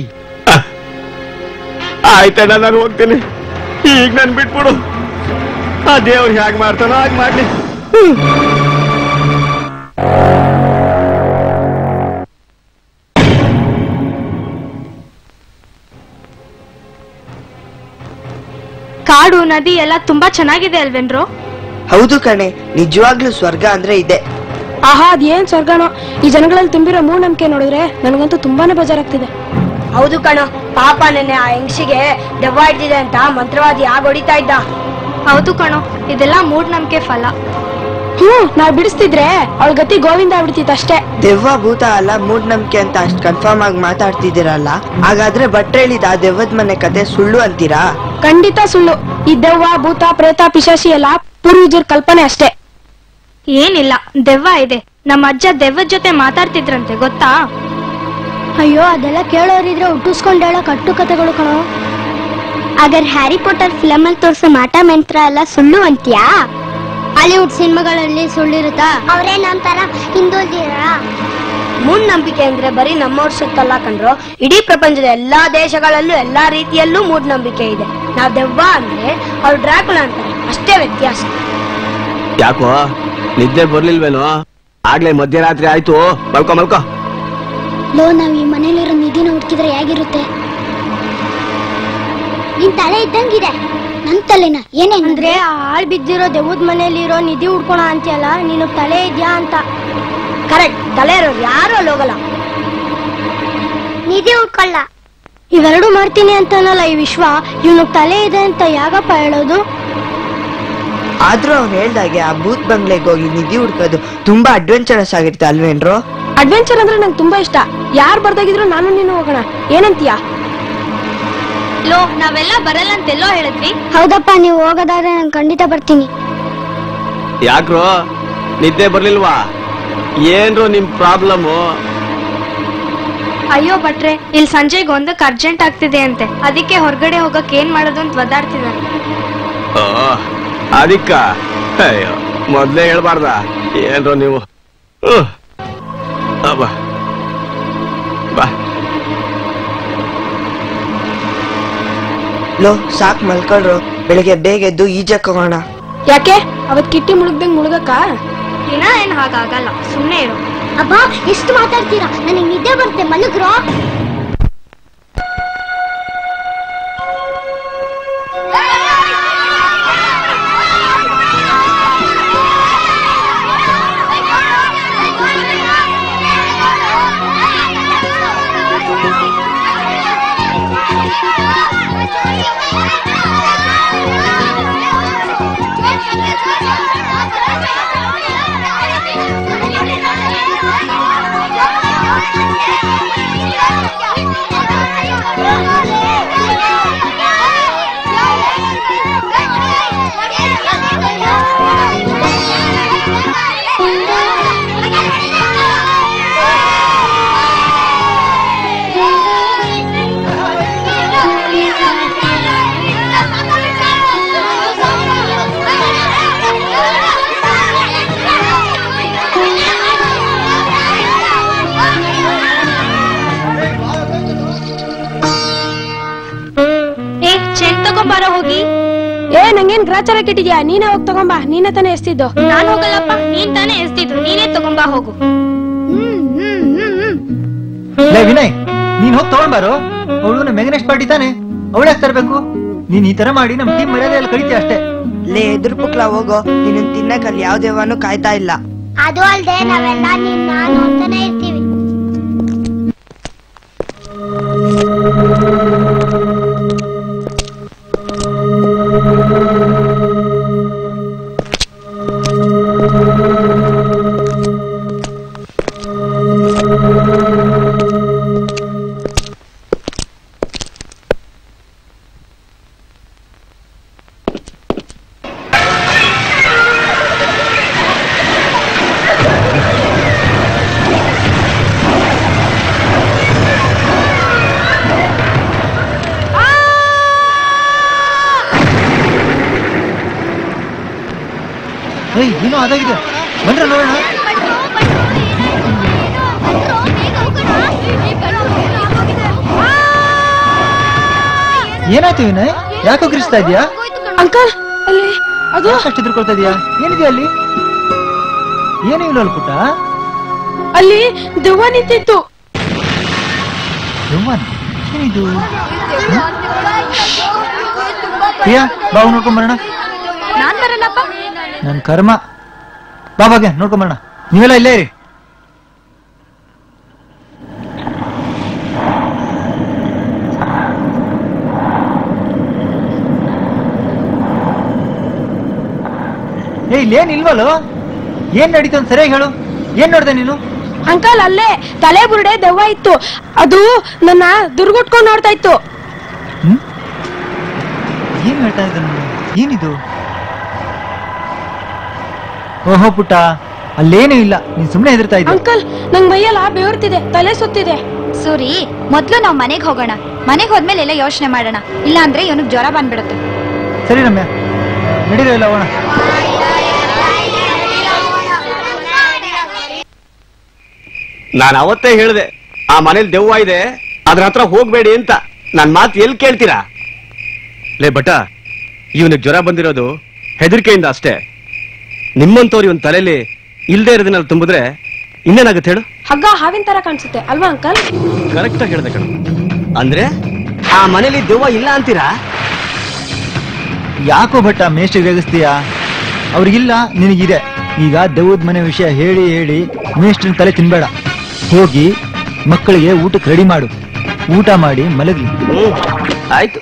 ಆಯ್ತಣ್ಣ ನಾನು ಹೋಗ್ತೀನಿ ಈಗ ನನ್ ಬಿಟ್ಬಿಡು ಆ ದೇವ್ರು ಹ್ಯಾಗ್ ಮಾಡ್ತಾನೋ ಹಾಗೆ ಮಾಡ್ಲಿ ಕಾಡು ನದಿ ಎಲ್ಲ ತುಂಬಾ ಚೆನ್ನಾಗಿದೆ ಅಲ್ವೇನ್ರು ಹೌದು ಕಣೆ ನಿಜವಾಗ್ಲೂ ಸ್ವರ್ಗ ಅಂದ್ರೆ ಇದೆ ಆಹಾ ಅದೇನ್ ಸ್ವರ್ಗನೋ ಈ ಜನಗಳಲ್ಲಿ ತುಂಬಿರೋ ಮೂಢನಂಬಿಕೆ ನೋಡಿದ್ರೆ ನನಗಂತೂ ತುಂಬಾನೇ ಬೇಜಾರಾಗ್ತಿದೆ ಹೌದು ಕಣೋ ಪಾಪ ನೆನ್ನೆ ಆ ಹೆಂಗ್ಸಿಗೆ ದೆವ್ವ ಹಿಡ್ದಿದೆ ಅಂತ ಮಂತ್ರವಾದಿ ಆಗ ಹೊಡಿತಾ ಇದ್ದ ಹೌದು ಕಣೋ ಇದೆಲ್ಲ ಮೂಢನಂಬಿಕೆ ಫಲ ಹ್ಮ್ ನಾವ್ ಬಿಡಿಸ್ತಿದ್ರೆ ಅವಳ ಗತಿ ಗೋವಿಂದ ಆಗ್ಬಿಡ್ತಿತ್ತು ಅಷ್ಟೇ ದೆವ್ವ ಭೂತ ಅಲ್ಲ ಮೂಢನಂಬಿಕೆ ಅಂತ ಅಷ್ಟ್ ಕನ್ಫರ್ಮ್ ಆಗಿ ಮಾತಾಡ್ತಿದ್ದೀರಲ್ಲ ಹಾಗಾದ್ರೆ ಭಟ್ರು ಹೇಳಿದ ಆ ದೆವ್ವದ ಮನೆ ಕತೆ ಸುಳ್ಳು ಅಂತೀರಾ ಖಂಡಿತ ಸುಳ್ಳು ಈ ದೆವ್ವ ಭೂತ ಪ್ರೇತ ಪಿಶಾಚಿ ಎಲ್ಲ ಪೂರ್ವಜರ ಕಲ್ಪನೆ ಅಷ್ಟೇ ಏನಿಲ್ಲ ದೆವ್ವ ಇದೆ ನಮ್ಮ ಅಜ್ಜ ದೆವ್ವದ ಜೊತೆ ಮಾತಾಡ್ತಿದ್ರಂತೆ ಗೊತ್ತಾ ಅಯ್ಯೋ ಅದೆಲ್ಲ ಕೇಳೋರಿದ್ರೆ ಹುಟ್ಟಿಸ್ಕೊಂಡ್ ಹೇಳೋ ಕಟ್ಟು ಕಥೆಗಳು ಕಣೋ ಹಾಗಾದ್ರೆ ಹ್ಯಾರಿ ಪಾಟರ್ ಫಿಲಮ್ ಅಲ್ಲಿ ತೋರ್ಸೋ ಮಾಟ ಮಂತ್ರ ಎಲ್ಲ ಸುಳ್ಳು ಅಂತ್ಯಾ ಹಾಲಿವುಡ್ ಸಿನಿಮಾಗಳಲ್ಲಿ ಸುಳ್ಳಿರುತ್ತಾ ಅವರೇ ನಮ್ ತರ ಹಿಂದೂಲ್ದಿರ ಮೂಢನಂಬಿಕೆ ಅಂದ್ರೆ ಬರೀ ನಮ್ಮವ್ರ ಸುತ್ತಲ್ಲ ಕಂಡ್ರು ಇಡೀ ಪ್ರಪಂಚದ ಎಲ್ಲಾ ದೇಶಗಳಲ್ಲೂ ಎಲ್ಲಾ ರೀತಿಯಲ್ಲೂ ಮೂಢನಂಬಿಕೆ ಇದೆ ನಾವ್ ದೆವ್ವ ಅಂದ್ರೆ ಅವ್ರು ಡ್ರಾಕುಲ ಅಂತಾರೆ ಅಷ್ಟೇ ವ್ಯತ್ಯಾಸ ಯಾಕೋ ನಿದ್ದೆ ಬರ್ಲಿಲ್ವೇನೋ ಆಗ್ಲೇ ಮಧ್ಯರಾತ್ರಿ ಆಯ್ತು ಮಲ್ಕೋ ಮಲ್ಕೋ ಲೋ ನಾವ್ ಈ ಮನೇಲಿರೋ ನಿಧಿನ ಹುಡುಕಿದ್ರೆ ಹೇಗಿರುತ್ತೆ ನಿನ್ ತಲೆ ಇದ್ದಂಗಿದೆ ನನ್ ತಲೆನ ಏನೇ ಅಂದ್ರೆ ಆ ಹಾಳ್ ಬಿದ್ದಿರೋ ದೆವ್ವದ ಮನೇಲಿರೋ ನಿಧಿ ಹುಡ್ಕೋಣ ಅಂತೀಯಲ್ಲ ನೀನು ತಲೆ ಇದ್ಯಾ ಅಂತ ಕರೆಕ್ಟ್ ತಲೆ ಇರೋರು ಯಾರು ಅಲ್ಲಿ ಹೋಗಲ್ಲ ನಿಧಿ ಹುಡ್ಕೊಳ್ಳ ಇವೆರಡು ಮಾಡ್ತೀನಿ ಅಂತಾನಲ್ಲ ಈ ವಿಶ್ವ ಇವನು ತಲೆ ಇದೆ ಅಂತ ಯಾಗಪ್ಪ ಹೇಳೋದು ಆದ್ರೂ ಅವ್ನು ಹೇಳ್ದಾಗೆ ಆ ಬೂತ್ ಬಂಗ್ಲೆಗೆ ಹೋಗಿ ನಿಧಿ ಹುಡ್ಕೋದು ತುಂಬಾ ಅಡ್ವೆಂಚರಸ್ ಆಗಿರುತ್ತೆ ಅಲ್ವೇನ್ರೋ ಅಡ್ವೆಂಚರ್ ಅಂದ್ರೆ ನಂಗೆ ತುಂಬಾ ಇಷ್ಟ ಯಾರು ಬರ್ದಾಗಿದ್ರು ನಾನು ನೀನು ಹೋಗೋಣ ಏನಂತೀಯಾ ಲೋ ನಾವೆಲ್ಲ ಬರಲ್ಲ ಅಂತೆಲ್ಲೋ ಹೇಳಿದ್ವಿ ಹೌದಪ್ಪ ನೀವು ಹೋಗೋದಾದ್ರೆ ನಾನು ಖಂಡಿತ ಬರ್ತೀನಿ ಯಾಕ್ರೋ ನಿದ್ದೆ ಬರ್ಲಿಲ್ವಾ ಏನ್ರೋ ನಿಮ್ ಪ್ರಾಬ್ಲಮ್ಮು ಅಯ್ಯೋ ಭಟ್ರೆ ಇಲ್ಲಿ ಸಂಜೆಗೆ ಒಂದಕ್ಕೆ ಅರ್ಜೆಂಟ್ ಆಗ್ತಿದೆ ಅಂತೆ ಅದಕ್ಕೆ ಹೊರಗಡೆ ಹೋಗಕ್ ಏನ್ ಮಾಡೋದು ಅಂತ ಒದ್ದಾಡ್ತಿದ್ದಾನೆ ಓ, ಅದಕ್ಕ ಅಯ್ಯೋ ಮೊದ್ಲೇ ಹೇಳ್ಬಾರ್ದ ಏನ್ರೋ ನೀವು ಹ್ಮ್. ಆ, ಬಾ ಬಾ ಲೋ ಸಾಕ್ ಮಲ್ಕೊಳ್ರು ಬೆಳಿಗ್ಗೆ ಬೇಗ ಎದ್ದು ಈಜಕ್ ಹೋಗೋಣ ಯಾಕೆ ಅವತ್ ಕಿಟ್ಟಿ ಮುಳುಗ್ದಂಗ್ ಮುಳುಗಕ್ಕ ದಿನ ಏನ್ ಹಾಗಾಗಲ್ಲ ಸುಮ್ನೆ ಇರು ಅಬ್ಬಾ ಎಷ್ಟು ಮಾತಾಡ್ತೀರಾ ನನಗೆ ನಿದ್ದೆ ಬರುತ್ತೆ ಮಲಗ್ರೋ ಏ ಚೆಂಡ್ ತಗೊಂಬಾರ ಹೋಗಿ ಏ ನಂಗೇನ್ ಗ್ರಾಚಾರ ಕೆಟ್ಟಿದ್ಯಾ ನೀನೇ ಹೋಗಿ ತಗೊಂಬಾ ನೀನೇ ತಾನೇ ಎಸ್ತಿದ್ದು ನಾನು ಹೋಗಲ್ಲಪ್ಪ ನೀನ್ ತಾನೇ ಎಸ್ತಿದ್ರು ನೀನೇ ತಗೊಂಬಾ ಹೋಗು ಲೇ ವಿನಯ್ ನೀನ್ ಹೋಗಿ ತಗೊಂಡ್ಬಾರು ಅವಳು ನಮ್ಮ ಮೆಗನೆಸ್ಟ್ ಪಾರ್ಟಿ ತಾನೆ ಅವಳೇ ತರಬೇಕು ನೀನ್ ಈ ತರ ಮಾಡಿ ನಮ್ ಟೀಮ್ ಮರ್ಯಾದೆ ಎಲ್ಲ ಕಳಿತೀಯ ಅಷ್ಟೇ ಲೇ ಎದುರು ಪುಕ್ಲ ಹೋಗೋ ನಿನ್ನ ತಿನ್ನಕ್ ಅಲ್ಲಿ ಯಾವ ದೇವನು ಕಾಯ್ತಾ ಇಲ್ಲ ಅದು ಅಲ್ದೆ ನಾವೆಲ್ಲ ನೀನ್ ನಾನು ಅಂತಾನೆ ಇರ್ತೀವಿ ಏಯ್ ಏನೋ ಅದಾಗಿದೆ ಬಂದ್ರೆ ನೋಡೋಣ ಏನಾಯ್ತು ವಿನಯ್ ಯಾಕೋ ಕಿರಿಸ್ತಾ ಇದೀಯಾ ಅಂಕಲ್ ಅಲ್ಲಿ ಅದು ಅಷ್ಟು ಹೆದರ್ಕೊಳ್ತಾ ಇದೀಯಾ ಏನಿದೆ ಅಲ್ಲಿ ಏನು ಇಲ್ಲ ಅಲ್ಲಿ ಪುಟ್ಟ ಅಲ್ಲಿ ದೆವ್ವ ನಿಂತಿತ್ತು ಯವ್ವನ್ ಏನಿದು ಪ್ರಿಯಾ ಬಾವು ನೋಡ್ಕೊಂಡ್ ಬರೋಣ ನಾನ್ ಬರಲ್ಲಪ್ಪ ನನ್ ಕರ್ಮ ಬಾ ಬಾಗೆ ನೋಡ್ಕೊಂಡ್ ಬರೋಣ ನೀವೆಲ್ಲ ಇಲ್ಲೇ ಇರಿ ಏ ಇಲ್ಲೇನ್ ಇಲ್ವಲ್ಲೋ ಏನ್ ನಡೀತು ಅಂತ ಸರಿಯಾಗಿ ಹೇಳು ಏನ್ ನೋಡ್ದೆ ನೀನು ಅಂಕಲ್ ಅಲ್ಲೇ ತಲೆ ಬುರುಡೆ ದೆವ್ವ ಇತ್ತು ಅದು ನನ್ನ ದುರ್ಗುಟ್ಕೊಂಡ್ ನೋಡ್ತಾ ಇತ್ತು ಏನ್ ಹೇಳ್ತಾ ಇದ್ದ ಏನಿದು ಓಹೋ ಪುಟ್ಟ ಅಲ್ಲೇನೂ ಇಲ್ಲ ನೀನ್ ಸುಮ್ನೆ ಹೆದರ್ತಾ ಇದ್ದ ಅಂಕಲ್ ನಂಗ್ ಮೈಯೆಲ್ಲ ಬೆವರ್ತಿದೆ ತಲೆ ಸುತ್ತಿದೆ ಸೂರಿ ಮೊದ್ಲು ನಾವ್ ಮನೆಗ್ ಹೋಗೋಣ ಮನೆಗ್ ಹೋದ್ಮೇಲೆ ಎಲ್ಲ ಯೋಚನೆ ಮಾಡೋಣ ಇಲ್ಲ ಅಂದ್ರೆ ಇವನಿಗೆ ಜ್ವರ ಬಂದ್ಬಿಡುತ್ತೆ ಸರಿ ರಮ್ಯಾ ನಡೀರೋ ಇಲ್ಲ ಹೋಗೋಣ ನಾನು ಅವತ್ತೇ ಹೇಳಿದೆ ಆ ಮನೇಲಿ ದೆವ್ವ ಇದೆ ಅದ್ರ ಹತ್ರ ಹೋಗ್ಬೇಡಿ ಅಂತ ನನ್ ಮಾತು ಎಲ್ಲಿ ಕೇಳ್ತೀರಾ ಲೇ ಬಟ ಇವನಿಗೆ ಜ್ವರ ಬಂದಿರೋದು ಹೆದರಿಕೆಯಿಂದ ಅಷ್ಟೇ ನಿಮ್ಮಂತವ್ರು ಇವನ್ ತಲೆಯಲ್ಲಿ ಇಲ್ದೇ ಇರೋದನ್ನೆಲ್ಲ ತುಂಬಿದ್ರೆ ಇನ್ನೇನಾಗುತ್ತೆ ಹೇಳು ಹಗ್ಗ ಹಾವಿನ ತರ ಕಾಣಿಸುತ್ತೆ ಅಲ್ವಾ ಅಂಕಲ್ ಕರೆಕ್ಟ್ ಆಗಿ ಹೇಳ್ದೆ ಕಣ ಅಂದ್ರೆ ಆ ಮನೇಲಿ ದೆವ್ವ ಇಲ್ಲ ಅಂತೀರಾ ಯಾಕೋ ಭಟ್ಟ ಮೇಷ್ಟ್ರಿಗೆ ರೇಗಿಸ್ತೀಯಾ ಅವ್ರಿಗಿಲ್ಲ ನಿನಗಿದೆ ಈಗ ದೆವ್ವದ ಮನೆ ವಿಷಯ ಹೇಳಿ ಹೇಳಿ ಮೇಷ್ಟ್ರನ್ ತಲೆ ತಿನ್ಬೇಡ ಹೋಗಿ ಮಕ್ಕಳಿಗೆ ಊಟಕ್ಕೆ ರೆಡಿ ಮಾಡು ಊಟ ಮಾಡಿ ಮಲಗಿ ಆಯ್ತು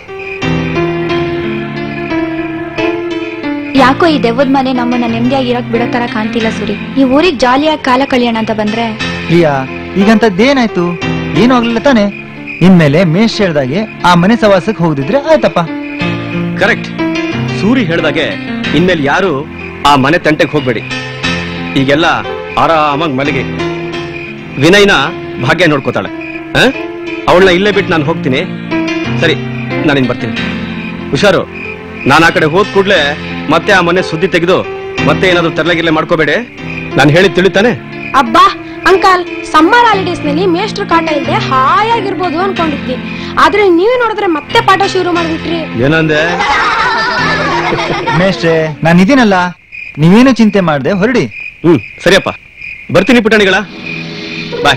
ಯಾಕೋ ಈ ದೆವ್ವದ ಮನೆ ನಮ್ಮನ್ನ ನೆಮ್ಮದಿಯಾಗಿ ಇರಕ್ ಬಿಡೋ ತರ ಕಾಣ್ತಿಲ್ಲ ಸುರಿ ಈ ಊರಿಗೆ ಜಾಲಿಯಾಗಿ ಕಾಲ ಕಳಿಯೋಣ ಅಂತ ಬಂದ್ರೆ ಪ್ರಿಯಾ ಈಗಂತದ್ದೇನಾಯ್ತು ಏನೂ ಆಗ್ಲಿಲ್ಲ ತಾನೆ ಇನ್ಮೇಲೆ ಮೇಷ್ ಹೇಳ್ದಾಗೆ ಆ ಮನೆ ಸವಾಸಕ್ಕೆ ಹೋಗದಿದ್ರೆ ಆಯ್ತಪ್ಪ ಕರೆಕ್ಟ್ ಸೂರಿ ಹೇಳ್ದಾಗೆ ಇನ್ಮೇಲೆ ಯಾರು ಆ ಮನೆ ತಂಟೆಗೆ ಹೋಗ್ಬೇಡಿ ಈಗೆಲ್ಲ ಆರಾಮಾಗಿ ಮಲಗಿ ವಿನಯ್ನ ಭಾಗ್ಯ ನೋಡ್ಕೋತಾಳೆ ಅವಳನ್ನ ಇಲ್ಲೇ ಬಿಟ್ಟು ನಾನು ಹೋಗ್ತೀನಿ ಸರಿ ನಾನಿನ್ ಬರ್ತೀನಿ ಹುಷಾರು ನಾನು ಆ ಕಡೆ ಹೋದ್ ಕೂಡ್ಲೆ ಮತ್ತೆ ಆ ಮನೆ ಸುದ್ದಿ ತೆಗೆದು ಮತ್ತೆ ಏನಾದ್ರು ತರಲೆಗಿರ್ಲೆ ಮಾಡ್ಕೋಬೇಡಿ ನಾನು ಹೇಳಿದ್ ತಿಳಿತಾನೆ ಅಬ್ಬಾ ಅಂಕಲ್ ಸಮ್ಮರ್ ಹಾಲಿಡೇಸ್ ನಲ್ಲಿ ಮೇಷ್ಟ್ರ ಕಾಟ ಇಲ್ಲದೆ ಹಾಯಾಗಿರ್ಬೋದು ಅನ್ಕೊಂಡಿದ್ವಿ ಆದ್ರೆ ನೀವೇ ನೋಡಿದ್ರೆ ಮತ್ತೆ ಪಾಠ ಶುರು ಮಾಡ್ಬಿಟ್ರಿ ಏನಂದೆ ಮೇಷ್ಟ್ರೆ ನಾನು ಇದೀನಲ್ಲ ನೀವೇನು ಚಿಂತೆ ಮಾಡ್ದೆ ಹೊರಡಿ ಹ್ಮ್ ಸರಿಯಪ್ಪ ಬರ್ತೀನಿ ಪುಟಾಣಿಗಳ ಬಾಯ್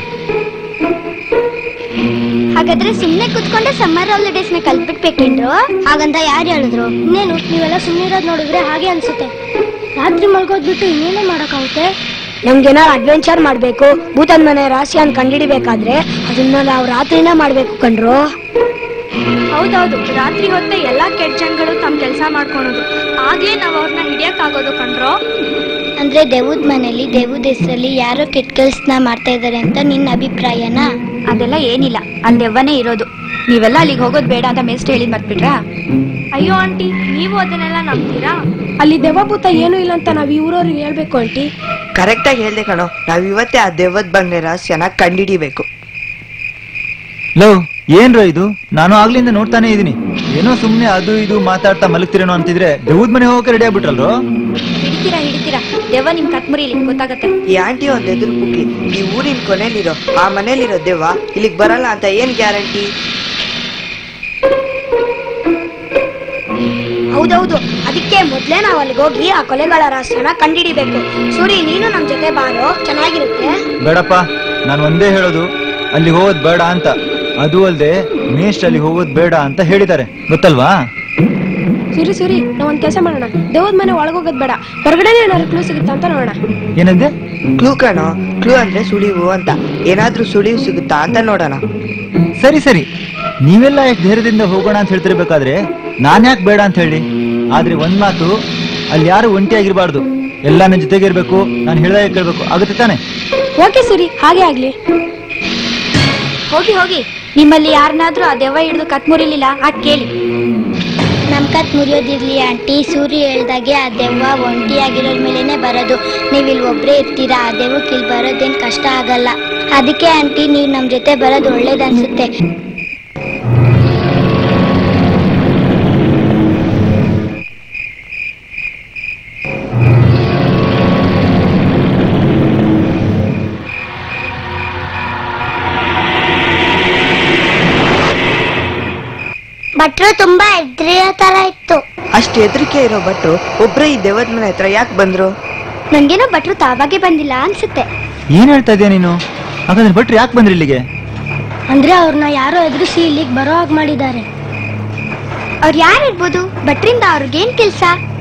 ಹಾಗಾದ್ರೆ ಸುಮ್ನೆ ಕುತ್ಕೊಂಡೆ ಸಮ್ಮರ್ ಹಾಲಿಡೇಸ್ ನ ಕಲ್ತ್ಬಿಟ್ಬೇಕೇನ್ರು ಹಾಗಂತ ಯಾರು ಹೇಳಿದ್ರು ಇನ್ನೇನು ನೀವೆಲ್ಲ ಸುಮ್ಮನೆ ಇರೋದ್ ನೋಡಿದ್ರೆ ಹಾಗೆ ಅನ್ಸುತ್ತೆ ರಾತ್ರಿ ಮಲ್ಗೋದ್ ಬಿಟ್ಟು ಇನ್ನೇನೇ ಮಾಡಕ್ಕಾಗುತ್ತೆ ನಮ್ಗೇನಾರು ಅಡ್ವೆಂಚರ್ ಮಾಡ್ಬೇಕು ಭೂತದ ಮನೆ ರಹಸ್ಯ ಕಂಡಿಡಿಬೇಕಾದ್ರೆ ಅದನ್ನ ನಾವು ರಾತ್ರಿನೇ ಮಾಡ್ಬೇಕು ಕಣ್ರು ಹೌದೌದು ರಾತ್ರಿ ಹೊತ್ತೆ ಎಲ್ಲಾ ಕೆಟ್ಟ ಜನಗಳು ತಮ್ಮ ಕೆಲಸ ಮಾಡ್ಕೊಳೋದು ಆಗ್ಲೇ ನಾವ್ ಅವ್ರನ್ನ ಹಿಡಿಯಕ್ ಆಗೋದು ಕಣ್ರೋ ಅಂದ್ರೆ ದೆವ್ವದ ಮನೇಲಿ ದೆವ್ವದ ಹೆಸರಲ್ಲಿ ಯಾರೋ ಕೆಟ್ಟ ಕೆಲ್ಸನ ಮಾಡ್ತಾ ಇದಾರೆ ಅಂತ ನಿನ್ನ ಅಭಿಪ್ರಾಯನಾ ಅದೆಲ್ಲ ಏನಿಲ್ಲ ಅಲ್ಲಿ ದೆವ್ವನೇ ಇರೋದು ನೀವೆಲ್ಲ ಅಲ್ಲಿಗೆ ಹೋಗೋದ್ ಬೇಡ ಅಂತ ಮೇಸ್ಟ್ ಹೇಳಿದ್ ಮರ್ತ್ಬಿಟ್ರಾ ಅಯ್ಯೋ ಆಂಟಿ ನೀವು ಅದನ್ನೆಲ್ಲ ನಂಬ್ತೀರಾ ಅಲ್ಲಿ ದೆವ್ವಭೂತ ಏನೂ ಇಲ್ಲ ಅಂತ ನಾವ್ ಈ ಊರವ್ರಿಗೆ ಹೇಳ್ಬೇಕು ಆಂಟಿ ಕರೆಕ್ಟ್ ಆಗಿ ಹೇಳ್ದೆ ಕಣೋ ನಾವ್ ಇವತ್ತೇ ಆ ದೆವ್ವದ ಬಂಗ್ಲೆ ರಹಸ್ಯನ ಕಂಡಿಡಿಬೇಕು ಲೋ ಏನ್ರ ಇದು ನಾನು ಆಗ್ಲಿಂದ ನೋಡ್ತಾನೆ ಇದೀನಿ ಏನೋ ಸುಮ್ನೆ ಅದು ಇದು ಮಾತಾಡ್ತಾ ಮಲಗ್ತಿರೇನೋ ಅಂತಿದ್ರೆ ದೆವ್ವದ ಮನೆ ಹೋಗಕ್ಕೆ ರೆಡಿ ಆಗ್ಬಿಟ್ರಲ್ರೋ ಹಿಡಿತೀರಾ ಹಿಡಿತೀರಾ ದೆವ್ವ ನಿಮ್ ಕತ್ಮುರಿಲಿ ಗೊತ್ತಾಗತ್ತೆ ಈ ಆಂಟಿ ಒಂದ್ ಎದುರು ಪುಕ್ಲಿ ಈ ಊರಿನ ಕೊನೆಲಿರೋ ಆ ಮನೇಲಿರೋ ದೆವ್ವ ಇಲ್ಲಿಗ್ ಬರಲ್ಲ ಅಂತ ಏನ್ ಗ್ಯಾರಂಟಿ ಹೌದೌದು ಅದಕ್ಕೆ ಮೊದ್ಲೇ ನಾವು ಅಲ್ಲಿಗೆ ಹೋಗಿ ಆ ಕೊಲೆಗಳ ರಹಸ್ಯನ ಕಂಡಿಡಿಬೇಕು ಸೂರಿ ನೀನು ನಮ್ ಜೊತೆ ಬಾರೋ ಚೆನ್ನಾಗಿರುತ್ತೆ ಬೇಡಪ್ಪ ನಾನು ಒಂದೇ ಹೇಳೋದು ಅಲ್ಲಿ ಹೋಗೋದ್ ಬೇಡ ಅಂತ ಅದು ಅಲ್ದೆ ಮೇಷ್ಟ್ ಅಲ್ಲಿ ಹೋಗೋದ್ ಬೇಡ ಅಂತ ಹೇಳಿದ್ದಾರೆ ಗೊತ್ತಲ್ವಾ ಸುರಿ ಸುರಿ ನಾವ್ ಒಂದ್ ಕೆಲಸ ಮಾಡೋಣ ದೇವದ ಮನೆ ಒಳಗೋಗೋದ್ ಬೇಡ ಹೊರಗಡೆನೆ ಏನಾದ್ರು ಕ್ಲೂ ಸಿಗುತ್ತಾ ಅಂತ ನೋಡೋಣ ಏನಂದೆ ಕ್ಲೂ ಕಣೋ ಕ್ಲೂ ಅಂದ್ರೆ ಸುಳಿವು ಅಂತ ಏನಾದ್ರೂ ಸುಳಿವು ಸಿಗುತ್ತಾ ಅಂತ ನೋಡೋಣ ಸರಿ ಸರಿ ನೀವೆಲ್ಲ ಎಷ್ಟು ಧೈರ್ಯದಿಂದ ಹೋಗೋಣ ಅಂತ ಹೇಳ್ತಿರ್ಬೇಕಾದ್ರೆ ನಾನ್ ಯಾಕೆ ಬೇಡ ಅಂತ ಹೇಳಿ ಆದ್ರೆ ಒಂದ್ ಮಾತು ಅಲ್ಲಿ ಯಾರು ಒಂಟಿಯಾಗಿರ್ಬಾರ್ದು ಎಲ್ಲ ನನ್ನ ಜೊತೆಗೆ ಇರ್ಬೇಕು ನಾನು ಹೇಳ್ದಾಗ ಕೇಳ್ಬೇಕು ಆಗುತ್ತೆ ತಾನೆ ಓಕೆ ಸುರಿ ಹಾಗೆ ಆಗ್ಲಿ ಹೋಗಿ ಹೋಗಿ ನಿಮ್ಮಲ್ಲಿ ಯಾರನ್ನಾದ್ರೂ ಆ ದೆವ್ವ ಹಿಡಿದು ಕತ್ಮುರಿಲಿಲ್ಲ ಆಗ ಕೇಳಿ ನಮ್ ಕತ್ ಮುರಿಯೋದಿರ್ಲಿ ಆಂಟಿ ಸೂರ್ಯ ಹೇಳ್ದಾಗೆ ಆ ದೆವ್ವ ಒಂಟಿಯಾಗಿರೋರ್ ಮೇಲೇನೆ ಬರೋದು ನೀವ್ ಇಲ್ಲಿ ಒಬ್ರೇ ಇರ್ತೀರಾ ಆ ದೆವ್ವಕ್ಕೆ ಇಲ್ಲಿ ಬರೋದೇನ್ ಕಷ್ಟ ಆಗಲ್ಲ ಅದಕ್ಕೆ ಆಂಟಿ ನೀವ್ ನಮ್ ಜೊತೆ ಬರೋದು ಒಳ್ಳೇದನ್ಸುತ್ತೆ ಭಟ್ರು ತುಂಬಾ ಎದ್ರಿಯೋ ತರ ಇತ್ತು ಅಷ್ಟ್ ಹೆದರಿಕೆ ಇರೋ ಭಟ್ರು ಒಬ್ರೇ ಈ ದೆವ್ವದ ಮನೆ ಹತ್ರ ಯಾಕೆ ಬಂದ್ರು ನಂಗೇನೋ ಭಟ್ರು ತಾವಾಗೆ ಬಂದಿಲ್ಲ ಅನ್ಸುತ್ತೆ ಏನ್ ಹೇಳ್ತಾ ಇದೀಯ ನೀನು ಹಾಗಾದ್ರೆ ಭಟ್ರು ಯಾಕೆ ಬಂದ್ರಿ ಇಲ್ಲಿಗೆ ಅಂದ್ರೆ ಅವ್ರನ್ನ ಯಾರೋ ಎದುರಿಸಿ ಇಲ್ಲಿಗೆ ಬರೋ ಹಾಗೆ ಮಾಡಿದ್ದಾರೆ ಅವ್ರು ಯಾರಿರ್ಬೋದು ಭಟ್ರಿಂದ ಅವ್ರಿಗೇನ್ ಕೆಲ್ಸ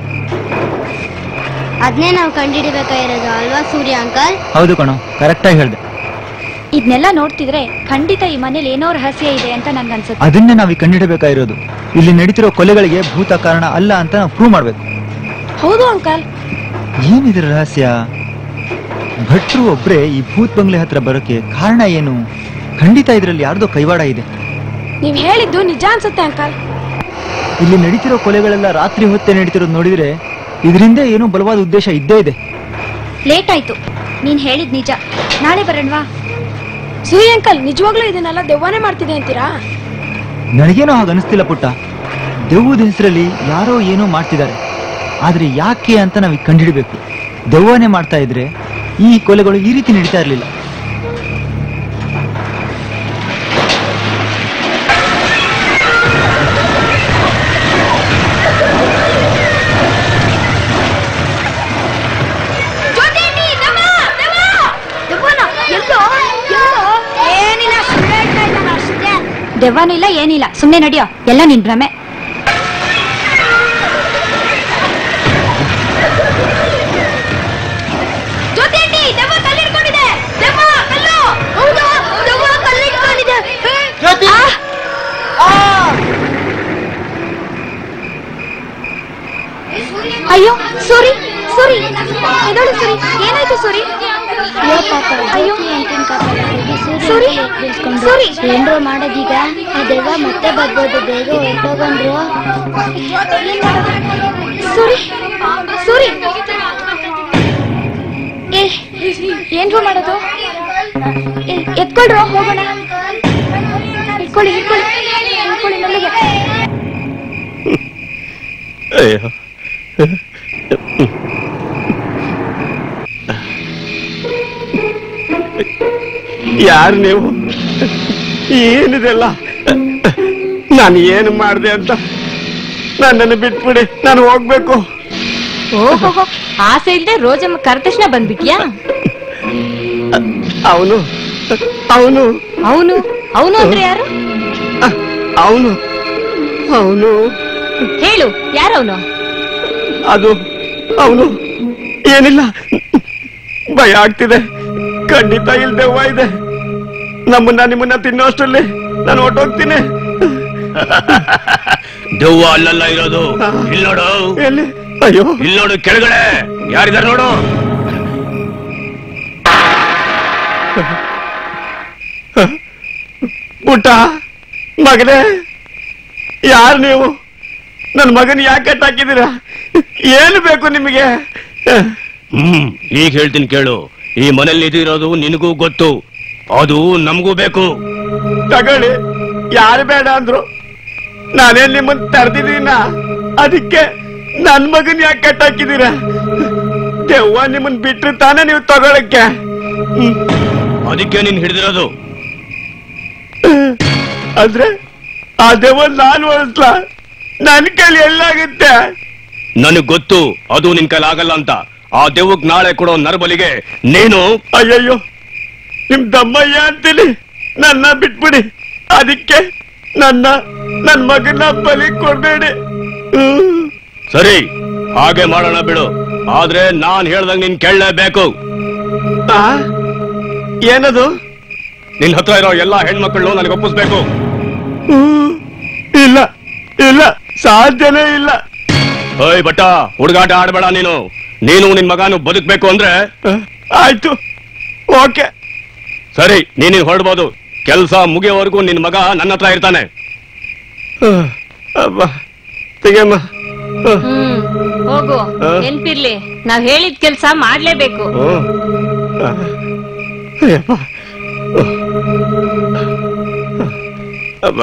ಅದನ್ನೇ ನಾವು ಕಂಡಿಡಿಬೇಕಾಗಿರೋದು ಅಲ್ವಾ ಸೂರ್ಯ ಅಂಕಲ್ ಹೌದು ಕಣೋ ಕರೆಕ್ಟಾಗಿ ಹೇಳ್ದೆ ಇದನ್ನೆಲ್ಲ ನೋಡ್ತಿದ್ರೆ ಖಂಡಿತ ಈ ಮನೇಲಿ ಏನೋ ರಹಸ್ಯ ಇದೆ ಅಂತ ನನ್ಗನ್ಸುತ್ತೆ ಅದನ್ನೇ ನಾವು ಕಂಡುಹಿಡಬೇಕಾಗಿರೋದು ಇಲ್ಲಿ ನಡೀತಿರೋ ಕೊಲೆಗಳಿಗೆ ಭೂತ ಕಾರಣ ಅಲ್ಲ ಅಂತ ನಾವು ಪ್ರೂವ್ ಮಾಡ್ಬೇಕು ಹೌದು ಅಂಕಲ್ ಏನಿದೆ ರಹಸ್ಯ ಭಟ್ರು ಒಬ್ರೇ ಈ ಭೂತ್ ಬಂಗ್ಲೆ ಹತ್ರ ಬರೋಕೆ ಕಾರಣ ಏನು ಖಂಡಿತ ಇದರಲ್ಲಿ ಯಾರ್ದೋ ಕೈವಾಡ ಇದೆ ನೀವ್ ಹೇಳಿದ್ದು ನಿಜ ಅನ್ಸುತ್ತೆ ಅಂಕಲ್ ಇಲ್ಲಿ ನಡೀತಿರೋ ಕೊಲೆಗಳೆಲ್ಲ ರಾತ್ರಿ ಹೊತ್ತೆ ನಡೀತಿರೋದು ನೋಡಿದ್ರೆ ಇದರಿಂದ ಏನೋ ಬಲವಾದ ಉದ್ದೇಶ ಇದ್ದೇ ಇದೆ ಲೇಟ್ ಆಯ್ತು ನೀನ್ ಹೇಳಿದ್ ನಿಜ ನಾಳೆ ಬರೋಣವಾ ಸೂರ್ಯ ಅಂಕಲ್ ನಿಜವಾಗ್ಲೂ ಇದನ್ನೆಲ್ಲ ದೆವ್ವನೇ ಮಾಡ್ತಿದೆ ಅಂತೀರಾ ನನಗೇನೋ ಹಾಗೆ ಅನಿಸ್ತಿಲ್ಲ ಪುಟ್ಟ ದೆವ್ವದ ಹೆಸರಲ್ಲಿ ಯಾರೋ ಏನೋ ಮಾಡ್ತಿದ್ದಾರೆ ಆದ್ರೆ ಯಾಕೆ ಅಂತ ನಾವೀಗ ಕಂಡುಹಿಡಬೇಕು ದೆವ್ವನೇ ಮಾಡ್ತಾ ಇದ್ರೆ ಈ ಕೊಲೆಗಳು ಈ ರೀತಿ ನಡೀತಾ ಇರಲಿಲ್ಲ ದೆವ್ವನೂ ಇಲ್ಲ ಏನಿಲ್ಲ ಸುಮ್ನೆ ನಡಿಯೋ ಎಲ್ಲ ನಿನ್ ಭ್ರಮೆ ಜ್ಯೋತಿ ಆಂಟಿ ದೆವ್ವ ಕಲ್ಲು ಹಿಡ್ಕೊಂಡಿದೆ ದೆವ್ವ ಕಲ್ಲು ಹೌದು ದೆವ್ವ ಕಲ್ಲು ಹಿಡ್ಕೊಂಡಿದೆ ಜ್ಯೋತಿ ಅಯ್ಯೋ ಸೂರಿ ಸೂರಿ ಎದಳು ಸೂರಿ ಏನಾಯ್ತು ಸೂರಿ ಅಯ್ಯೋ ಸೂರಿ ಸೂರಿ ಏನ್ರೋ ಮಾಡೋದೀಗ ಆ ದೆವ್ವ ಮತ್ತೆ ಬರ್ಬೋದು ಬೇಗ ಹೊರಟೋಗಂದ್ರು ಸೂರಿ ಸೂರಿ ಏ ಏನ್ರು ಮಾಡೋದು ಏ, ಎತ್ಕೊಳ್ರೋ ಹೋಗೋಣ ಇಟ್ಕೊಳ್ಳಿ ಇಟ್ಕೊಳ್ಳಿ ಇಟ್ಕೊಳ್ಳಿ ಮೆಲ್ಲಿಗೆ ಅಯ್ಯೋ ಯಾರು ನೀವು ಏನಿದೆಲ್ಲ ನಾನು ಏನು ಮಾಡಿದೆ ಅಂತ ನನ್ನನ್ನು ಬಿಟ್ಬಿಡಿ ನಾನು ಹೋಗ್ಬೇಕು ಓಹೋ ಆಸೆ ಇಲ್ದೆ ರೋಜಮ್ಮ ಕರೆದ ತಕ್ಷಣ ಬಂದ್ಬಿಟ್ಯಾ ಅವನು ಅವನು ಅವನು ಅವನು ಅಂದ್ರೆ ಯಾರು ಅವನು ಅವನು ಹೇಳು ಯಾರವನು ಅದು ಅವನು ಏನಿಲ್ಲ ಭಯ ಆಗ್ತಿದೆ ಖಂಡಿತ ಇಲ್ಲಿ ದೆವ್ವ ಇದೆ ನಮ್ಮನ್ನ ನಿಮ್ಮನ್ನ ತಿನ್ನೋಷ್ಟರಲ್ಲಿ ನಾನು ಹೊಟ್ಟೋಗ್ತೀನಿ ದೆವ್ವ ಅಲ್ಲೆಲ್ಲ ಇರೋದು ಇಲ್ಲಿ ನೋಡು ಎಲ್ಲಿ ಅಯ್ಯೋ ಇಲ್ಲಿ ನೋಡು ಕೆಳಗಡೆ ಯಾರಿದಾರ ನೋಡು ಪುಟ್ಟ ಮಗನೇ ಯಾರು ನೀವು ನನ್ನ ಮಗನ ಯಾಕೆ ಕಟ್ಟಾಕಿದ್ದೀರಾ ಏನು ಬೇಕು ನಿಮಗೆ ಹ್ಮ್ ಈಗ ಹೇಳ್ತೀನಿ ಕೇಳು ಈ ಮನೇಲಿ ಇದಿರೋದು ನಿನಗೂ ಗೊತ್ತು ಅದು ನಮಗೂ ಬೇಕು ತಗೊಳ್ಳಿ ಯಾರು ಬೇಡ ಅಂದ್ರು ನಾನೇನ್ ನಿಮ್ಮನ್ ತರ್ದಿದ್ದೀನ ಅದಕ್ಕೆ ನನ್ ಮಗನ್ ಯಾಕೆ ಕಟ್ಟಾಕಿದ್ದೀರಾ ದೆವ್ವ ನಿಮ್ಮನ್ ಬಿಟ್ರೆ ತಾನೇ ನೀವು ತಗೊಳಕ್ಕೆ ಹ್ಮ್. ಅದಕ್ಕೆ ನೀನ್ ಹಿಡಿದಿರೋದು ಆದ್ರೆ ಆ ದೆವ್ವ ನಾನ್ ಓಡಿಸ್ಲಾ ನನ್ ಕೈಲಿ ಎಲ್ಲಾಗುತ್ತೆ ನನಗ್ ಗೊತ್ತು ಅದು ನಿನ್ ಕೈಲಿ ಆಗಲ್ಲ ಅಂತ ಆ ದೆವ್ವಕ್ ನಾಳೆ ಕೊಡೋ ನರಬಲಿಗೆ ನೀನು ಅಯ್ಯಯ್ಯೋ ನಿಮ್ ದಮ್ಮಯ್ಯ ಅಂತೀನಿ ನನ್ನ ಬಿಟ್ಬಿಡಿ ಅದಕ್ಕೆ ನನ್ನ ನನ್ ಮಗನ ಬಲಿ ಕೊಡ್ಬೇಡಿ ಹ್ಮ್. ಸರಿ ಹಾಗೆ ಮಾಡೋಣ ಬಿಡು ಆದ್ರೆ ನಾನ್ ಹೇಳ್ದಂಗ್ ನೀನ್ ಕೇಳಲೇಬೇಕು ಆ? ಏನದು ನಿನ್ ಹತ್ರ ಇರೋ ಎಲ್ಲಾ ಹೆಣ್ಮಕ್ಳು ನನಗೆ ಒಪ್ಪಿಸ್ಬೇಕು ಹ್ಮ್. ಇಲ್ಲ ಇಲ್ಲ ಸಾಧ್ಯನೇ ಇಲ್ಲ ಓಯ್ ಬಟ್ಟ ಹುಡುಗಾಟ ಆಡ್ಬೇಡ ನೀನು ನೀನು ನಿನ್ ಮಗನು ಬದುಕ್ಬೇಕು ಅಂದ್ರೆ ಆಯ್ತು ಓಕೆ ಸರಿ ನೀನು ಹೊರಡ್ಬೋದು ಕೆಲಸ ಮುಗಿಯೋವರೆಗೂ ನಿನ್ ಮಗ ನನ್ನ ಹತ್ರ ಇರ್ತಾನೆ ಅಬ್ಬ ತೆಗೆಮ್ಮ ಹ್ಮ್ ಹೋಗು ನೆನ್ಪಿರ್ಲಿ ನಾವ್ ಹೇಳಿದ ಕೆಲ್ಸ ಮಾಡ್ಲೇಬೇಕು ಅಯ್ಯಪ್ಪ ಅಬ್ಬ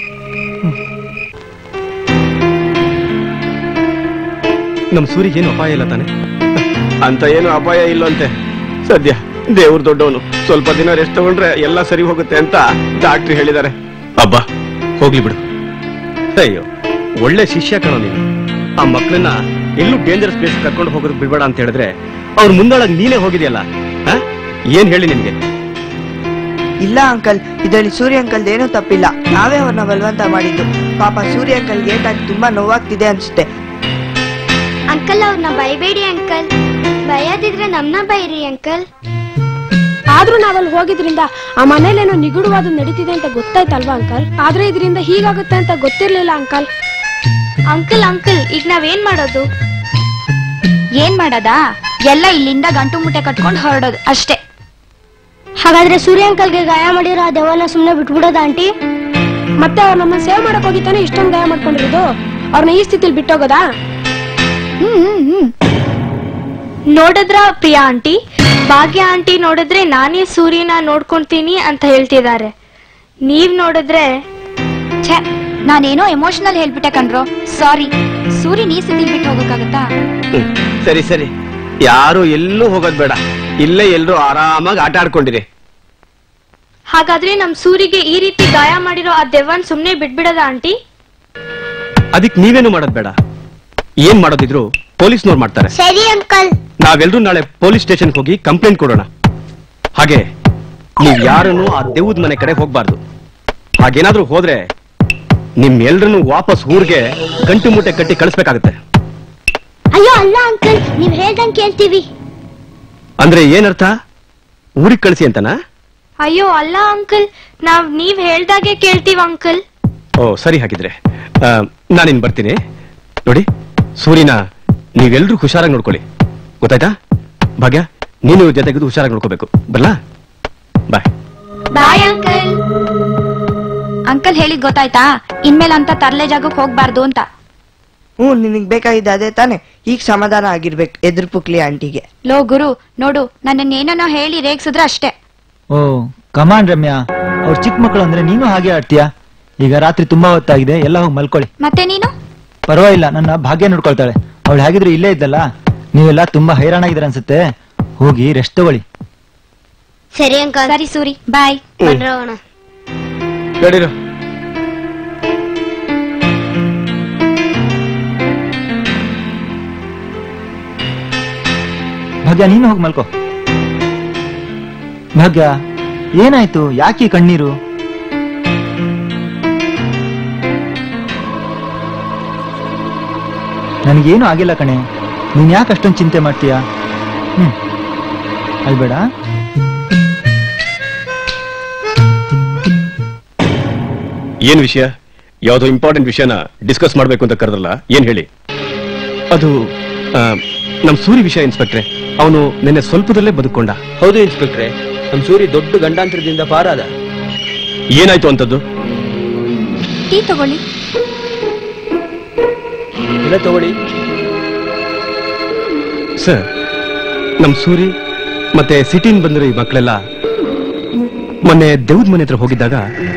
ನಮ್ ಸೂರಿಗೆ ಏನು ಅಪಾಯ ಇಲ್ಲ ತಾನೆ ಅಂತ ಏನು ಅಪಾಯ ಇಲ್ಲಂತೆ ಸದ್ಯ ದೇವ್ರು ದೊಡ್ಡವನು ಸ್ವಲ್ಪ ದಿನ ರೆಸ್ಟ್ ತಗೊಂಡ್ರೆ ಎಲ್ಲ ಸರಿ ಹೋಗುತ್ತೆ ಅಂತ ಡಾಕ್ಟ್ರಿ ಹೇಳಿದ್ದಾರೆ ಅಬ್ಬ ಹೋಗ್ಲಿ ಬಿಡು ಅಯ್ಯೋ ಒಳ್ಳೆ ಶಿಷ್ಯ ಕಣೋ ನೀನು ಆ ಮಕ್ಕಳನ್ನ ಎಲ್ಲೂ ಡೇಂಜರಸ್ ಪ್ಲೇಸ್ ಕರ್ಕೊಂಡು ಹೋಗೋದು ಬಿಡ್ಬೇಡ ಅಂತ ಹೇಳಿದ್ರೆ ಅವ್ರ ಮುಂದೊಳಗ್ ನೀನೇ ಹೋಗಿದೆಯಲ್ಲ ಆ? ಏನ್ ಹೇಳಿ ನಿನ್ಗೆ ಇಲ್ಲ ಅಂಕಲ್ ಇದರಲ್ಲಿ ಸೂರ್ಯ ಅಂಕಲ್ ಏನೂ ತಪ್ಪಿಲ್ಲ ನಾವೇ ಅವ್ರನ್ನ ಬಲವಂತ ಮಾಡಿದ್ದು ಪಾಪ ಸೂರ್ಯ ಅಂಕಲ್ಗೆ ಏಟಾಗಿ ತುಂಬಾ ನೋವಾಗ್ತಿದೆ ಅನ್ಸುತ್ತೆ ಅಂಕಲ್ ಅವ್ರನ್ನ ಬೈಬೇಡಿ ಅಂಕಲ್ ಬೈಯೋದಿದ್ರೆ ನಮ್ನ ಬೈರಿ ಅಂಕಲ್ ಆದ್ರೂ ನಾವಲ್ಲಿ ಹೋಗಿದ್ರಿಂದ ಆ ಮನೇಲೇನೋ ನಿಗೂಢವಾದ ನಡೀತಿದೆ ಅಂತ ಗೊತ್ತಾಯ್ತಲ್ವಾ ಅಂಕಲ್ ಆದ್ರೆ ಇದರಿಂದ ಹೀಗಾಗುತ್ತೆ ಅಂತ ಗೊತ್ತಿರ್ಲಿಲ್ಲ ಅಂಕಲ್ ಅಂಕಲ್ ಅಂಕಲ್ ಈಗ ನಾವೇನ್ ಮಾಡೋದು ಏನ್ ಮಾಡದಾ ಎಲ್ಲ ಇಲ್ಲಿಂದ ಗಂಟು ಮುಟ್ಟೆ ಕಟ್ಕೊಂಡು ಹೊರಡೋದು ಅಷ್ಟೇ ಹಾಗಾದ್ರೆ ಸೂರ್ಯ ಅಂಕಲ್ಗೆ ಗಾಯ ಮಾಡಿರೋ ಆ ದೆವ್ವನ ಸುಮ್ನೆ ಬಿಟ್ಬಿಡೋದ ಆಂಟಿ ಮತ್ತೆ ಅವ್ರು ನಮ್ಮನ್ನ ಸೇವ್ ಮಾಡಕ್ ಹೋಗಿತ್ತಾನೆ ಇಷ್ಟೊಂದು ಗಾಯ ಮಾಡ್ಕೊಂಡಿರೋದು ಅವ್ರನ್ನ ಈ ಸ್ಥಿತಿಲಿ ಬಿಟ್ಟೋಗೋದಾ ನೋಡಿದ್ರ ಪ್ರಿಯಾ ಆಂಟಿ ಭಾಗ್ಯ ಆಂಟಿ ನೋಡಿದ್ರೆ ನಾನೇ ಸೂರ್ಯನ ನೋಡ್ಕೊಂತೀನಿ ಅಂತ ಹೇಳ್ತಿದ್ದಾರೆ ನೀವ್ ನೋಡಿದ್ರೆ ಛೇ ನಾನೇನೋ ಎಮೋಷನಲ್ ಹೇಳ್ಬಿಟ್ಟೆ ಕಣ್ರೋ ಸಾರಿ ಸೂರಿ ನೀ ಸ್ಥಿತಿ ಬಿಟ್ಟು ಹೋಗಕ್ಕಾಗತ್ತಾ ಹ್ಮ್. ಸರಿ ಸರಿ ಯಾರು ಎಲ್ಲೂ ಹೋಗೋದ್ ಬೇಡ ಇಲ್ಲೇ ಎಲ್ರು ಆರಾಮಾಗಿ ಆಟ ಆಡ್ಕೊಂಡಿರಿ ಹಾಗಾದ್ರೆ ನಮ್ ಸೂರಿಗೆ ಈ ರೀತಿ ಗಾಯ ಮಾಡಿರೋ ಆ ದೆವ್ವನ್ ಸುಮ್ನೆ ಬಿಟ್ಬಿಡದ ಆಂಟಿ ಅದಕ್ ನೀವೇನು ಮಾಡೋದ್ ಬೇಡ ಏನ್ ಮಾಡೋದಿದ್ರು ಪೊಲೀಸ್ನವ್ರು ಮಾಡ್ತಾರೆ ಸರಿ ಅಂಕಲ್ ನಾವೆಲ್ಲರೂ ನಾಳೆ ಪೊಲೀಸ್ ಸ್ಟೇಷನ್ ಹೋಗಿ ಕಂಪ್ಲೇಂಟ್ ಕೊಡೋಣ ಹಾಗೆ ನೀವ್ ಯಾರನ್ನು ಆ ದೆವ್ವದ ಮನೆ ಕಡೆ ಹೋಗ್ಬಾರ್ದು ಹಾಗೇನಾದ್ರೂ ಹೋದ್ರೆ ನಿಮ್ಮೆಲ್ರನ್ನು ವಾಪಸ್ ಊರಿಗೆ ಗಂಟು ಮೂಟೆ ಕಟ್ಟಿ ಕಳಿಸ್ಬೇಕಾಗತ್ತೆ ಅಯ್ಯೋ ಅಲ್ಲ ಅಂಕಲ್ ನೀವ್ ಹೇಳ್ದಂಗ್ ಕೇಳ್ತೀವಿ ಅಂದ್ರೆ ಏನರ್ಥ ಊರಿಗೆ ಕಳಿಸಿ ಅಂತನಾ ಅಯ್ಯೋ ಅಲ್ಲ ಅಂಕಲ್ ನಾವ್ ನೀವ್ ಹೇಳ್ದಾಗೆ ಕೇಳ್ತೀವಿ ಅಂಕಲ್ ಓ ಸರಿ ಹಾಗಿದ್ರೆ ಆ, ನಾನಿನ್ ಬರ್ತೀನಿ ನೋಡಿ ಸೂರಿನ ನೀವೆಲ್ರೂ ಹುಷಾರಾಗಿ ನೋಡ್ಕೊಳ್ಳಿ ಗೊತ್ತಾಯ್ತಾ ಭಾಗ್ಯ ನೀನು ಜೊತೆಗಿದ್ದು ಹುಷಾರಾಗಿ ನೋಡ್ಕೋಬೇಕು ಬರ್ಲಾ ಬಾಯ್ ಬಾಯ್ ಅಂಕಲ್ ಅಂಕಲ್ ಹೇಳಿದ್ ಗೊತ್ತಾಯ್ತಾ ಇನ್ಮೇಲೆ ಅಂತ ತರ್ಲೆ ಜಾಗಕ್ಕೆ ಹೋಗ್ಬಾರ್ದು ಅಂತ ಹ್ಞೂ ನಿನಗ್ ಬೇಕಾಗಿದ್ದ ಅದೇ ತಾನೆ ಈಗ ಸಮಾಧಾನ ಆಗಿರ್ಬೇಕು ಎದುರು ಪುಕ್ಲಿ ಆಂಟಿಗೆ ಲೋ ಗುರು ನೋಡು ನನ್ನನ್ನ ಏನನ್ನೋ ಹೇಳಿ ರೇಗ್ಸಿದ್ರೆ ಅಷ್ಟೇ ಓ ಕಮಾನ್ ರಮ್ಯಾ ಅವ್ರ ಚಿಕ್ಕ ಮಕ್ಕಳು ಅಂದ್ರೆ ನೀನು ಹಾಗೆ ಆಡ್ತೀಯಾ ಈಗ ರಾತ್ರಿ ತುಂಬಾ ಹೊತ್ತಾಗಿದೆ ಎಲ್ಲ ಹೋಗಿ ಮಲ್ಕೊಳ್ಳಿ ಮತ್ತೆ ನೀನು ಪರವಾಗಿಲ್ಲ ನನ್ನ ಭಾಗ್ಯ ನೋಡ್ಕೊಳ್ತಾಳೆ ಅವಳು ಹೇಗಿದ್ರು ಇಲ್ಲೇ ಇದ್ದಲ್ಲ ನೀವೆಲ್ಲ ತುಂಬಾ ಹೈರಾಣಾಗಿದ್ದೀರ ಅನ್ಸುತ್ತೆ ಹೋಗಿ ರೆಸ್ಟ್ ತಗೊಳ್ಳಿ ಸರಿ ಅಂಕಲ್ ಸರಿ ಸೂರಿ ಬಾಯ್ ಬಂದ್ರೋಣ ನಡೀರು ಭಾಗ್ಯ ನೀನು ಹೋಗಿ ಮಲ್ಕೋ ಭಾಗ್ಯ ಏನಾಯ್ತು ಯಾಕೆ ಈ ಕಣ್ಣೀರು ನನಗೇನು ಆಗಿಲ್ಲ ಕಣೆ ನೀನ್ ಯಾಕೆ ಅಷ್ಟೊಂದು ಚಿಂತೆ ಮಾಡ್ತೀಯಾ ಹ್ಮ್ ಅಲ್ಬೇಡ ಏನ್ ವಿಷಯ ಯಾವ್ದೋ ಇಂಪಾರ್ಟೆಂಟ್ ವಿಷಯನ ಡಿಸ್ಕಸ್ ಮಾಡ್ಬೇಕು ಅಂತ ಕರೆದ್ರಲ್ಲ ಏನ್ ಹೇಳಿ ಅದು ಆ, ನಮ್ ಸೂರಿ ವಿಷಯ ಇನ್ಸ್ಪೆಕ್ಟ್ರೆ ಅವನು ನಿನ್ನೆ ಸ್ವಲ್ಪದಲ್ಲೇ ಬದುಕೊಂಡ ಹೌದು ಇನ್ಸ್ಪೆಕ್ಟ್ರೆ ನಮ್ ಸೂರಿ ದೊಡ್ಡ ಗಂಡಾಂತರದಿಂದ ಪಾರಾದ ಏನಾಯ್ತು ಅಂತದ್ದು ಟೀ ತಗೊಳ್ಳಿ ಇಲ್ಲ ತಗೊಳ್ಳಿ ಸರ್ ನಮ್ ಸೂರಿ ಮತ್ತೆ ಸಿಟಿನ್ ಬಂದಿರೋ ಈ ಮಕ್ಕಳೆಲ್ಲ ಮೊನ್ನೆ ದೇವ್ದ ಮನೆ ಹತ್ರ ಹೋಗಿದ್ದಾಗ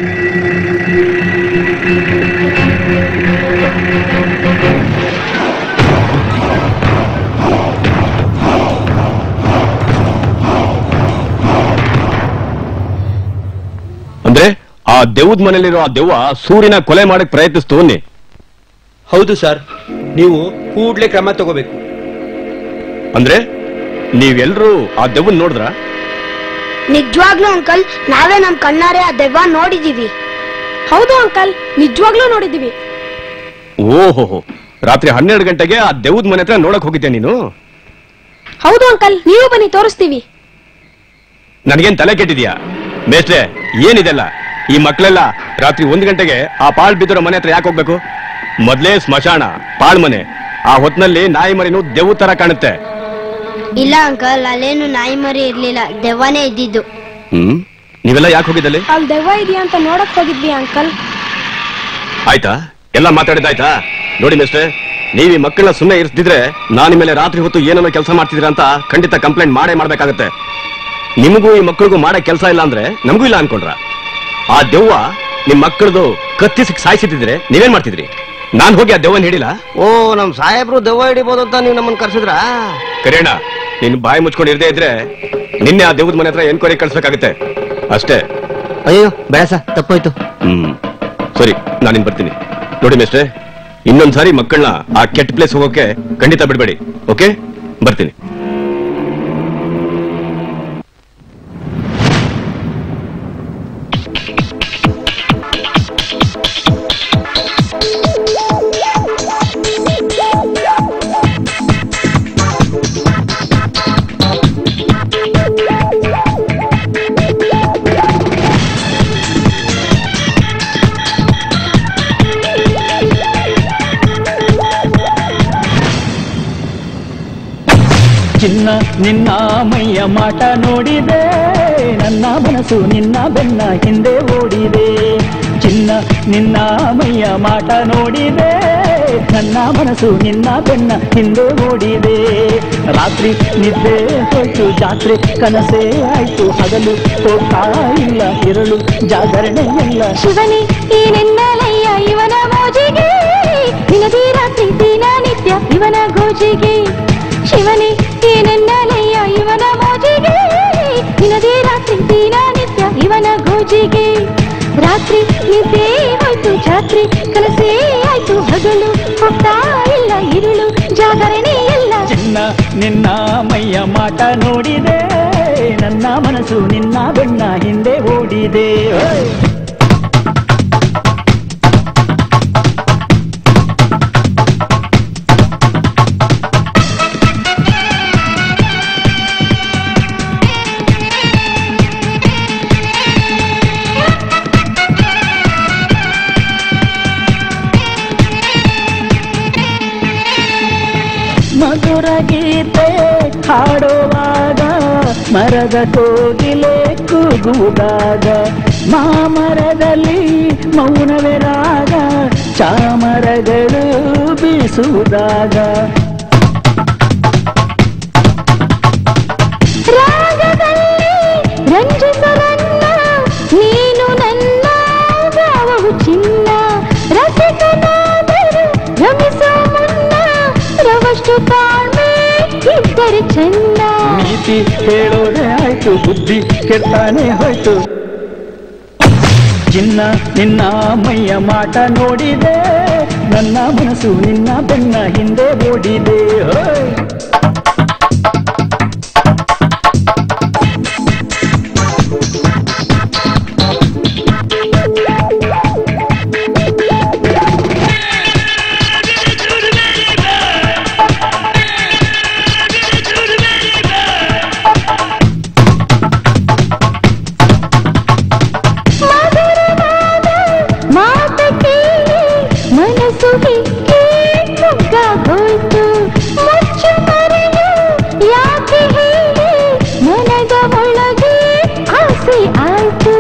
ಅಂದ್ರೆ ಆ ದೇವ್ದ ಮನೇಲಿರೋ ಆ ದೆವ್ವ ಸೂರ್ಯನ ಕೊಲೆ ಮಾಡಕ್ ಪ್ರಯತ್ನಿಸ್ತು ಅನ್ನಿ ಹೌದು ಸರ್ ನೀವು ಕೂಡ್ಲೆ ಕ್ರಮ ತಗೋಬೇಕು ಅಂದ್ರೆ ನೀವೆಲ್ರೂ ಆ ದೆವ್ವನ್ ನೋಡಿದ್ರ ನಿಜವಾಗ್ಲೂ ಅಂಕಲ್ ನಾವೇ ನಮ್ ಕಣ್ಣಾರೆ ಆ ದೆವ್ವ ನೋಡಿದೀವಿ ಹೌದು ಅಂಕಲ್ ನಿಜವಾಗ್ಲೂ ನೋಡಿದೀವಿ ಓಹೋ ರಾತ್ರಿ ಹನ್ನೆರಡು ಗಂಟೆಗೆ ಆ ದೆವ್ದ ಮನೆ ಹತ್ರ ನೋಡಕ್ ಹೋಗಿದ್ದೆ ನೀನು ಹೌದು ಅಂಕಲ್ ನೀವು ಬನ್ನಿ ತೋರಿಸ್ತೀವಿ ನನಗೇನ್ ತಲೆ ಕೆಟ್ಟಿದ್ಯಾ ಮೇಸ್ಟ್ರೆ ಏನಿದೆಲ್ಲ ಈ ಮಕ್ಕಳೆಲ್ಲ ರಾತ್ರಿ ಒಂದು ಗಂಟೆಗೆ ಆ ಪಾಳ್ ಬಿದ್ದಿರೋ ಮನೆ ಹತ್ರ ಯಾಕೆ ಹೋಗ್ಬೇಕು ಮೊದ್ಲೇ ಸ್ಮಶಾನ ಪಾಳ್ ಮನೆ ಆ ಹೊತ್ನಲ್ಲಿ ನಾಯಿ ಮರಿನು ದೆವ್ವ ತರ ಕಾಣುತ್ತೆ ಇಲ್ಲ ಅಂಕಲ್ ಅಲ್ಲೇನು ನಾಯಿ ಮರಿ ಇರ್ಲಿಲ್ಲ ದೆವ್ವನೇ ಇದ್ದಿದ್ದು ಹ್ಮ್ ನೀವೆಲ್ಲ ಯಾಕೆ ಹೋಗಿದ್ದಲ್ಲಿ ಅಲ್ಲಿ ದೆವ್ವ ಇದೆಯಾ ಅಂತ ನೋಡಕ್ ಹೋಗಿದ್ವಿ ಅಂಕಲ್ ಆಯ್ತಾ ಎಲ್ಲ ಮಾತಾಡಿದಾಯ್ತಾ ನೋಡಿ ಮಿಸ್ಟರ್ ನೀವ್ ಈ ಮಕ್ಕಳನ್ನ ಸುಮ್ಮನೆ ಇರಿಸ್ದಿದ್ರೆ ನಾನು ನಿಮ್ಮೇಲೆ ರಾತ್ರಿ ಹೊತ್ತು ಏನೇನೋ ಕೆಲಸ ಮಾಡ್ತಿದ್ದೀರಾ ಅಂತ ಖಂಡಿತ ಕಂಪ್ಲೇಂಟ್ ಮಾಡೇ ಮಾಡ್ಬೇಕಾಗತ್ತೆ ನಿಮಗೂ ಈ ಮಕ್ಕಳಿಗೂ ಮಾಡೋ ಕೆಲಸ ಇಲ್ಲ ಅಂದ್ರೆ ನಮಗೂ ಇಲ್ಲ ಅನ್ಕೊಂಡ್ರ ಆ ದೆವ್ವ ನಿಮ್ ಮಕ್ಕಳದು ಕತ್ತಿ ಸಿಕ್ ಸಾಯಿಸಿದ್ರೆ ನೀವೇನ್ ಮಾಡ್ತಿದ್ರಿ ನಾನ್ ಹೋಗಿ ಆ ದೆವ್ವನ್ ಹಿಡಿಲ್ಲ ಓ ನಮ್ ಸಾಹೇಬ್ರು ದೆವ್ವ ಹಿಡಿಬೋದು ಅಂತ ನೀವು ನಮ್ಮನ್ನ ಕರ್ಸಿದ್ರಾ ಕರೇಣ ನಿನ್ ಬಾಯಿ ಮುಚ್ಕೊಂಡು ಇರದೇ ಇದ್ರೆ ನಿನ್ನೆ ಆ ದೆವ್ವದ ಮನೆ ಹತ್ರ ಎನ್ಕ್ವೈರಿ ಕಳ್ಸ್ಬೇಕಾಗತ್ತೆ ಅಷ್ಟೇ ಅಯ್ಯೋ ಬೇಸ ತಪ್ಪಾಯ್ತು ಹ್ಮ್ ಸರಿ ನಾನಿನ್ ಬರ್ತೀನಿ ನೋಡಿ ಮಿಸ್ಟ್ರೆ ಇನ್ನೊಂದ್ಸಾರಿ ಮಕ್ಕಳನ್ನ ಆ ಕೆಟ್ಟ ಪ್ಲೇಸ್ ಹೋಗೋಕೆ ಖಂಡಿತ ಬಿಡ್ಬೇಡಿ ಓಕೆ ಬರ್ತೀನಿ ಚಿನ್ನ ನಿನ್ನ ಮೈಯ ಮಾಟ ನೋಡಿದೆ ನನ್ನ ಮನಸ್ಸು ನಿನ್ನ ಬೆನ್ನ ಹಿಂದೆ ಓಡಿದೆ ಚಿನ್ನ ನಿನ್ನ ಮೈಯ ಮಾಟ ನೋಡಿದೆ ನನ್ನ ಮನಸ್ಸು ನಿನ್ನ ಬೆನ್ನ ಹಿಂದೆ ಓಡಿದೆ ರಾತ್ರಿ ನಿದ್ದೆ ಹೋಯ್ತು ಜಾತ್ರೆ ಕನಸೇ ಆಯ್ತು ಹಗಲು ಹೋಗ್ತಾ ಇಲ್ಲ ಇರಳು ಜಾಗರಣೆ ಎಲ್ಲ ಶಿವನಿ ಈ ನಿನ್ನಲಯ್ಯ ಇವನ ಮೋಜಿಗೆ ದಿನದಿ ರಾತ್ರಿ ದಿನ ನಿತ್ಯ ಇವನ ಗೋಜಿಗೆ ಶಿವನಿ ಈ ನಿನ್ನಲಯ್ಯ ಇವನ ಮೋಜಿಗೆ ದಿನದಿ ರಾತ್ರಿ ದಿನ ನಿತ್ಯ ಇವನ ಗೋಜಿಗೆ ರಾತ್ರಿ ನಿದ್ದೆ ಹೋಯ್ತು ಜಾತ್ರೆ ಕನಸೇ ಆಯ್ತು ಹಗಲು ಹೋಗ್ತಾ ಇಲ್ಲ ಇರುಳು ಜಾಗರಣೆ ಎಲ್ಲ ಚಿನ್ನ ನಿನ್ನ ಮೈಯ ಮಾಟ ನೋಡಿದೆ ನನ್ನ ಮನಸ್ಸು ನಿನ್ನ ಬೆನ್ನ ಹಿಂದೆ ಓಡಿದೆ ಓಯ್! ಮಧುರ ಗೀತೆ ಹಾಡುವಾಗ ಮರದ ಕೋಗಿಲೆ ಕೂಗುವಾಗ ಮಾಮರದಲ್ಲಿ ಮೌನವೇ ರಾಗ ಚಾಮರಗಳು ಬೀಸುವುದಾಗ ರಾಗದಲ್ಲಿ ರಂಜಿಸರನ್ನ ನೀನು ನನ್ನ ಭಾವವು ಚಿನ್ನ ರಸಿಕನಾದರೂ ರಮಿಸೋ ಮುನ್ನ ರವಷ್ಟು ತಾಳ್ಮೆ ಇದ್ದರೆ ಚೆನ್ನ ನೀತಿ ಹೇಳೋದೇ ಆಯ್ತು ಬುದ್ಧಿ ಕೆಡ್ತಾನೆ ಹೋಯ್ತು ಚಿನ್ನ ನಿನ್ನ ಮೈಯ ಮಾಟ ನೋಡಿದೆ ನನ್ನ ಮನಸ್ಸು ನಿನ್ನ ಬೆನ್ನ ಹಿಂದೆ ಓಡಿದೆ ಹೋಯ್ ಮಧುರವಾದ ಮಾತ ಕೇಳಿ ಮನಸ್ಸು ಹಿಕ್ಕಿ ಹೋಯ್ತು ಮುಚ್ಚು ಮರೆಯು ಯಾಕೆ ಹೇಳಿ ನನಗ ಒಳಗೆ ಆಸೆ ಆಯ್ತು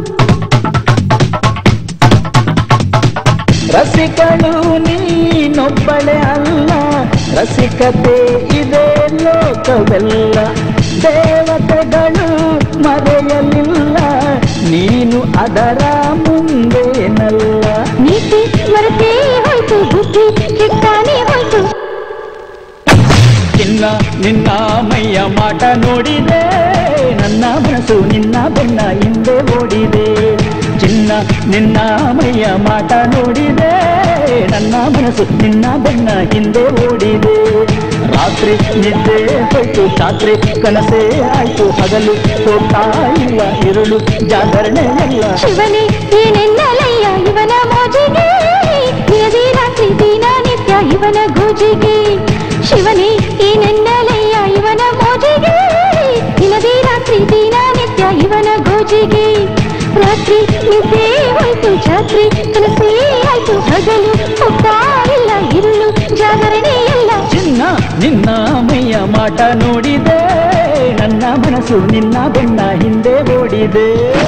ರಸಿಕಳು ನೀನೊಬ್ಬಳೆ ಅಲ್ಲ ರಸಿಕತೆ ಇದೆ ಲೋಕವೆಲ್ಲ ದೇವತೆಗಳು ಮರೆಯಲಿಲ್ಲ ನೀನು ಅದರ ಮುಂದೇನಲ್ಲ ನೀತಿ ಮರೆತೇ ಹೋಯ್ತು ಬುದ್ಧಿ ಕೆಟ್ಟಾನೆ ಹೋಯ್ತು ಚಿನ್ನ ನಿನ್ನ ಮೈಯ ಮಾಟ ನೋಡಿದೆ ನನ್ನ ಮನಸ್ಸು ನಿನ್ನ ಬೆನ್ನ ಹಿಂದೆ ಓಡಿದೆ ಚಿನ್ನ ನಿನ್ನ ಮೈಯ ಮಾಟ ನೋಡಿದೆ ನನ್ನ ಮನಸ್ಸು ನಿನ್ನ ಬೆನ್ನ ಹಿಂದೆ ಓಡಿದೆ ರಾತ್ರಿ ನಿದ್ದೆ ಹೋಯ್ತು ಚಾತ್ರಿ ಕನಸೇ ಆಯ್ತು ಹಗಲು ಹೋಗ್ತಾ ಇಲ್ಲ ಇರುಳು ಜಾಗರಣೆ ಎಲ್ಲ ಶಿವನೇ ಏನೆನ್ನಲಯ್ಯ ಇವನ ಮೋಜಿಗೆ ನಿನದಿ ರಾತ್ರಿ ದಿನ ನಿತ್ಯ ಇವನ ಗೋಜಿಗೆ ಶಿವನೇ ಏನೆನ್ನಲಯ್ಯ ಇವನ ಮೋಜಿಗೆ ನಿನದಿ ರಾತ್ರಿ ದಿನ ನಿತ್ಯ ಇವನ ಗೋಜಿಗೆ ರಾತ್ರಿ ನಿದ್ದೆ ಹೋಯ್ತು ಜಾತ್ರಿ ಕನಸೇ ಆಯ್ತು ಹಗಲು ಹೋಗ್ತಾ ಇಲ್ಲ ಇರುಳು ಜಾಗರಣೆ ಎಲ್ಲ ಚಿನ್ನ ನಿನ್ನ ಮೈಯ ಮಾಟ ನೋಡಿದೆ ನನ್ನ ಮನಸ್ಸು ನಿನ್ನ ಬೆನ್ನ ಹಿಂದೆ ಓಡಿದೆ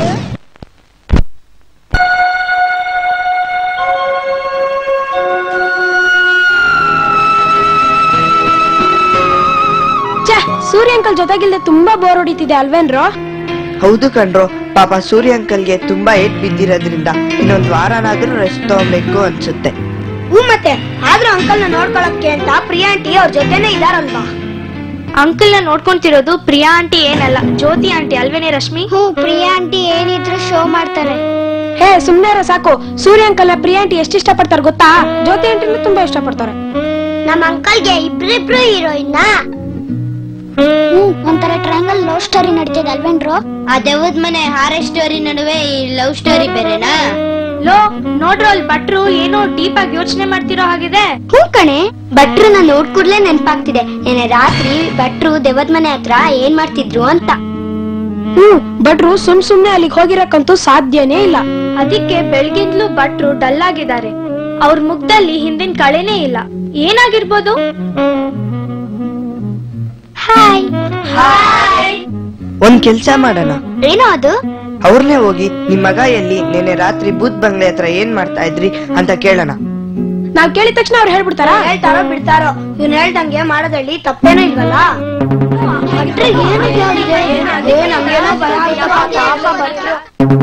ಛೆ ಸೂರ್ಯ ಅಂಕಲ್ ಜೊತೆಗಿಲ್ದೆ ತುಂಬಾ ಬೋರ್ ಹೊಡಿತಿದೆ ಅಲ್ವೇನ್ರೋ ಹೌದು ಕಣ್ರೋ ಪಾಪ ಸೂರ್ಯ ಅಂಕಲ್ಗೆ ತುಂಬಾ ಏಟ್ ಬಿದ್ದಿರೋದ್ರಿಂದ ಇನ್ನೊಂದ್ ವಾರನಾದ್ರೂ ರೆಸ್ಟ್ ತಗೊಬೇಕು ಅನ್ಸುತ್ತೆ ಹ್ಞೂ ಮತ್ತೆ ಆದ್ರೂ ಅಂಕಲ್ನ ನೋಡ್ಕೊಳಕ್ಕೆ ಅಂತ ಪ್ರಿಯಾ ಆಂಟಿ ಅವ್ರ ಜೊತೆನೆ ಇದಾರಲ್ವಾ ಅಂಕಲ್ ನ ನೋಡ್ಕೊಂತಿರೋದು ಪ್ರಿಯಾ ಆಂಟಿ ಏನಲ್ಲ ಜ್ಯೋತಿ ಆಂಟಿ ಅಲ್ವೇನೆ ರಶ್ಮಿ ಹ್ಞೂ ಪ್ರಿಯಾ ಆಂಟಿ ಏನಿದ್ರು ಶೋ ಮಾಡ್ತಾರೆ ಹೇ ಸುಮ್ನೆ ಇರೋ ಸಾಕು ಸೂರ್ಯ ಅಂಕಲ್ ಪ್ರಿಯಾ ಆಂಟಿ ಎಷ್ಟು ಇಷ್ಟಪಡ್ತಾರೆ ಗೊತ್ತಾ ಜ್ಯೋತಿ ಆಂಟಿನೂ ತುಂಬಾ ಇಷ್ಟಪಡ್ತಾರೆ ನಮ್ಮ ಅಂಕಲ್ಗೆ ಇಬ್ರಿಬ್ರು ಹೀರೋಯಿನ್ನ ಹ್ಮ್ ಒಂಥರ ಟ್ರಯಾಂಗಲ್ ಲವ್ ಸ್ಟೋರಿ ನಡೀತಿದೆ ಅಲ್ವೇನ್ರು ಆ ದೆವ್ವದ ಮನೆ ಹಾರೆ ಸ್ಟೋರಿ ನಡುವೆ ಈ ಲವ್ ಸ್ಟೋರಿ ಬೇರೆನಾ ಲೋ ನೋಡ್ರು ಅಲ್ಲಿ ಭಟ್ರು ಏನೋ ಡೀಪ್ ಆಗಿ ಯೋಚನೆ ಮಾಡ್ತಿರೋ ಹಾಗಿದೆ ಹ್ಞೂ ಕಣೆ ಭಟ್ರು ನಾನು ನೋಡ್ಕೂಡ್ಲೆ ನೆನ್ಪಾಗ್ತಿದೆ ನೆನೆ ರಾತ್ರಿ ಭಟ್ರು ದೆವ್ವದ ಮನೆ ಹತ್ರ ಏನ್ ಮಾಡ್ತಿದ್ರು ಅಂತ ಹ್ಮ್ ಭಟ್ರು ಸುಮ್ ಸುಮ್ನೆ ಅಲ್ಲಿಗೆ ಹೋಗಿರಕ್ಕಂತೂ ಸಾಧ್ಯನೇ ಇಲ್ಲ ಅದಕ್ಕೆ ಬೆಳಗಿಂದಲೂ ಭಟ್ರು ಡಲ್ ಆಗಿದ್ದಾರೆ ಅವ್ರ ಮುಖದಲ್ಲಿ ಹಿಂದಿನ ಕಳೆನೇ ಇಲ್ಲ ಏನಾಗಿರ್ಬೋದು ಹಾಯ್ ಒಂದ್ ಕೆಲ್ಸ ಮಾಡೋಣ ಏನೋ ಅದು ಅವ್ರನ್ನೇ ಹೋಗಿ ನಿಮ್ ಮಗ ಎಲ್ಲಿ ನೆನೆ ರಾತ್ರಿ ಬೂತ್ ಬಂಗ್ಲೆ ಹತ್ರ ಏನ್ ಮಾಡ್ತಾ ಇದ್ರಿ ಅಂತ ಕೇಳೋಣ ನಾವ್ ಕೇಳಿದ ತಕ್ಷಣ ಅವ್ರು ಹೇಳ್ಬಿಡ್ತಾರ ಹೇಳ್ತಾರೋ ಬಿಡ್ತಾರೋ ಇವ್ನು ಹೇಳ್ದಂಗೆ ಮಾಡೋದ್ರಲ್ಲಿ ತಪ್ಪೇನೂ ಇಲ್ವಲ್ಲ ಏ, ನಮ್ಗೇನೋ ಬರಾಕತ್ತಪ್ಪ, ಪಾಪ ಭಟ್ರು.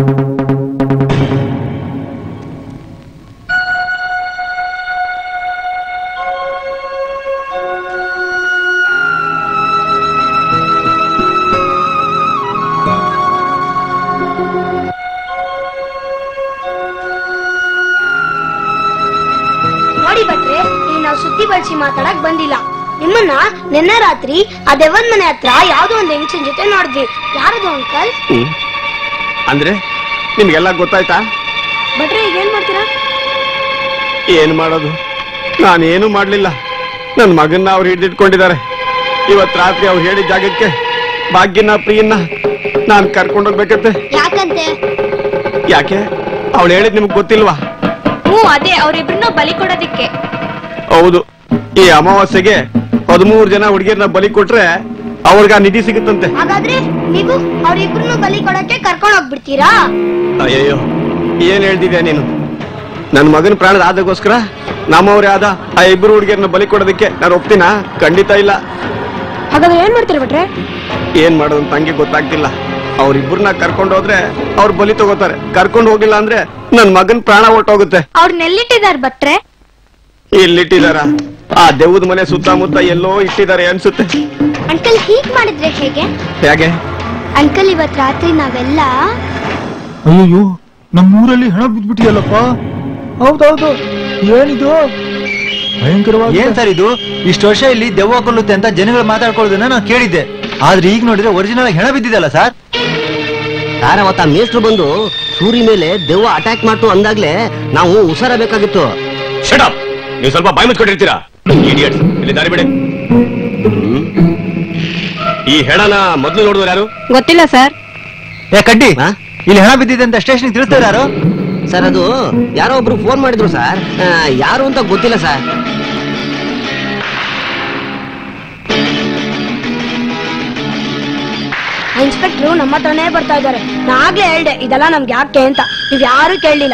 ನೋಡಿ ಭಟ್ರೆ ಈಗ ನಾವು ಸುದ್ದಿ ಬಳಸಿ ಮಾತಾಡಕ್ ಬಂದಿಲ್ಲ ನಿಮ್ಮನ್ನ ನಿನ್ನೆ ರಾತ್ರಿ ಆ ದೆವ್ವನ್ ಮನೆ ಹತ್ರ ಯಾವ್ದೋ ಒಂದ್ ಹೆಂಗಸಿನ ಜೊತೆ ನೋಡಿದ್ವಿ ಯಾರದು ಅಂಕಲ್ ಹ್ಮ್. ಅಂದ್ರೆ ನಿಮ್ಗೆಲ್ಲ ಗೊತ್ತಾಯ್ತಾ ಭಟ್ರೆ ಈಗ ಏನ್ ಮಾಡ್ತೀರಾ ಏನ್ ಮಾಡೋದು ನಾನೇನು ಮಾಡ್ಲಿಲ್ಲ ನನ್ ಮಗನ್ನ ಅವ್ರು ಹಿಡಿದಿಟ್ಕೊಂಡಿದ್ದಾರೆ ಇವತ್ ರಾತ್ರಿ ಅವ್ರು ಹೇಳಿದ ಜಾಗಕ್ಕೆ ಭಾಗ್ಯನ ಪ್ರಿಯನ್ನ ನಾನ್ ಕರ್ಕೊಂಡೋಗ್ಬೇಕಂತೆ ಯಾಕಂತೆ ಯಾಕೆ ಅವಳು ಹೇಳಿದ್ ನಿಮ್ಗೆ ಗೊತ್ತಿಲ್ವಾ ಹ್ಞೂ ಅದೇ ಅವ್ರಿಬ್ರನ್ನ ಬಲಿ ಕೊಡೋದಿಕ್ಕೆ ಹೌದು ಈ ಅಮಾವಾಸ್ಯೆಗೆ ಹದಿಮೂರು ಜನ ಹುಡುಗಿಯರನ್ನ ಬಲಿ ಕೊಟ್ರೆ ಅವ್ರಿಗೆ ಆ ನಿಧಿ ಸಿಗುತ್ತಂತೆ ಹಾಗಾದ್ರೆ ನೀವು ಅವ್ರಿಬ್ರು ಬಲಿ ಕೊಡಕ್ಕೆ ಕರ್ಕೊಂಡು ಹೋಗ್ಬಿಡ್ತೀರಾ ಅಯ್ಯಯ್ಯೋ ಏನ್ ಹೇಳ್ತಿದ್ಯಾ ನೀನು ನನ್ನ ಮಗನ ಪ್ರಾಣದ ಆದಗೋಸ್ಕರ ನಮ್ಮವ್ರೇ ಆದ ಆ ಇಬ್ರು ಹುಡುಗಿಯರನ್ನ ಬಲಿ ಕೊಡೋದಕ್ಕೆ ನಾನು ಒಪ್ತೀನಾ ಖಂಡಿತ ಇಲ್ಲ ಹಾಗಾದ್ರೆ ಏನ್ ಮಾಡ್ತೀರಿ ಭಟ್ರೆ ಏನ್ ಮಾಡೋದು ಅಂತ ಹಂಗೆ ಗೊತ್ತಾಗ್ತಿಲ್ಲ ಅವ್ರಿಬ್ರನ್ನ ಕರ್ಕೊಂಡು ಹೋದ್ರೆ ಅವ್ರು ಬಲಿ ತಗೋತಾರೆ ಕರ್ಕೊಂಡು ಹೋಗಿಲ್ಲ ಅಂದ್ರೆ ನನ್ ಮಗನ್ ಪ್ರಾಣ ಹೊರ್ಟೋಗುತ್ತೆ ಅವ್ರನ್ನೆಲ್ಲಿಟ್ಟಿದಾರ್ ಭಟ್ರೆ ಇಲ್ಲಿಟ್ಟಿದಾರ ಆ ದೆವ್ವದ ಮನೆ ಸುತ್ತಮುತ್ತ ಎಲ್ಲೋ ಇಟ್ಟಿದ್ದಾರೆ ಅನ್ಸುತ್ತೆ ಅಂಕಲ್ ಹೀಗ್ ಮಾಡಿದ್ರೆ ಹೇಗೆ ಹೇಗೆ ಅಂಕಲ್ ಇವತ್ ರಾತ್ರಿ ನಾವೆಲ್ಲ ಅಯ್ಯೋ ನಮ್ಮೂರಲ್ಲಿ ಹಣ ಬಿದ್ಬಿಟ್ಟಿಯಲ್ಲಪ್ಪ ಹೌದೌದು ಏನಿದು ಭಯಂಕರವಾಗಿ ಏನ್ ಸರ್ ಇದು ಇಷ್ಟು ವರ್ಷ ಇಲ್ಲಿ ದೆವ್ವ ಕೊಲ್ಲುತ್ತೆ ಅಂತ ಜನಗಳು ಮಾತಾಡ್ಕೊಳ್ಳೋದನ್ನ ನಾನು ಕೇಳಿದ್ದೆ ಆದ್ರೆ ಈಗ ನೋಡಿದ್ರೆ ಒರಿಜಿನಲ್ ಹೆಣ ಬಿದ್ದಿದಲ್ಲ ಸರ್ ಯಾರ ಅವತ್ತ ಮೇಷ್ಟ್ರು ಬಂದು ಸೂರಿ ಮೇಲೆ ದೆವ್ವ ಅಟ್ಯಾಕ್ ಮಾಡ್ತು ಅಂದಾಗ್ಲೇ ನಾವು ಹುಷಾರಬೇಕಾಗಿತ್ತು ಶಟ್ ನೀವು ಸ್ವಲ್ಪ ಬಾಯಿ ಮುಚ್ಕೊಂಡಿರ್ತೀರಾ ಇಡಿಯಟ್ಸ್ ಇಲ್ಲಿ ದಾರಿ ಬಿಡಿ ಹ್ಮ್. ಈ ಹೆಣನ ಮೊದಲು ನೋಡಿದ್ರು ಯಾರು ಗೊತ್ತಿಲ್ಲ ಸರ್ ಏ ಕಡ್ಡಿ ಇಲ್ಲಿ ಹಣ ಬಿದ್ದಿದೆ ಅಂತ ಸ್ಟೇಷನ್ ತಿಳಿಸ್ತಾರೆ ಯಾರು ಸರ್ ಅದು ಯಾರೋ ಒಬ್ರು ಫೋನ್ ಮಾಡಿದ್ರು ಸರ್ ಆ, ಯಾರು ಅಂತ ಗೊತ್ತಿಲ್ಲ ಸರ್ ಇನ್ಸ್ಪೆಕ್ಟ್ರು ನಮ್ಮ ಹತ್ರನೇ ಬರ್ತಾ ಇದ್ದಾರೆ ನಾಗ್ಲೇ ಹೇಳ್ದೆ ಇದೆಲ್ಲ ನಮ್ಗೆ ಯಾಕೆ ಅಂತ ನೀವ್ ಯಾರು ಕೇಳಲಿಲ್ಲ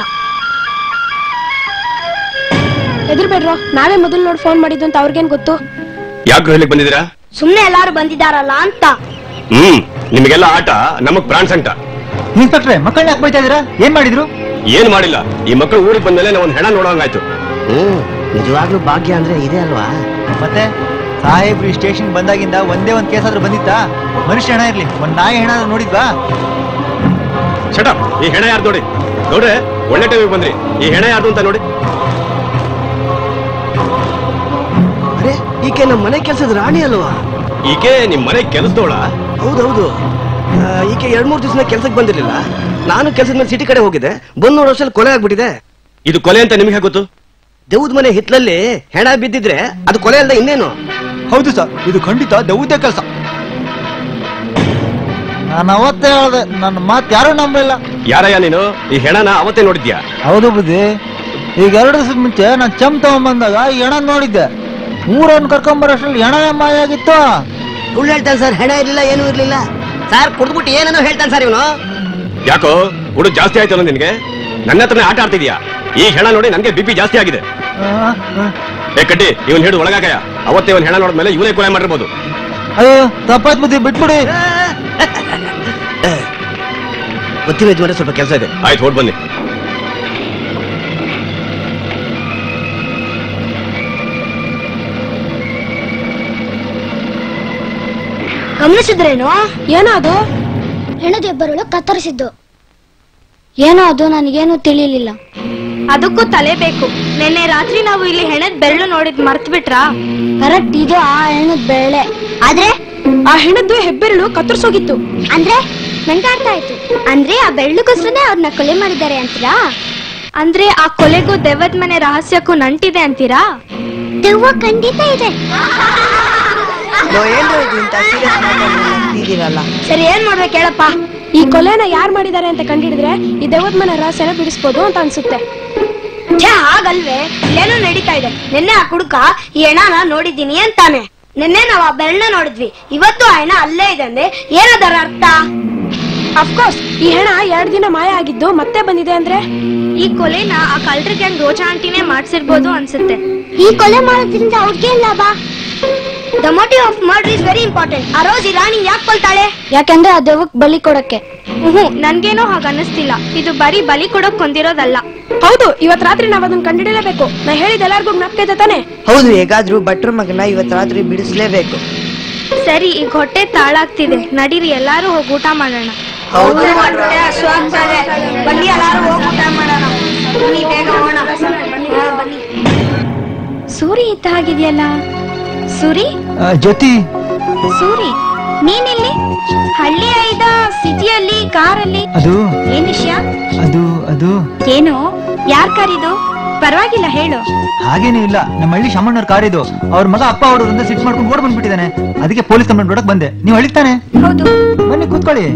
ಎದುರ್ಬೇಡ್ರೋ ನಾವೇ ಮೊದಲು ನೋಡಿ ಫೋನ್ ಮಾಡಿದ್ದು ಅಂತ ಅವ್ರಿಗೇನ್ ಗೊತ್ತು ಯಾಕೆ ಹೇಳಿಕ್ ಬಂದಿದ್ದೀರಾ ಸುಮ್ನೆ ಎಲ್ಲಾರು ಬಂದಿದಾರಲ್ಲ ಅಂತ ಹ್ಮ್ ನಿಮಗೆಲ್ಲ ಆಟ ನಮಗ್ ಪ್ರಾಣ ಸಂಕಟ ಇನ್ಸ್ಪೆಕ್ಟ್ರೆ ಮಕ್ಕಳನ್ನ ಯಾಕೆ ಬೈತಾ ಇದೀರಾ ಏನ್ ಮಾಡಿದ್ರು ಏನ್ ಮಾಡಿಲ್ಲ ಈ ಮಕ್ಕಳು ಊರಿಗೆ ಬಂದ್ಮೇಲೆ ನಾವು ಒಂದ್ ಹೆಣ ನೋಡೋಂಗಾಯ್ತು ಹ್ಮ್ ನಿಜವಾಗ್ಲೂ ಭಾಗ್ಯ ಅಂದ್ರೆ ಇದೆ ಅಲ್ವಾ ಮತ್ತೆ ಸಾಹೇಬ್ರು ಈ ಸ್ಟೇಷನ್ ಬಂದಾಗಿಂದ ಒಂದೇ ಒಂದ್ ಕೇಸ್ ಆದ್ರೂ ಬಂದಿತ್ತಾ ಮನುಷ್ಯ ಹೆಣ ಇರ್ಲಿ ಒಂದ್ ನಾಯಿ ಹೆಣ ಆದ್ರೂ ನೋಡಿದ್ವಾ ಶಟಪ್ ಈ ಹೆಣ ಯಾರ್ದು ನೋಡಿ ನೋಡ್ರೆ ಒಳ್ಳೆ ಟೈಮಿಗೆ ಬಂದ್ರಿ ಈ ಹೆಣ ಯಾರ್ದು ಅಂತ ನೋಡಿ ಅರೆ ಈಕೆ ನಮ್ಮ ಮನೆ ಕೆಲಸದ ರಾಣಿ ಅಲ್ವಾ ಈಕೆ ನಿಮ್ ಮನೆ ಕೆಲಸದೋಳ ಹೌದೌದು ಆ, ಈಕೆ ಎರಡ್ ಮೂರ್ ದಿವಸ ಕೆಲ್ಸಕ್ಕೆ ಬಂದಿರ್ಲಿಲ್ಲ ನಾನು ಕೆಲ್ಸದ ಮೇಲೆ ಸಿಟಿ ಕಡೆ ಹೋಗಿದ್ದೆ ಬಂದ್ ನೋಡೋಷ್ಟಲ್ಲಿ ಕೊಲೆ ಆಗ್ಬಿಟ್ಟಿದೆ ಇದು ಕೊಲೆ ಅಂತ ನಿಮ್ಗೆ ಗೊತ್ತು ದೆವ್ವದ ಮನೆ ಹಿತ್ಲಲ್ಲಿ ಹೆಣ ಬಿದ್ದಿದ್ರೆ ಅದು ಕೊಲೆ ಅಲ್ದ ಇನ್ನೇನು ಹೌದು ಸರ್ ಇದು ಖಂಡಿತ ದೆವ್ವದೇ ಕೆಲಸ ನಾನು ಅವತ್ತೇ ಹೇಳ್ದೆ ನನ್ನ ಮಾತು ಯಾರು ನಂಬಿಲ್ಲ ಯಾರಯ್ಯ ನೀನು ಈ ಹೆಣನ ಅವತ್ತೇ ನೋಡಿದ್ಯಾ ಹೌದು ಬುದ್ಧಿ ಈಗ ಎರಡು ದಿವಸ ಮುಂಚೆ ನಾನು ಚಮ್ ತಗೊಂಬಂದಾಗ ಈ ಹೆಣ ನೋಡಿದ್ದೆ ಊರನ್ನು ಕರ್ಕೊಂಬರೋಷ್ಟ್ರಲ್ಲಿ ಹೆಣನೇ ಮಾಯ ಆಗಿತ್ತು ಸುಳ್ಳು ಹೇಳ್ತಾನೆ ಸರ್ ಹೆಣ ಇರ್ಲಿಲ್ಲ ಏನೂ ಇರ್ಲಿಲ್ಲ ಸರ್ ಕುಡ್ದ್ಬಿಟ್ಟು ಏನೇನೋ ಹೇಳ್ತಾನೆ ಸರ್ ಇವನು ಯಾಕೋ ಹುಡು ಜಾಸ್ತಿ ಆಯ್ತಲ್ಲ ನಿನ್ಗೆ ನನ್ನ ಹತ್ರನೇ ಆಟ ಆಡ್ತಿದ್ಯಾ ಈ ಹೆಣ ನೋಡಿ ನನ್ಗೆ ಬಿಪಿ ಜಾಸ್ತಿ ಆಗಿದೆ ಏ ಕಡ್ಡಿ ಇವನ್ ಹಿಡಿದು ಒಳಗಾಕಯ್ಯ ಅವತ್ತೇ ಇವನ್ ಹೆಣ ನೋಡಿದ್ಮೇಲೆ ಇವನೇ ಕೊಲೆ ಮಾಡಿರ್ಬೋದು ಅಯ್ಯೋ ತಪ್ಪಾಯ್ತು ಬುದ್ಧಿ ಬಿಟ್ಬಿಡಿ ಗೊತ್ತಿಲ್ಲ ಯಜಮಾನ್ರೆ ಸ್ವಲ್ಪ ಕೆಲಸ ಇದೆ ಆಯ್ತು ಹೊಡ್ ಬನ್ನಿ ಗಮನಿಸಿದ್ರೇನು ಏನೋ ಅದು ಹೆಣದೆಬ್ಬರಳು ಕತ್ತರಿಸಿದ್ದು ಏನೋ ಅದು ನನಗೇನು ತಿಳಿಲಿಲ್ಲ ಅದಕ್ಕೂ ತಲೆ ಬೇಕು ನಿನ್ನೆ ರಾತ್ರಿ ನಾವು ಇಲ್ಲಿ ಹೆಣದ್ ಬೆರಳು ನೋಡಿದ್ ಮರ್ತ್ ಬಿಟ್ರಾ ಕರೆಕ್ಟ್ ಇದು ಆ ಹೆಣದ ಬೆಳೆ ಆದ್ರೆ ಆ ಹೆಣದ್ದು ಹೆಬ್ಬೆರಳು ಕತ್ತರಿಸೋಗಿತ್ತು ಅಂದ್ರೆ ನಂಗೆ ಅರ್ಥ ಆಯ್ತು ಅಂದ್ರೆ ಆ ಬೆರಳುಗೋಸ್ಕರನೇ ಅವ್ರನ್ನ ಕೊಲೆ ಮಾಡಿದ್ದಾರೆ ಅಂತೀರಾ ಅಂದ್ರೆ ಆ ಕೊಲೆಗೂ ದೆವ್ವದ್ ಮನೆ ರಹಸ್ಯಕ್ಕೂ ನಂಟಿದೆ ಅಂತೀರಾ ದೆವ್ವ ಖಂಡಿತ ಇದೆ ಏನ್ರೋ ಇದು ಇಂಥ ಸೀರಿಯಸ್ ಮಾತಾಡ್ತಿದ್ದೀರಲ್ಲ ಸರಿ ಏನ್ ಮಾಡ್ಬೇಕು ಹೇಳಪ್ಪ ಈ ಕೊಲೆನ ಯಾರ್ ಮಾಡಿದ್ದಾರೆ ಅಂತ ಕಂಡಿಡಿದ್ರೆ ಈ ದೆವ್ವದ ಮನೆ ರಹಸ್ಯನ ಬಿಡಿಸ್ಬೋದು ಅಂತ ಅನ್ಸುತ್ತೆ ಛೇ ಹಾಗಲ್ವೇ ಏನೋ ನಡೀತಾ ಇದೆ ನಿನ್ನೆ ಆ ಕುಡುಕ ಈ ಹೆಣನ ನೋಡಿದ್ದೀನಿ ಅಂತಾನೆ ನಿನ್ನೆ ನಾವ್ ಆ ಬೆರಳನ್ನ ನೋಡಿದ್ವಿ ಇವತ್ತು ಆ ಹೆಣ ಅಲ್ಲೇ ಇದೆ ಅಂದ್ರೆ ಏನದರ ಅರ್ಥ ಅಫ್ಕೋರ್ಸ್ ಈ ಹೆಣ ಎರಡ್ ದಿನ ಮಾಯ ಆಗಿದ್ದು ಮತ್ತೆ ಬಂದಿದೆ ಅಂದ್ರೆ ಈ ಕೊಲೆನ ಆ ಕಳ್ರ ಗ್ಯಾಂಗ್ ರೋಜಾ ಆಂಟಿನೇ ಮಾಡ್ಸಿರ್ಬೋದು ಅನ್ಸುತ್ತೆ ಈ ಕೊಲೆ ಮಾಡೋದ್ರಿಂದ ಅವ್ರಿಗೆ ಲಾಭ the motive of murder is very important ಆ ರೋಜ್ ಈ ರಾಣಿ ಯಾಕೆ ಕೊಲ್ತಾಳೆ ಯಾಕಂದ್ರೆ ಆ ದೆವ್ವಕ್ ಬಲಿ ಕೊಡಕ್ಕೆ ಹ್ಮ್ ನನ್ಗೇನೋ ಹಾಗ ಅನ್ನಿಸ್ತಿಲ್ಲ ಇದು ಬರೀ ಬಲಿ ಕೊಡೋಕ್ ಕೊಂದಿರೋದಲ್ಲ ಹೌದು ಇವತ್ ರಾತ್ರಿ ನಾವ್ ಅದನ್ನ ಕಂಡಿಡಿಲೇಬೇಕು ನಾ ಹೇಳಿದ ಎಲ್ಲಾರ್ಗು ಜ್ಞಾಪಕ ಇದೆ ತಾನೆ ಹೌದು ಹೇಗಾದ್ರೂ ಭಟ್ರ ಮಗನ ಇವತ್ತು ರಾತ್ರಿ ಬಿಡಿಸ್ಲೇಬೇಕು ಸರಿ ಈಗ ಹೊಟ್ಟೆ ತಾಳಾಗ್ತಿದೆ ನಡೀರಿ ಎಲ್ಲಾರು ಹೋಗಿ ಊಟ ಮಾಡೋಣ ಹೌದು ಬನ್ನಿ ಎಲ್ಲಾರು ಹೋಗಿ ಊಟ ಮಾಡೋಣ ಬನ್ನಿ ಬೇಗ ಹೋಗೋಣ ಹಾ, ಬನ್ನಿ ಸೂರಿ ಇದ್ದ ಹಾಗಿದೆಯಲ್ಲ ಸೂರಿ ಜ್ಯೋತಿ ಸೂರಿ ನೀನಿಲ್ಲಿ ಹಳ್ಳಿ ಐದ ಸಿಟಿಯಲ್ಲಿ ಕಾರಲ್ಲಿ ಅದು ಏನ್ ವಿಷಯ ಅದು ಅದು ಏನು ಯಾರ್ ಕಾರಿದು ಪರವಾಗಿಲ್ಲ ಹೇಳು ಹಾಗೇನೂ ಇಲ್ಲ ನಮ್ಮ ಹಳ್ಳಿ ಶಾಮಣ್ಣವ್ರ ಕಾರ್ ಇದು ಅವ್ರ ಮಗ ಅಪ್ಪ ಅವ್ರಿಂದ ಸಿಟ್ ಮಾಡ್ಕೊಂಡು ಓಡ್ ಬಂದ್ಬಿಟ್ಟಿದ್ದಾನೆ ಅದಕ್ಕೆ ಪೊಲೀಸ್ ಕಂಪ್ಲೇಂಟ್ ಕೊಡಕ್ ಬಂದೆ ನೀವು ಹಳ್ಳಿತಾನೆ ಹೌದು ಬನ್ನಿ ಕೂತ್ಕೊಳ್ಳಿ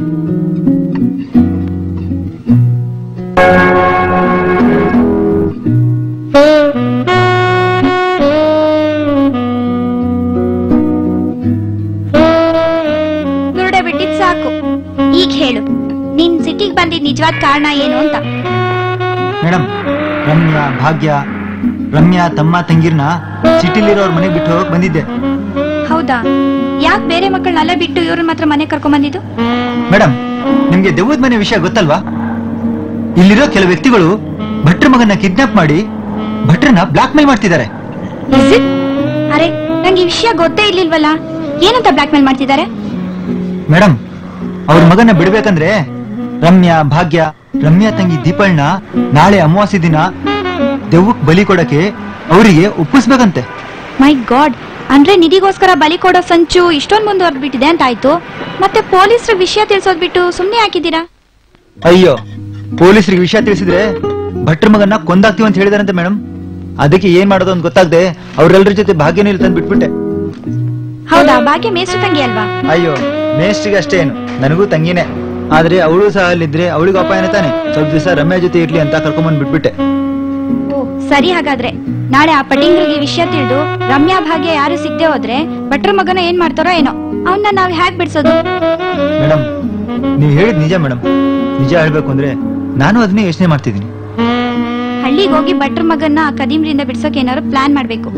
ನಿಜವಾದ ಕಾರಣ ಏನು ಅಂತ ಮೇಡಮ್ ರಮ್ಯಾ ಭಾಗ್ಯ ರಮ್ಯಾ ತಮ್ಮ ತಂಗಿರ್ನ ಸಿಟಿಲಿರೋರ್ ಮನೆಗೆ ಬಿಟ್ಟು ಹೋಗಕ್ ಬಂದಿದ್ದೆ ಹೌದಾ ಯಾಕೆ ಬೇರೆ ಮಕ್ಕಳನ್ನೆಲ್ಲ ಬಿಟ್ಟು ಇವ್ರನ್ನ ಮಾತ್ರ ಮನೆ ಕರ್ಕೊಂಡ್ ಬಂದಿದ್ದು ಮೇಡಮ್ ನಿಮ್ಗೆ ದೆವ್ವದ ಮನೆ ವಿಷಯ ಗೊತ್ತಲ್ವಾ ಇಲ್ಲಿರೋ ಕೆಲವು ವ್ಯಕ್ತಿಗಳು ಭಟ್ರ ಮಗನ ಕಿಡ್ನಾಪ್ ಮಾಡಿ ಭಟ್ರನ್ನ ಬ್ಲಾಕ್ ಮೇಲ್ ಮಾಡ್ತಿದ್ದಾರೆ Is it? ಅರೆ ನಂಗೆ ಈ ವಿಷಯ ಗೊತ್ತೇ ಇರ್ಲಿಲ್ವಲ್ಲ ಏನಂತ ಬ್ಲಾಕ್ ಮೇಲ್ ಮಾಡ್ತಿದ್ದಾರೆ ಮೇಡಮ್ ಅವ್ರ ಮಗನ ಬಿಡ್ಬೇಕಂದ್ರೆ ರಮ್ಯಾ ಭಾಗ್ಯ ರಮ್ಯಾ ತಂಗಿ ದೀಪಳ್ನ ನಾಳೆ ಅಮಾವಾಸ್ಯ ದಿನ ದೆವ್ವಕ್ ಬಲಿ ಕೊಡಕ್ಕೆ ಅವರಿಗೆ ಒಪ್ಪಿಸ್ಬೇಕಂತೆ ಮೈ ಗಾಡ್ ಅಂದ್ರೆ ನಿಧಿಗೋಸ್ಕರ ಬಲಿ ಕೊಡೋ ಸಂಚು ಇಷ್ಟೊಂದು ಮುಂದುವರೆದ್ಬಿಟ್ಟಿದೆ ಅಂತ ಆಯ್ತು ಮತ್ತೆ ಪೊಲೀಸರು ವಿಷಯ ತಿಳಿಸೋದ್ ಬಿಟ್ಟು ಸುಮ್ನೆ ಹಾಕಿದ್ದೀರಾ ಅಯ್ಯೋ ಪೊಲೀಸರಿಗೆ ವಿಷಯ ತಿಳಿಸಿದ್ರೆ ಭಟ್ರ ಮಗನ್ನ ಕೊಂದಾಕ್ತೀವಿ ಅಂತ ಹೇಳಿದಾರಂತೆ ಮೇಡಮ್ ಅದಕ್ಕೆ ಏನ್ ಮಾಡೋದು ಅಂತ ಗೊತ್ತಾಗದೆ ಅವ್ರೆಲ್ರ ಜೊತೆ ಭಾಗ್ಯನೂ ಇಲ್ಲಿ ತಂದು ಬಿಟ್ಬಿಟ್ಟೆ ಹೌದಾ ಭಾಗ್ಯ ಮೇಸ್ರು ತಂಗಿ ಅಲ್ವಾ ಅಯ್ಯೋ ಮೇಷ್ಟಿಗೆ ಅಷ್ಟೇ ಏನು ನನಗೂ ತಂಗಿನೇ ಆದ್ರೆ ಅವಳು ಸಹ ಅಲ್ಲಿದ್ರೆ ಅವಳಿಗೆ ಅಪಾಯನೇ ತಾನೆ ಸ್ವಲ್ಪ ದಿವಸ ರಮ್ಯಾ ಜೊತೆ ಇರ್ಲಿ ಅಂತ ಕರ್ಕೊಂಬಂದ್ ಬಿಟ್ಬಿಟ್ಟೆ ಓ ಸರಿ ಹಾಗಾದ್ರೆ ನಾಳೆ ಆ ಪಟಿಂಗ್ರಿಗೆ ವಿಷಯ ತಿಳಿದು ರಮ್ಯಾ ಭಾಗ್ಯ ಯಾರು ಸಿಗದೆ ಹೋದ್ರೆ ಭಟ್ರ ಮಗನ ಏನ್ ಮಾಡ್ತಾರೋ ಏನೋ ಅವನ್ನ ನಾವ್ ಹ್ಯಾಕ್ ಬಿಡ್ಸೋದು ಮೇಡಮ್ ನೀವು ಹೇಳಿದ್ ನಿಜ ಮೇಡಮ್ ನಿಜ ಹೇಳ್ಬೇಕು ಅಂದ್ರೆ ನಾನು ಅದನ್ನೇ ಯೋಚನೆ ಮಾಡ್ತಿದ್ದೀನಿ ಹಳ್ಳಿಗೆ ಹೋಗಿ ಭಟ್ರ ಮಗನ್ನ ಆ ಕದೀಮ್ರಿಂದ ಬಿಡ್ಸೋಕೆ ಏನಾದ್ರು ಪ್ಲಾನ್ ಮಾಡ್ಬೇಕು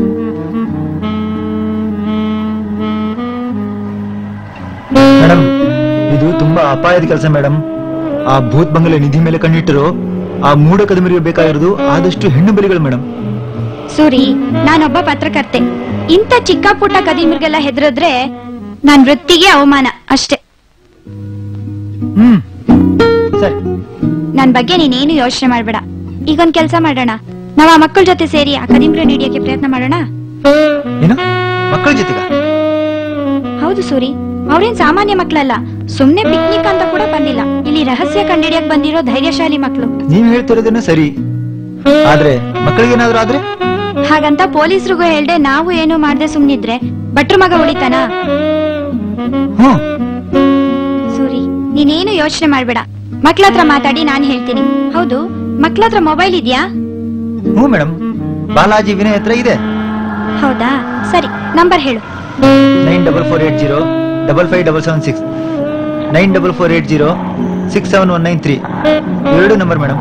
ಮೇಡಮ್ ಇದು ತುಂಬಾ ಅಪಾಯದ ಕೆಲಸ ಮೇಡಮ್ ಆ ಭೂತ್ ಬಂಗಲೆ ನಿಧಿ ಮೇಲೆ ಕಣ್ಣಿಟ್ಟರು ಆ ಮೂಢ ಕದಮರಿಗೆ ಬೇಕಾಗಿರೋದು ಆದಷ್ಟು ಹೆಣ್ಣು ಬಲಿಗಳು ಮೇಡಮ್ ಸೂರಿ ನಾನೊಬ್ಬ ಪತ್ರಕರ್ತೆ ಇಂಥ ಚಿಕ್ಕ ಪುಟ್ಟ ಕದೀಮ್ರಿಗೆಲ್ಲ ಹೆದರಿದ್ರೆ ನಾನ್ ವೃತ್ತಿಗೆ ಅವಮಾನ ಅಷ್ಟೇ ಹ್ಮ್ ಸರಿ ನನ್ ಬಗ್ಗೆ ನೀನೇನು ಯೋಚನೆ ಮಾಡ್ಬೇಡ ಈಗೊಂದ್ ಕೆಲ್ಸ ಮಾಡೋಣ ನಾವ್ ಆ ಮಕ್ಕಳ ಜೊತೆ ಸೇರಿ ಆ ಕದೀಮ್ರನ್ನ ಹಿಡಿಯಕ್ಕೆ ಪ್ರಯತ್ನ ಮಾಡೋಣ ಏನು ಮಕ್ಕಳ ಜೊತೆಗ ಹೌದು ಸೂರಿ ಅವ್ರೇನ್ ಸಾಮಾನ್ಯ ಮಕ್ಕಳಲ್ಲ ಸುಮ್ನೆ ಪಿಕ್ನಿಕ್ ಅಂತ ಕೂಡ ಬಂದಿಲ್ಲ ಇಲ್ಲಿ ರಹಸ್ಯ ಕಂಡಿಡಿಯಕ್ ಬಂದಿರೋ ಧೈರ್ಯಶಾಲಿ ಮಕ್ಕಳು ನೀವ್ ಹೇಳ್ತಿರೋದನ್ನ ಸರಿ ಆದ್ರೆ ಮಕ್ಕಳಿಗೇನಾದ್ರೂ ಆದ್ರೆ ಹಾಗಂತ ಪೊಲೀಸ್ರಿಗೂ ಹೇಳ್ದೆ ನಾವು ಏನು ಮಾಡ್ದೆ ಸುಮ್ನಿದ್ರೆ ಭಟ್ರ ಮಗ ಉಳಿತಾನ ಹ್ಮ್ ಸೂರಿ ನೀನೇನು ಯೋಚನೆ ಮಾಡ್ಬೇಡ ಮಕ್ಳ ಹತ್ರ ಮಾತಾಡಿ ನಾನ್ ಹೇಳ್ತೀನಿ ಹೌದು ಮಕ್ಳ ಹತ್ರ ಮೊಬೈಲ್ ಇದ್ಯಾ ಹ್ಞೂ ಮೇಡಮ್ ಬಾಲಾಜಿ ವಿನಯ್ ಹತ್ರ ಇದೆ ಹೌದಾ ಸರಿ ನಂಬರ್ ಹೇಳು nine double four eight zero double five double seven six nine double four eight zero six seven one nine three ಎರಡು ನಂಬರ್ ಮೇಡಮ್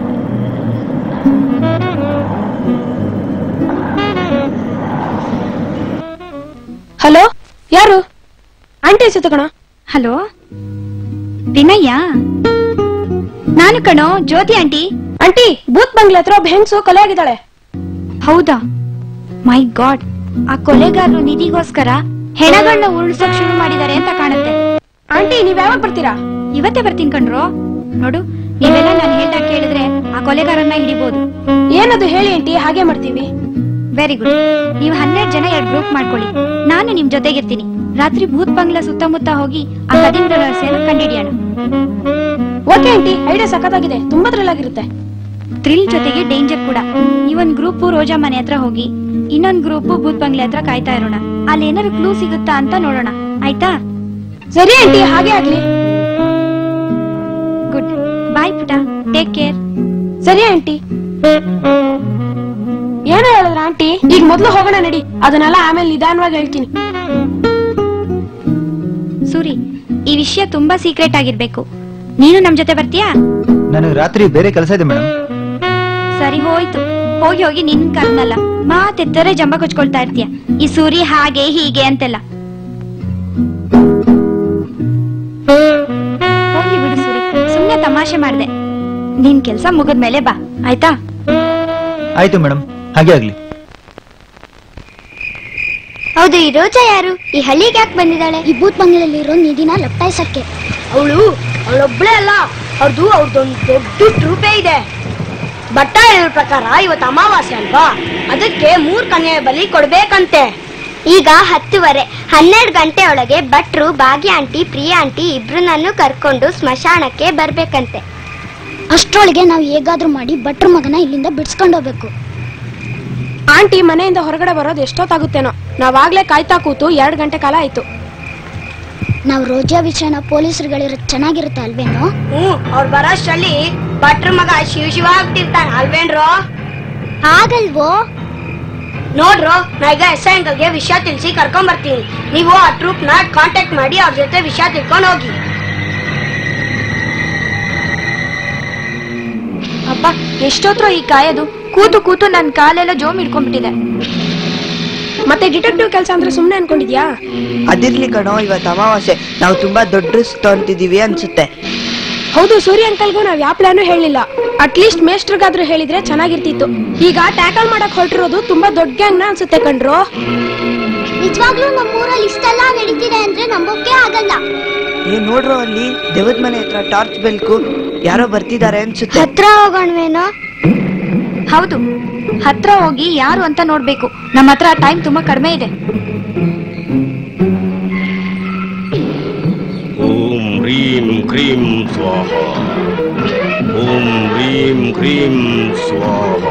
ಹಲೋ ಯಾರು ಆಂಟಿ ಅನ್ಸುತ್ತೆ ಕಣ ಹಲೋ ವಿನಯ್ಯ ನಾನು ಕಣೋ ಜ್ಯೋತಿ ಆಂಟಿ ಆಂಟಿ ಬೂತ್ ಬಂಗ್ಲೆ ಹತ್ರ ಒಬ್ಬ ಹೆಂಗ್ಸು ಕೊಲೆ ಆಗಿದ್ದಾಳೆ ಹೌದಾ ಮೈ ಗಾಡ್ ಆ ಕೊಲೆಗಾರರು ನಿಧಿಗೋಸ್ಕರ ಹೆಣಗಳನ್ನ ಉರುಳಿಸೋಕ್ ಶುರು ಮಾಡಿದ್ದಾರೆ ಅಂತ ಕಾಣುತ್ತೆ ಆಂಟಿ ನೀವ್ ಯಾವಾಗ ಬರ್ತೀರಾ ಇವತ್ತೇ ಬರ್ತೀನಿ ಕಣ್ರೋ ನೋಡು ನೀವೆಲ್ಲ ನಾನು ಹೇಳ್ದಾಗ ಕೇಳಿದ್ರೆ ಆ ಕೊಲೆಗಾರನ್ನ ಹಿಡಿಬಹುದು ಏನದು ಹೇಳಿ ಆಂಟಿ ಹಾಗೆ ಮಾಡ್ತೀವಿ ವೆರಿ ಗುಡ್ ನೀವು ಹನ್ನೆರಡು ಜನ ಎರಡು ಗ್ರೂಪ್ ಮಾಡ್ಕೊಳ್ಳಿ ನಾನು ನಿಮ್ ಜೊತೆಗಿರ್ತೀನಿ ರಾತ್ರಿ ಭೂತ್ ಬಂಗ್ಲಾ ಸುತ್ತಮುತ್ತ ಹೋಗಿ ಆ ಕದೀಮ್ರ ರಹಸ್ಯನ ಕಂಡಿಡಿಯೋಣ ಓಕೆ ಆಂಟಿ ಐಡಿಯಾ ಸಖತ್ತಾಗಿದೆ ತುಂಬಾ ಥ್ರಿಲ್ ಆಗಿರುತ್ತೆ ಥ್ರಿಲ್ ಜೊತೆಗೆ ಡೇಂಜರ್ ಕೂಡ ಈ ಒಂದ್ ಗ್ರೂಪ್ ರೋಜಾ ಮನೆ ಹತ್ರ ಹೋಗಿ ಇನ್ನೊಂದ್ ಗ್ರೂಪ್ ಭೂತ್ ಬಂಗ್ಲೆ ಹತ್ರ ಕಾಯ್ತಾ ಇರೋಣ ಅಲ್ಲಿ ಏನಾದ್ರು ಕ್ಲೂ ಸಿಗುತ್ತಾ ಅಂತ ನೋಡೋಣ ಆಯ್ತಾ ಸರಿ ಆಂಟಿ ಹಾಗೆ ಆಗ್ಲಿ ಗುಡ್ ಬಾಯ್ ಪುಟ ಟೇಕ್ ಕೇರ್ ಸರಿ ಆಂಟಿ ಏನೋ ಹೇಳಿದ್ರ ಆಂಟಿ ಈಗ ಮೊದ್ಲು ಹೋಗೋಣ ನಡಿ ಅದನ್ನೆಲ್ಲ ಆಮೇಲೆ ನಿಧಾನವಾಗಿ ಹೇಳ್ತೀನಿ ಸೂರಿ ಈ ವಿಷಯ ತುಂಬಾ ಸೀಕ್ರೆಟ್ ಆಗಿರ್ಬೇಕು ನೀನು ನಮ್ ಜೊತೆ ಬರ್ತೀಯಾ ನನಗೆ ರಾತ್ರಿ ಬೇರೆ ಕೆಲಸ ಇದೆ ಮೇಡಮ್ ಸರಿ ಹೋಯ್ತು ಹೋಗಿ ಹೋಗಿ ನಿನ್ ಕರ್ನಲ್ಲ ಮಾತೆತ್ತರೆ ಜಂಬ ಕೊಚ್ಕೊಳ್ತಾ ಇರ್ತೀಯ ಈ ಸೂರಿ ಹಾಗೆ ಹೀಗೆ ಅಂತೆಲ್ಲ ಹೋಗ್ಲಿ ಬಿಡು ಸೂರಿ ಸುಮ್ನೆ ತಮಾಷೆ ಮಾಡ್ದೆ ನಿನ್ ಕೆಲ್ಸ ಮುಗಿದ್ಮೇಲೆ ಬಾ ಆಯ್ತಾ ಆಯ್ತು ಮೇಡಮ್ ಹಾಗೆ ಆಗ್ಲಿ ಹೌದು ಈ ರೋಜಾ ಯಾರು ಈ ಹಳ್ಳಿಗೆ ಯಾಕೆ ಬಂದಿದ್ದಾಳೆ ಈ ಬೂತ್ ಬಂಗ್ಲೆಯಲ್ಲಿರೋ ನಿಧಿನ ಲಪ್ಟಾಯಿಸಕ್ಕೆ ಅವಳು ಅವಳೊಬ್ಳೆ ಅಲ್ಲ ಅವ್ರದ್ದು ಅವ್ರದ್ದೊಂದು ದೊಡ್ಡ ಟ್ರೂಪೇ ಇದೆ ಭಟ್ಟ ಹೇಳೋ ಪ್ರಕಾರ ಇವತ್ತು ಅಮಾವಾಸ್ಯೆ ಅಲ್ವಾ ಅದಕ್ಕೆ ಮೂರ್ ಕನ್ಯೆ ಬಲಿ ಕೊಡ್ಬೇಕಂತೆ ಈಗ ಹತ್ತುವರೆ ಹನ್ನೆರಡು ಗಂಟೆ ಒಳಗೆ ಭಟ್ರು ಭಾಗ್ಯ ಆಂಟಿ ಪ್ರಿಯಾ ಆಂಟಿ ಇಬ್ರನ್ನೂ ಕರ್ಕೊಂಡು ಸ್ಮಶಾನಕ್ಕೆ ಬರ್ಬೇಕಂತೆ ಅಷ್ಟ್ರೊಳಗೆ ನಾವು ಹೇಗಾದ್ರೂ ಮಾಡಿ ಭಟ್ರ ಮಗನ ಇಲ್ಲಿಂದ ಬಿಡ್ಸ್ಕೊಂಡು ಹೋಗ್ಬೇಕು ಆಂಟಿ ಮನೆಯಿಂದ ಹೊರಗಡೆ ಬರೋದು ಎಷ್ಟೊತ್ತಾಗುತ್ತೇನೋ ನಾವಾಗ್ಲೇ ಕಾಯ್ತಾ ಕೂತು ಎರಡ್ ಗಂಟೆ ಕಾಲ ಆಯ್ತು ನಾವು ರೋಜಾ ವಿಷಯನ ಪೊಲೀಸರುಗಳಿರೋ ಚೆನ್ನಾಗಿರುತ್ತೆ ಅಲ್ವೇನೋ ಹ್ಮ್ ಅವ್ರು ಬರೋಷ್ಟರಲ್ಲಿ ಭಟ್ರ ಮಗ ಶಿವ ಶಿವ ಆಗ್ತಿರ್ತಾನೆ ಅಲ್ವೇನ್ರೋ ಹಾಗಲ್ವೋ ನೋಡ್ರೋ ನಾ ಈಗ ಎಸ್ ಐ ಅಂಕಲ್ಗೆ ವಿಷಯ ತಿಳಿಸಿ ಕರ್ಕೊಂಡ್ ಬರ್ತೀನಿ ನೀವು ಆ ಟ್ರೂಪ್ ನ ಕಾಂಟ್ಯಾಕ್ಟ್ ಮಾಡಿ ಅವ್ರ ಜೊತೆ ವಿಷಯ ತಿಳ್ಕೊಂಡು ಹೋಗಿ ಅಪ್ಪ ಎಷ್ಟೊತ್ರೋ ಈ ಕಾಯೋದು ಕೂತು ಕೂತು ನನ್ ಕಾಲೆಲ್ಲ ಜೋಮ್ ಹಿಡ್ಕೊಂಡ್ಬಿಟ್ಟಿದೆ ಮತ್ತೆ ಡಿಟೆಕ್ಟಿವ್ ಕೆಲಸ ಅಂದ್ರೆ ಸುಮ್ನೆ ಅನ್ಕೊಂಡಿದ್ಯಾ ಅದಿರ್ಲಿ ಕಣೋ ಇವತ್ತು ಅಮಾವಾಸ್ಯೆ ನಾವು ತುಂಬಾ ದೊಡ್ಡ ರಿಸ್ಕ್ ತಗೊಂತಿದೀವಿ ಅನ್ಸುತ್ತೆ ಹೌದು ಸೂರ್ಯ ಅಂಕಲ್ಗೂ ನಾವ್ ಯಾವ ಪ್ಲಾನು ಹೇಳಿಲ್ಲ ಅಟ್ಲೀಸ್ಟ್ ಮೇಸ್ಟ್ರಿಗಾದ್ರೂ ಹೇಳಿದ್ರೆ ಚೆನ್ನಾಗಿರ್ತಿತ್ತು ಈಗ ಟ್ಯಾಕಲ್ ಮಾಡಕ್ ಹೊರಟಿರೋದು ತುಂಬಾ ದೊಡ್ಡ ಗ್ಯಾಂಗ್ನ ಅನ್ಸುತ್ತೆ ಕಣ್ರು ನಿಜವಾಗ್ಲೂ ನಮ್ಮೂರಲ್ಲಿ ಇಷ್ಟೆಲ್ಲ ನಡೀತಿದೆ ಅಂದ್ರೆ ನಂಬೋಕೆ ಆಗಲ್ಲ ಏ ನೋಡ್ರೋ ಅಲ್ಲಿ ದೇವದ ಮನೆ ಹತ್ರ ಟಾರ್ಚ್ ಬೆಲ್ಕು ಯಾರೋ ಬರ್ತಿದ್ದಾರೆ ಅನ್ಸುತ್ತೆ ಹತ್ರ ಹೋಗೋಣವೇನೋ ಹೌದು ಹತ್ರ ಹೋಗಿ ಯಾರು ಅಂತ ನೋಡ್ಬೇಕು ನಮ್ಮ ಹತ್ರ ಟೈಮ್ ತುಂಬಾ ಕಡಿಮೆ ಇದೆ ಓಂ ಹ್ರೀಂ ಕ್ರೀಂ ಸ್ವಾಹ ಓಂ ಹ್ರೀಂ ಕ್ರೀಂ ಸ್ವಾಹ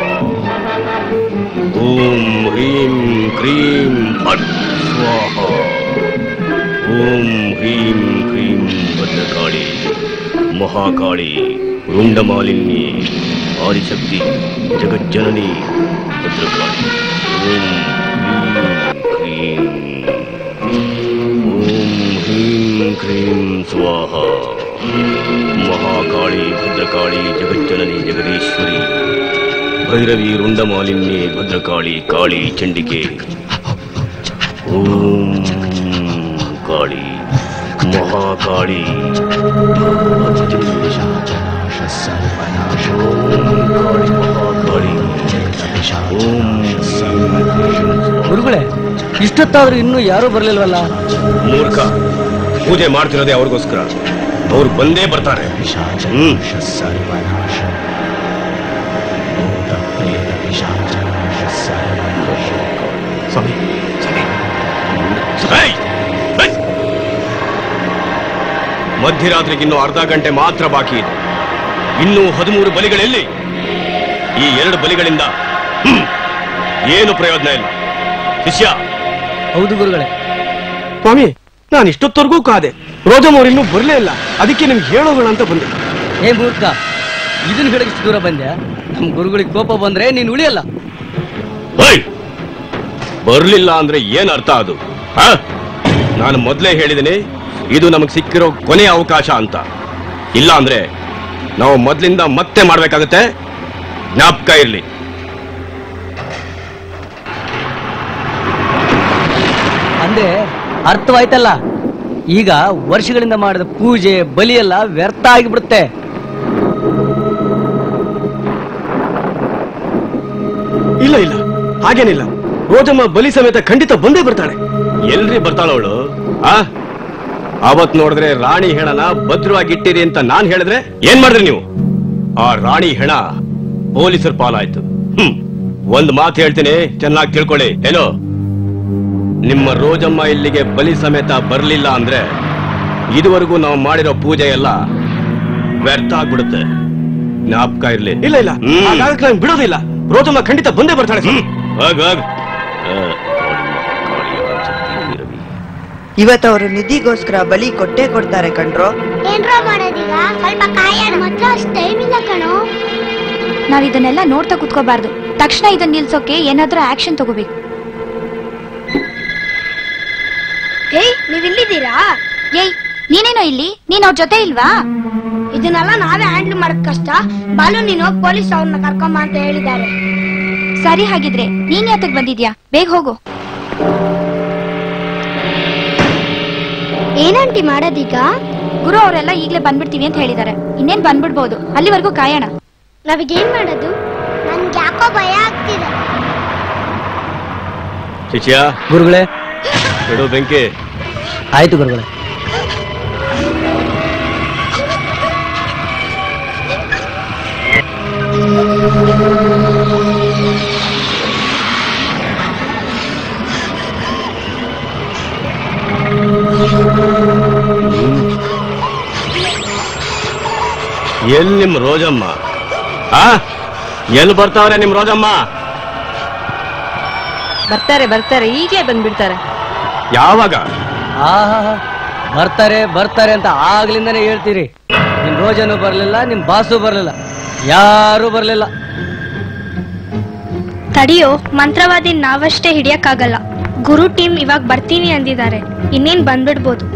ಓಂ ಹ್ರೀಂ ಕ್ರೀಂ ಫಟ್ ಸ್ವಾಹ ಓಂ ಹ್ರೀಂ ಕ್ರೀಂ ಭದ್ರಕಾಳಿ ಮಹಾಕಾಳಿ ರುಂಡಮಾಲಿನ್ಯೆ ಆದಿಶಕ್ತಿ ಜಗಜ್ಜನನಿ ಭದ್ರಕಾಳಿ ಓಂ ಹ್ರೀಂ ಕ್ರೀಂ ಓಂ ಹ್ರೀಂ ಕ್ರೀಂ ಸ್ವಾಹ ಮಹಾಕಾಳಿ ಭದ್ರಕಾಳಿ ಜಗಜ್ಜನನಿ ಜಗದೀಶ್ವರಿ ಭೈರವಿ ರುಂಡಮಾಲಿನ್ಯೆ ಭದ್ರಕಾಳಿ ಕಾಳಿ ಚಂಡಿಕೆ ಓಂ ಕಾಳಿ ಮಹಾಕಾಳಿ ಗುರುಗಳೇ ಇಷ್ಟೊತ್ತಾದ್ರೂ ಇನ್ನೂ ಯಾರೂ ಬರ್ಲಿಲ್ವಲ್ಲ ಮೂರ್ಖ ಪೂಜೆ ಮಾಡ್ತಿರೋದೇ ಅವ್ರಿಗೋಸ್ಕರ ಅವ್ರು ಬಂದೇ ಬರ್ತಾರೆ ಹ್ಮ್ ಸ್ವಾಮಿ ಏಯ್! ಏಯ್! ಮಧ್ಯರಾತ್ರಿಗೆ ಇನ್ನು ಅರ್ಧ ಗಂಟೆ ಮಾತ್ರ ಬಾಕಿ ಇದೆ ಇನ್ನೂ ಹದಿಮೂರು ಬಲಿಗಳೆಲ್ಲಿ ಈ ಎರಡು ಬಲಿಗಳಿಂದ ಹ್ಮ್, ಏನು ಪ್ರಯೋಜನ ಇಲ್ಲ ಶಿಷ್ಯ ಹೌದು ಗುರುಗಳೇ ಸ್ವಾಮಿ ನಾನು ಇಷ್ಟೊತ್ತವರೆಗೂ ಕಾದೆ ರೋಜಮ್ ಅವ್ರು ಇನ್ನೂ ಬರಲೇ ಇಲ್ಲ ಅದಕ್ಕೆ ನಿಮ್ಗೆ ಹೇಳೋಣ ಅಂತ ಬಂದೆ ಏ ಮೂರ್ಖ ಇದನ್ನ ಹಿಡಿದು ಇಷ್ಟು ದೂರ ಬಂದ್ಯಾ ನಮ್ ಗುರುಗಳಿಗೆ ಕೋಪ ಬಂದ್ರೆ ನೀನ್ ಉಳಿಯಲ್ಲ ಹೇಯ್! ಬರ್ಲಿಲ್ಲ ಅಂದ್ರೆ ಏನ್ ಅರ್ಥ ಅದು ಆ? ನಾನು ಮೊದಲೇ ಹೇಳಿದ್ದೀನಿ ಇದು ನಮಗ್ ಸಿಕ್ಕಿರೋ ಕೊನೆಯ ಅವಕಾಶ ಅಂತ ಇಲ್ಲ ಅಂದ್ರೆ ನಾವು ಮೊದ್ಲಿಂದ ಮತ್ತೆ ಮಾಡ್ಬೇಕಾಗತ್ತೆ ಜ್ಞಾಪಕ ಇರ್ಲಿ ಅಂದ್ರೆ ಅರ್ಥವಾಯ್ತಲ್ಲ ಈಗ ವರ್ಷಗಳಿಂದ ಮಾಡಿದ ಪೂಜೆ ಬಲಿ ಎಲ್ಲ ವ್ಯರ್ಥ ಆಗಿಬಿಡುತ್ತೆ ಇಲ್ಲ ಇಲ್ಲ ಹಾಗೇನಿಲ್ಲ ರೋಜಮ್ಮ ಬಲಿ ಸಮೇತ ಖಂಡಿತ ಬಂದೇ ಬರ್ತಾಳೆ ಎಲ್ರಿ ಬರ್ತಾಳವಳು ಆ ಅವತ್ ನೋಡಿದ್ರೆ ರಾಣಿ ಹೆಣನ ಭದ್ರವಾಗಿ ಇಟ್ಟಿರಿ ಅಂತ ನಾನ್ ಹೇಳಿದ್ರೆ ಏನ್ ಮಾಡಿದ್ರಿ ನೀವು ಆ ರಾಣಿ ಹೆಣ ಪೊಲೀಸರ ಪಾಲಾಯ್ತು ಹ್ಮ್ ಒಂದ್ ಮಾತು ಹೇಳ್ತೀನಿ ಚೆನ್ನಾಗಿ ತಿಳ್ಕೊಳ್ಳಿ ಏನೋ ನಿಮ್ಮ ರೋಜಮ್ಮ ಇಲ್ಲಿಗೆ ಬಲಿ ಸಮೇತ ಬರ್ಲಿಲ್ಲ ಅಂದ್ರೆ ಇದುವರೆಗೂ ನಾವು ಮಾಡಿರೋ ಪೂಜೆ ಎಲ್ಲ ವ್ಯರ್ಥ ಆಗ್ಬಿಡುತ್ತೆ ಜ್ಞಾಪಕ ಇರ್ಲಿ ಇಲ್ಲ ಇಲ್ಲ ಹ್ಮ್. ಹಾಗಾಗಕ್ಕೆ ನಾನು ಬಿಡೋದಿಲ್ಲ ರೋಜಮ್ಮ ಖಂಡಿತ ಬಂದೇ ಬರ್ತಾಳೆ ಸ್ವಾಮಿ. ಹೋಗ್ ಹೋಗ್ ಆ, ಇವತ್ತು ಅವರು ನಿಧಿಗೋಸ್ಕರ ಬಲಿ ಕೊಟ್ಟೇ ಕೊಡ್ತಾರೆ ಕಣ್ರೋ ಏನ್ರೋ ಮಾಡೋದೀಗ ಸ್ವಲ್ಪ ಕಾಯೋಣ ಮಾತ್ರ ಅಷ್ಟು ಟೈಮ್ ಇಲ್ಲ ಕಣೋ ನಾವ್ ಇದನ್ನೆಲ್ಲ ನೋಡ್ತಾ ಕುತ್ಕೋಬಾರ್ದು ತಕ್ಷಣ ಇದನ್ನ ನಿಲ್ಸೋಕೆ ಏನಾದ್ರೂ ಆಕ್ಷನ್ ತಗೋಬೇಕು ಏಯ್ ನೀವ್ ಇಲ್ಲಿದ್ದೀರಾ ಏಯ್ ನೀನೇನೋ ಇಲ್ಲಿ ನೀನ್ ಅವ್ರ ಜೊತೆ ಇಲ್ವಾ ಇದನ್ನೆಲ್ಲ ನಾವೇ ಹ್ಯಾಂಡಲ್ ಮಾಡಕ್ ಕಷ್ಟ ಬಾಲು ನೀನು ಹೋಗಿ ಪೊಲೀಸ್ ಅವ್ರನ್ನ ಕರ್ಕೊಂಬ ಅಂತ ಹೇಳಿದ್ದಾರೆ ಸರಿ ಹಾಗಿದ್ರೆ ನೀನ್ ಯಾತಕ್ ಬಂದಿದ್ಯಾ ಬೇಗ ಹೋಗು ಏನಂಟಿ ಮಾಡೋದೀಗ ಗುರು ಅವರೆಲ್ಲ ಈಗ್ಲೇ ಬಂದ್ಬಿಡ್ತೀವಿ ಅಂತ ಹೇಳಿದ್ದಾರೆ ಇನ್ನೇನ್ ಬಂದ್ಬಿಡ್ಬೋದು ಅಲ್ಲಿವರೆಗೂ ಕಾಯೋಣ ನಾವೀಗೇನ್ ಮಾಡೋದು ನನ್ಗೆ ಯಾಕೋ ಭಯ ಆಗ್ತಿದೆ ಶಿಷ್ಯ ಗುರುಗಳೇ ಬಿಡು ಬೆಂಕಿ ಆಯ್ತು ಗುರುಗಳೇ ಎಲ್ಲಿ ನಿಮ್ ರೋಜಮ್ಮ ಆ ಎಲ್ಲಿ ಬರ್ತಾವ್ರೆ ನಿಮ್ ರೋಜಮ್ಮ ಬರ್ತಾರೆ ಬರ್ತಾರೆ ಈಗಲೇ ಬಂದ್ಬಿಡ್ತಾರೆ ಯಾವಾಗ ಆಹಾ ಬರ್ತಾರೆ ಬರ್ತಾರೆ ಅಂತ ಆಗ್ಲಿಂದಾನೇ ಹೇಳ್ತೀರಿ ನಿಮ್ ರೋಜನು ಬರ್ಲಿಲ್ಲ ನಿಮ್ ಬಾಸು ಬರ್ಲಿಲ್ಲ ಯಾರು ಬರ್ಲಿಲ್ಲ ತಡಿಯೋ ಮಂತ್ರವಾದಿ ನಾವಷ್ಟೇ ಹಿಡಿಯಕ್ಕಾಗಲ್ಲ ಗುರು ಟೀಮ್ ಇವಾಗ ಬರ್ತೀನಿ ಅಂದಿದ್ದಾರೆ ಇನ್ನೇನ್ ಬಂದ್ಬಿಡ್ಬೋದು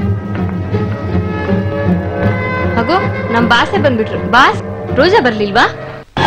ಹಾಗೋ ನಮ್ ಬಾಸೆ ಬಂದ್ಬಿಟ್ರು ಬಾಸ್ ರೋಜಾ ಬರ್ಲಿಲ್ವಾ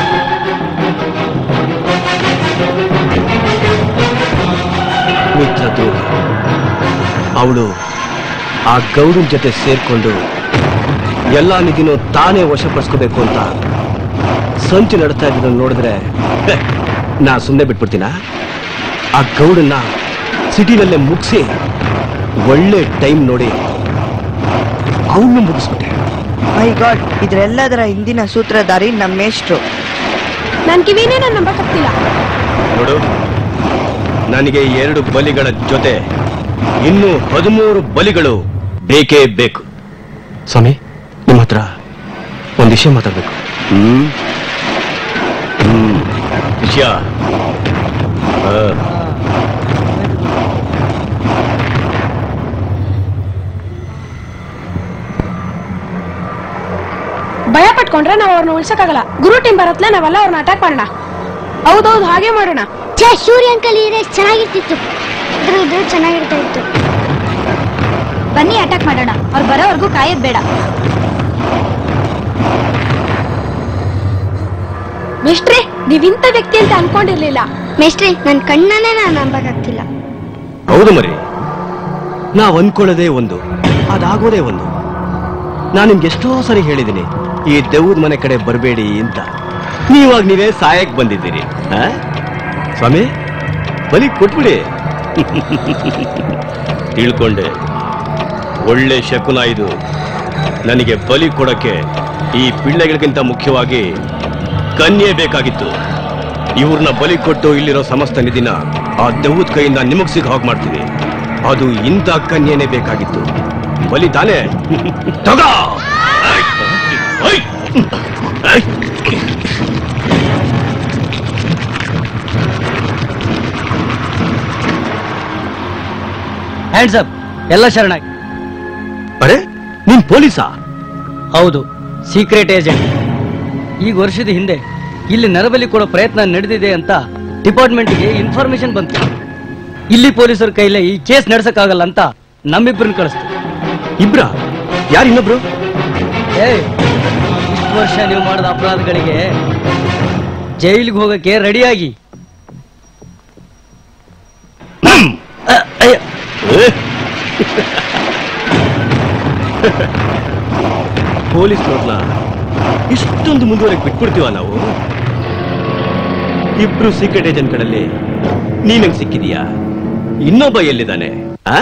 ಪವಿತ್ರ ದೇವ ಅವಳು ಆ ಗೌಡನ್ ಜೊತೆ ಸೇರ್ಕೊಂಡು ಎಲ್ಲಾ ನಿಧಿನೂ ತಾನೇ ವಶಪಡಿಸ್ಕೋಬೇಕು ಅಂತ ಸಂಚು ನಡ್ತಾ ಇದ್ದನ್ನು ನೋಡಿದ್ರೆ ಹೆ, ನಾ ಸುಮ್ಮನೆ ಬಿಟ್ಬಿಡ್ತೀನ ಆ ಗೌಡನ್ನ ಸಿಟಿನಲ್ಲೇ ಮುಗಿಸಿ ಒಳ್ಳೆ ಟೈಮ್ ನೋಡಿ ಅವನು ಮುಗಿಸ್ಬಿಟ್ಟೆ ಮೈ ಗಾಡ್ ಇದ್ರೆಲ್ಲದರ ಹಿಂದಿನ ಸೂತ್ರಧಾರಿ ನಮ್ಮ ಮೇಷ್ಟ್ರು ನನ್ ಕಿವಿನೇ ನಾನು ನಂಬಕ್ಕಾಗ್ತಿಲ್ಲ ನೋಡು ನನಗೆ ಎರಡು ಬಲಿಗಳ ಜೊತೆ ಇನ್ನು ಹದಿಮೂರು ಬಲಿಗಳು ಬೇಕೇ ಬೇಕು ಸ್ವಾಮಿ ನಿಮ್ಮ ಹತ್ರ ಒಂದು ವಿಷಯ ಮಾತಾಡ್ಬೇಕು ಹ್ಮ್ ಹ್ಮ್ ವಿಷಯ ಆ. ಭಯ ಪಟ್ಕೊಂಡ್ರೆ ನಾವು ಅವ್ರನ್ನ ಉಳ್ಸಕ್ಕಾಗಲ್ಲ ಗುರು ಟೀಮ್ ಬರತ್ಲೆ ನಾವೆಲ್ಲ ಅವ್ರನ್ನ ಅಟ್ಯಾಕ್ ಮಾಡೋಣ ಹೌದೌದು ಹಾಗೆ ಮಾಡೋಣ ಛೇ ಸೂರ್ಯ ಅಂಕಲ್ ಈ ರೇಸ್ ಚೆನ್ನಾಗಿರ್ತಿತ್ತು ಇದ್ರ ಇದ್ರೆ ಚೆನ್ನಾಗಿರ್ತಾ ಇತ್ತು ಬನ್ನಿ ಅಟ್ಯಾಕ್ ಮಾಡೋಣ ಅವ್ರು ಬರೋವರೆಗೂ ಕಾಯೋದ್ ಬೇಡ ಮಿಸ್ಟ್ರಿ ನೀವ್ ಇಂಥ ವ್ಯಕ್ತಿ ಅಂತ ಅನ್ಕೊಂಡಿರ್ಲಿಲ್ಲ ಮೇಸ್ಟ್ರಿ ನನ್ ಕಣ್ಣನ್ನೇ ನಾನು ನಂಬಕ್ಕಾಗ್ತಿಲ್ಲ ಹೌದು ಮರಿ ನಾವ್ ಅನ್ಕೊಳ್ಳೋದೇ ಒಂದು ಅದಾಗೋದೇ ಒಂದು ನಾನು ನಿಮ್ಗೆ ಎಷ್ಟೋ ಸರಿ ಹೇಳಿದ್ದೀನಿ ಈ ದೆವ್ವದ ಮನೆ ಕಡೆ ಬರಬೇಡಿ ಅಂತ ನೀವಾಗ ನೀವೇ ಸಾಯಕ್ ಬಂದಿದ್ದೀರಿ ಆ? ಸ್ವಾಮಿ ಬಲಿ ಕೊಟ್ಬಿಡಿ ತಿಳ್ಕೊಂಡೆ ಒಳ್ಳೆ ಶಕುನ ಇದು ನನಗೆ ಬಲಿ ಕೊಡಕ್ಕೆ ಈ ಪಿಳ್ಳೆಗಳಿಗಿಂತ ಮುಖ್ಯವಾಗಿ ಕನ್ಯೆ ಬೇಕಾಗಿತ್ತು ಇವ್ರನ್ನ ಬಲಿ ಕೊಟ್ಟು ಇಲ್ಲಿರೋ ಸಮಸ್ತ ನಿಧಿನ ಆ ದೆವ್ವದ ಕೈಯಿಂದ ನಿಮಗ್ ಸಿಗ ಹಾಗೆ ಮಾಡ್ತೀನಿ ಅದು ಇಂಥ ಕನ್ಯೆನೇ ಬೇಕಾಗಿತ್ತು ಬಲಿ ತಾನೇ ತಗೋ ಐ! ಐ! ಹ್ಯಾಂಡ್ಸ್ ಅಪ್ ಎಲ್ಲ ಶರಣಾಗಿ ಅರೆ ನೀನ್ ಪೊಲೀಸಾ ಹೌದು ಸೀಕ್ರೆಟ್ ಏಜೆಂಟ್ ಈಗ ವರ್ಷದ ಹಿಂದೆ ಇಲ್ಲಿ ನರಬಲಿ ಕೊಡೋ ಪ್ರಯತ್ನ ನಡೆದಿದೆ ಅಂತ ಡಿಪಾರ್ಟ್ಮೆಂಟ್ಗೆ ಇನ್ಫಾರ್ಮೇಶನ್ ಬಂತು ಇಲ್ಲಿ ಪೊಲೀಸರ ಕೈಲೇ ಈ ಕೇಸ್ ನಡ್ಸಕ್ಕಾಗಲ್ಲ ಅಂತ ನಮ್ಮಿಬ್ಬರನ್ನ ಕಳಿಸ್ತು ಇಬ್ರ ಯಾರು ಇನ್ನೊಬ್ರು ಏ ಇಷ್ಟು ವರ್ಷ ನೀವು ಮಾಡಿದ ಅಪರಾಧಗಳಿಗೆ ಜೈಲಿಗೆ ಹೋಗಕ್ಕೆ ರೆಡಿಯಾಗಿ ಪೊಲೀಸ್ನವ್ರನ್ನ ಇಷ್ಟೊಂದು ಮುಂದುವರೆಗೆ ಬಿಟ್ಬಿಡ್ತೀವ ನಾವು ಇಬ್ರು ಸೀಕ್ರೆಟ್ ಏಜೆಂಟ್ಗಳಲ್ಲಿ ನೀನಂಗ್ ಸಿಕ್ಕಿದೀಯಾ ಇನ್ನೊಬ್ಬ ಎಲ್ಲಿದ್ದಾನೆ ಆ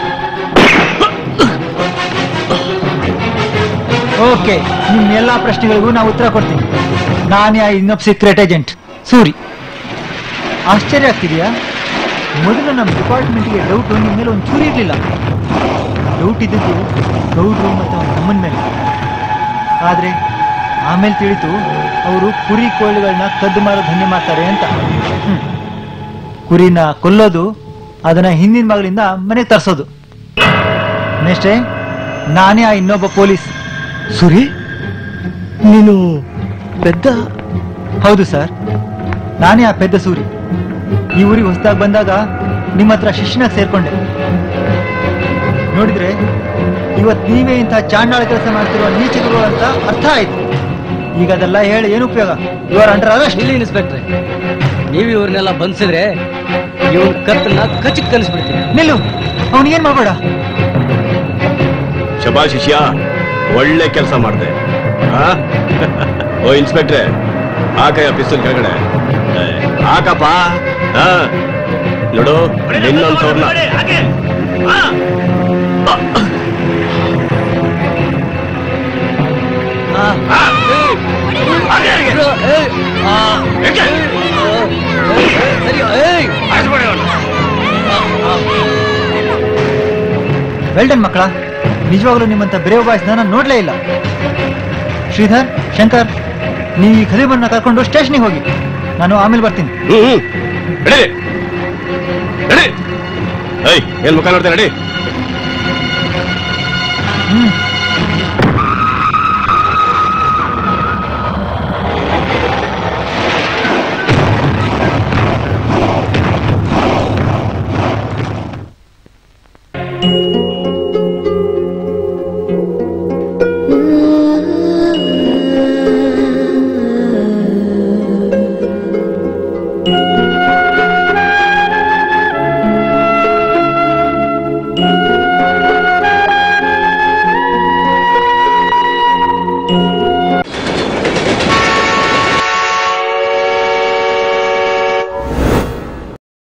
ಓಕೆ ನಿಮ್ಮ ಎಲ್ಲಾ ಪ್ರಶ್ನೆಗಳಿಗೂ ನಾವು ಉತ್ತರ ಕೊಡ್ತೀನಿ ನಾನೇ ಆ ಇನ್ನೊಬ್ಬ ಸೀಕ್ರೆಟ್ ಏಜೆಂಟ್ ಸೂರಿ ಆಶ್ಚರ್ಯ ಆಗ್ತಿದೆಯಾ ಮೊದಲು ನಮ್ಮ ಡಿಪಾರ್ಟ್ಮೆಂಟ್ಗೆ ಡೌಟ್ ನಿಮ್ಮ ಮೇಲೆ ಒಂದು ಚೂರಿ ಇರಲಿಲ್ಲ ಡೌಟ್ ಇದ್ದದ್ದು ಗೌಡ್ರು ಮತ್ತು ಅವನ ತಮ್ಮನ ಮೇಲೆ ಆದರೆ ಆಮೇಲೆ ತಿಳಿತು ಅವರು ಕುರಿ ಕೋಳಿಗಳನ್ನ ಕದ್ದು ಮಾರೋ ಧನ್ಯ ಮಾಡ್ತಾರೆ ಅಂತ ಹ್ಮ್. ಕುರಿನ ಕೊಲ್ಲೋದು ಅದನ್ನ ಹಿಂದಿನ ಮಗಳಿಂದ ಮನೆಗೆ ತರಿಸೋದು ನೆಕ್ಸ್ಟೇ ನಾನೇ ಆ ಇನ್ನೊಬ್ಬ ಪೊಲೀಸ್ ಸುರಿ ನೀನು ಪೆದ್ದ ಹೌದು ಸರ್ ನಾನೇ ಆ ಪೆದ್ದ ಸೂರಿ ಈ ಊರಿಗೆ ಹೊಸದಾಗಿ ಬಂದಾಗ ನಿಮ್ಮ ಹತ್ರ ಶಿಷ್ಯನಾಗಿ ಸೇರ್ಕೊಂಡೆ ನೋಡಿದ್ರೆ ಇವತ್ ನೀವೇ ಇಂಥ ಚಾಂಡಾಳ ಕೆಲಸ ಮಾಡ್ತಿರುವ ನೀಚಗಳು ಅಂತ ಅರ್ಥ ಆಯ್ತು ಈಗ ಅದೆಲ್ಲ ಹೇಳಿ ಏನು ಉಪಯೋಗ ಇವರ ಅಂಡರ್ ಅರೆಸ್ಟ್ ಇಲ್ಲಿ ಇನ್ಸ್ಪೆಕ್ಟ್ರೆ ನೀವು ಇವ್ರನ್ನೆಲ್ಲ ಬಂಧಿಸಿದ್ರೆ ಇವನ್ ಕತ್ತನ್ನ ಕಚ್ಚಿಕ್ ಕಲಿಸ್ಬಿಡ್ತೀನಿ ನಿಲ್ಲು ಅವನಿಗೇನ್ ಮಾಡಬೇಡ ಶಬಾ ಶಿಷ್ಯ ಒಳ್ಳೆ ಕೆಲಸ ಮಾಡಿದೆ ಓ ಇನ್ಸ್ಪೆಕ್ಟ್ರೆ ಹಾಕಯ್ಯ ಪಿಸ್ತೂಲ್ ಕೆಳಗಡೆ ಏ, ಹಾಕಪ್ಪ ಆ, ನೋಡು ನಿನ್ನಂಥವ್ರನ್ನ ವೆಲ್ಡನ್ ಮಕ್ಕಳ ನಿಜವಾಗ್ಲೂ ನಿಮ್ಮಂತ ಬ್ರೇವ್ ಬಾಯ್ಸ್ ನಾನು ನೋಡ್ಲೇ ಇಲ್ಲ ಶ್ರೀಧರ್ ಶಂಕರ್ ನೀವು ಈ ಖರೀಬನ್ನ ಕರ್ಕೊಂಡು ಸ್ಟೇಷನ್ಗೆ ಹೋಗಿ ನಾನು ಆಮೇಲೆ ಬರ್ತೀನಿ ಹ್ಮ್ ನಡಿ ನಡಿ ಏಯ್ ಏನ್ ಮುಖ ನೋಡ್ತಾ ನಡಿ ಹ್ಮ್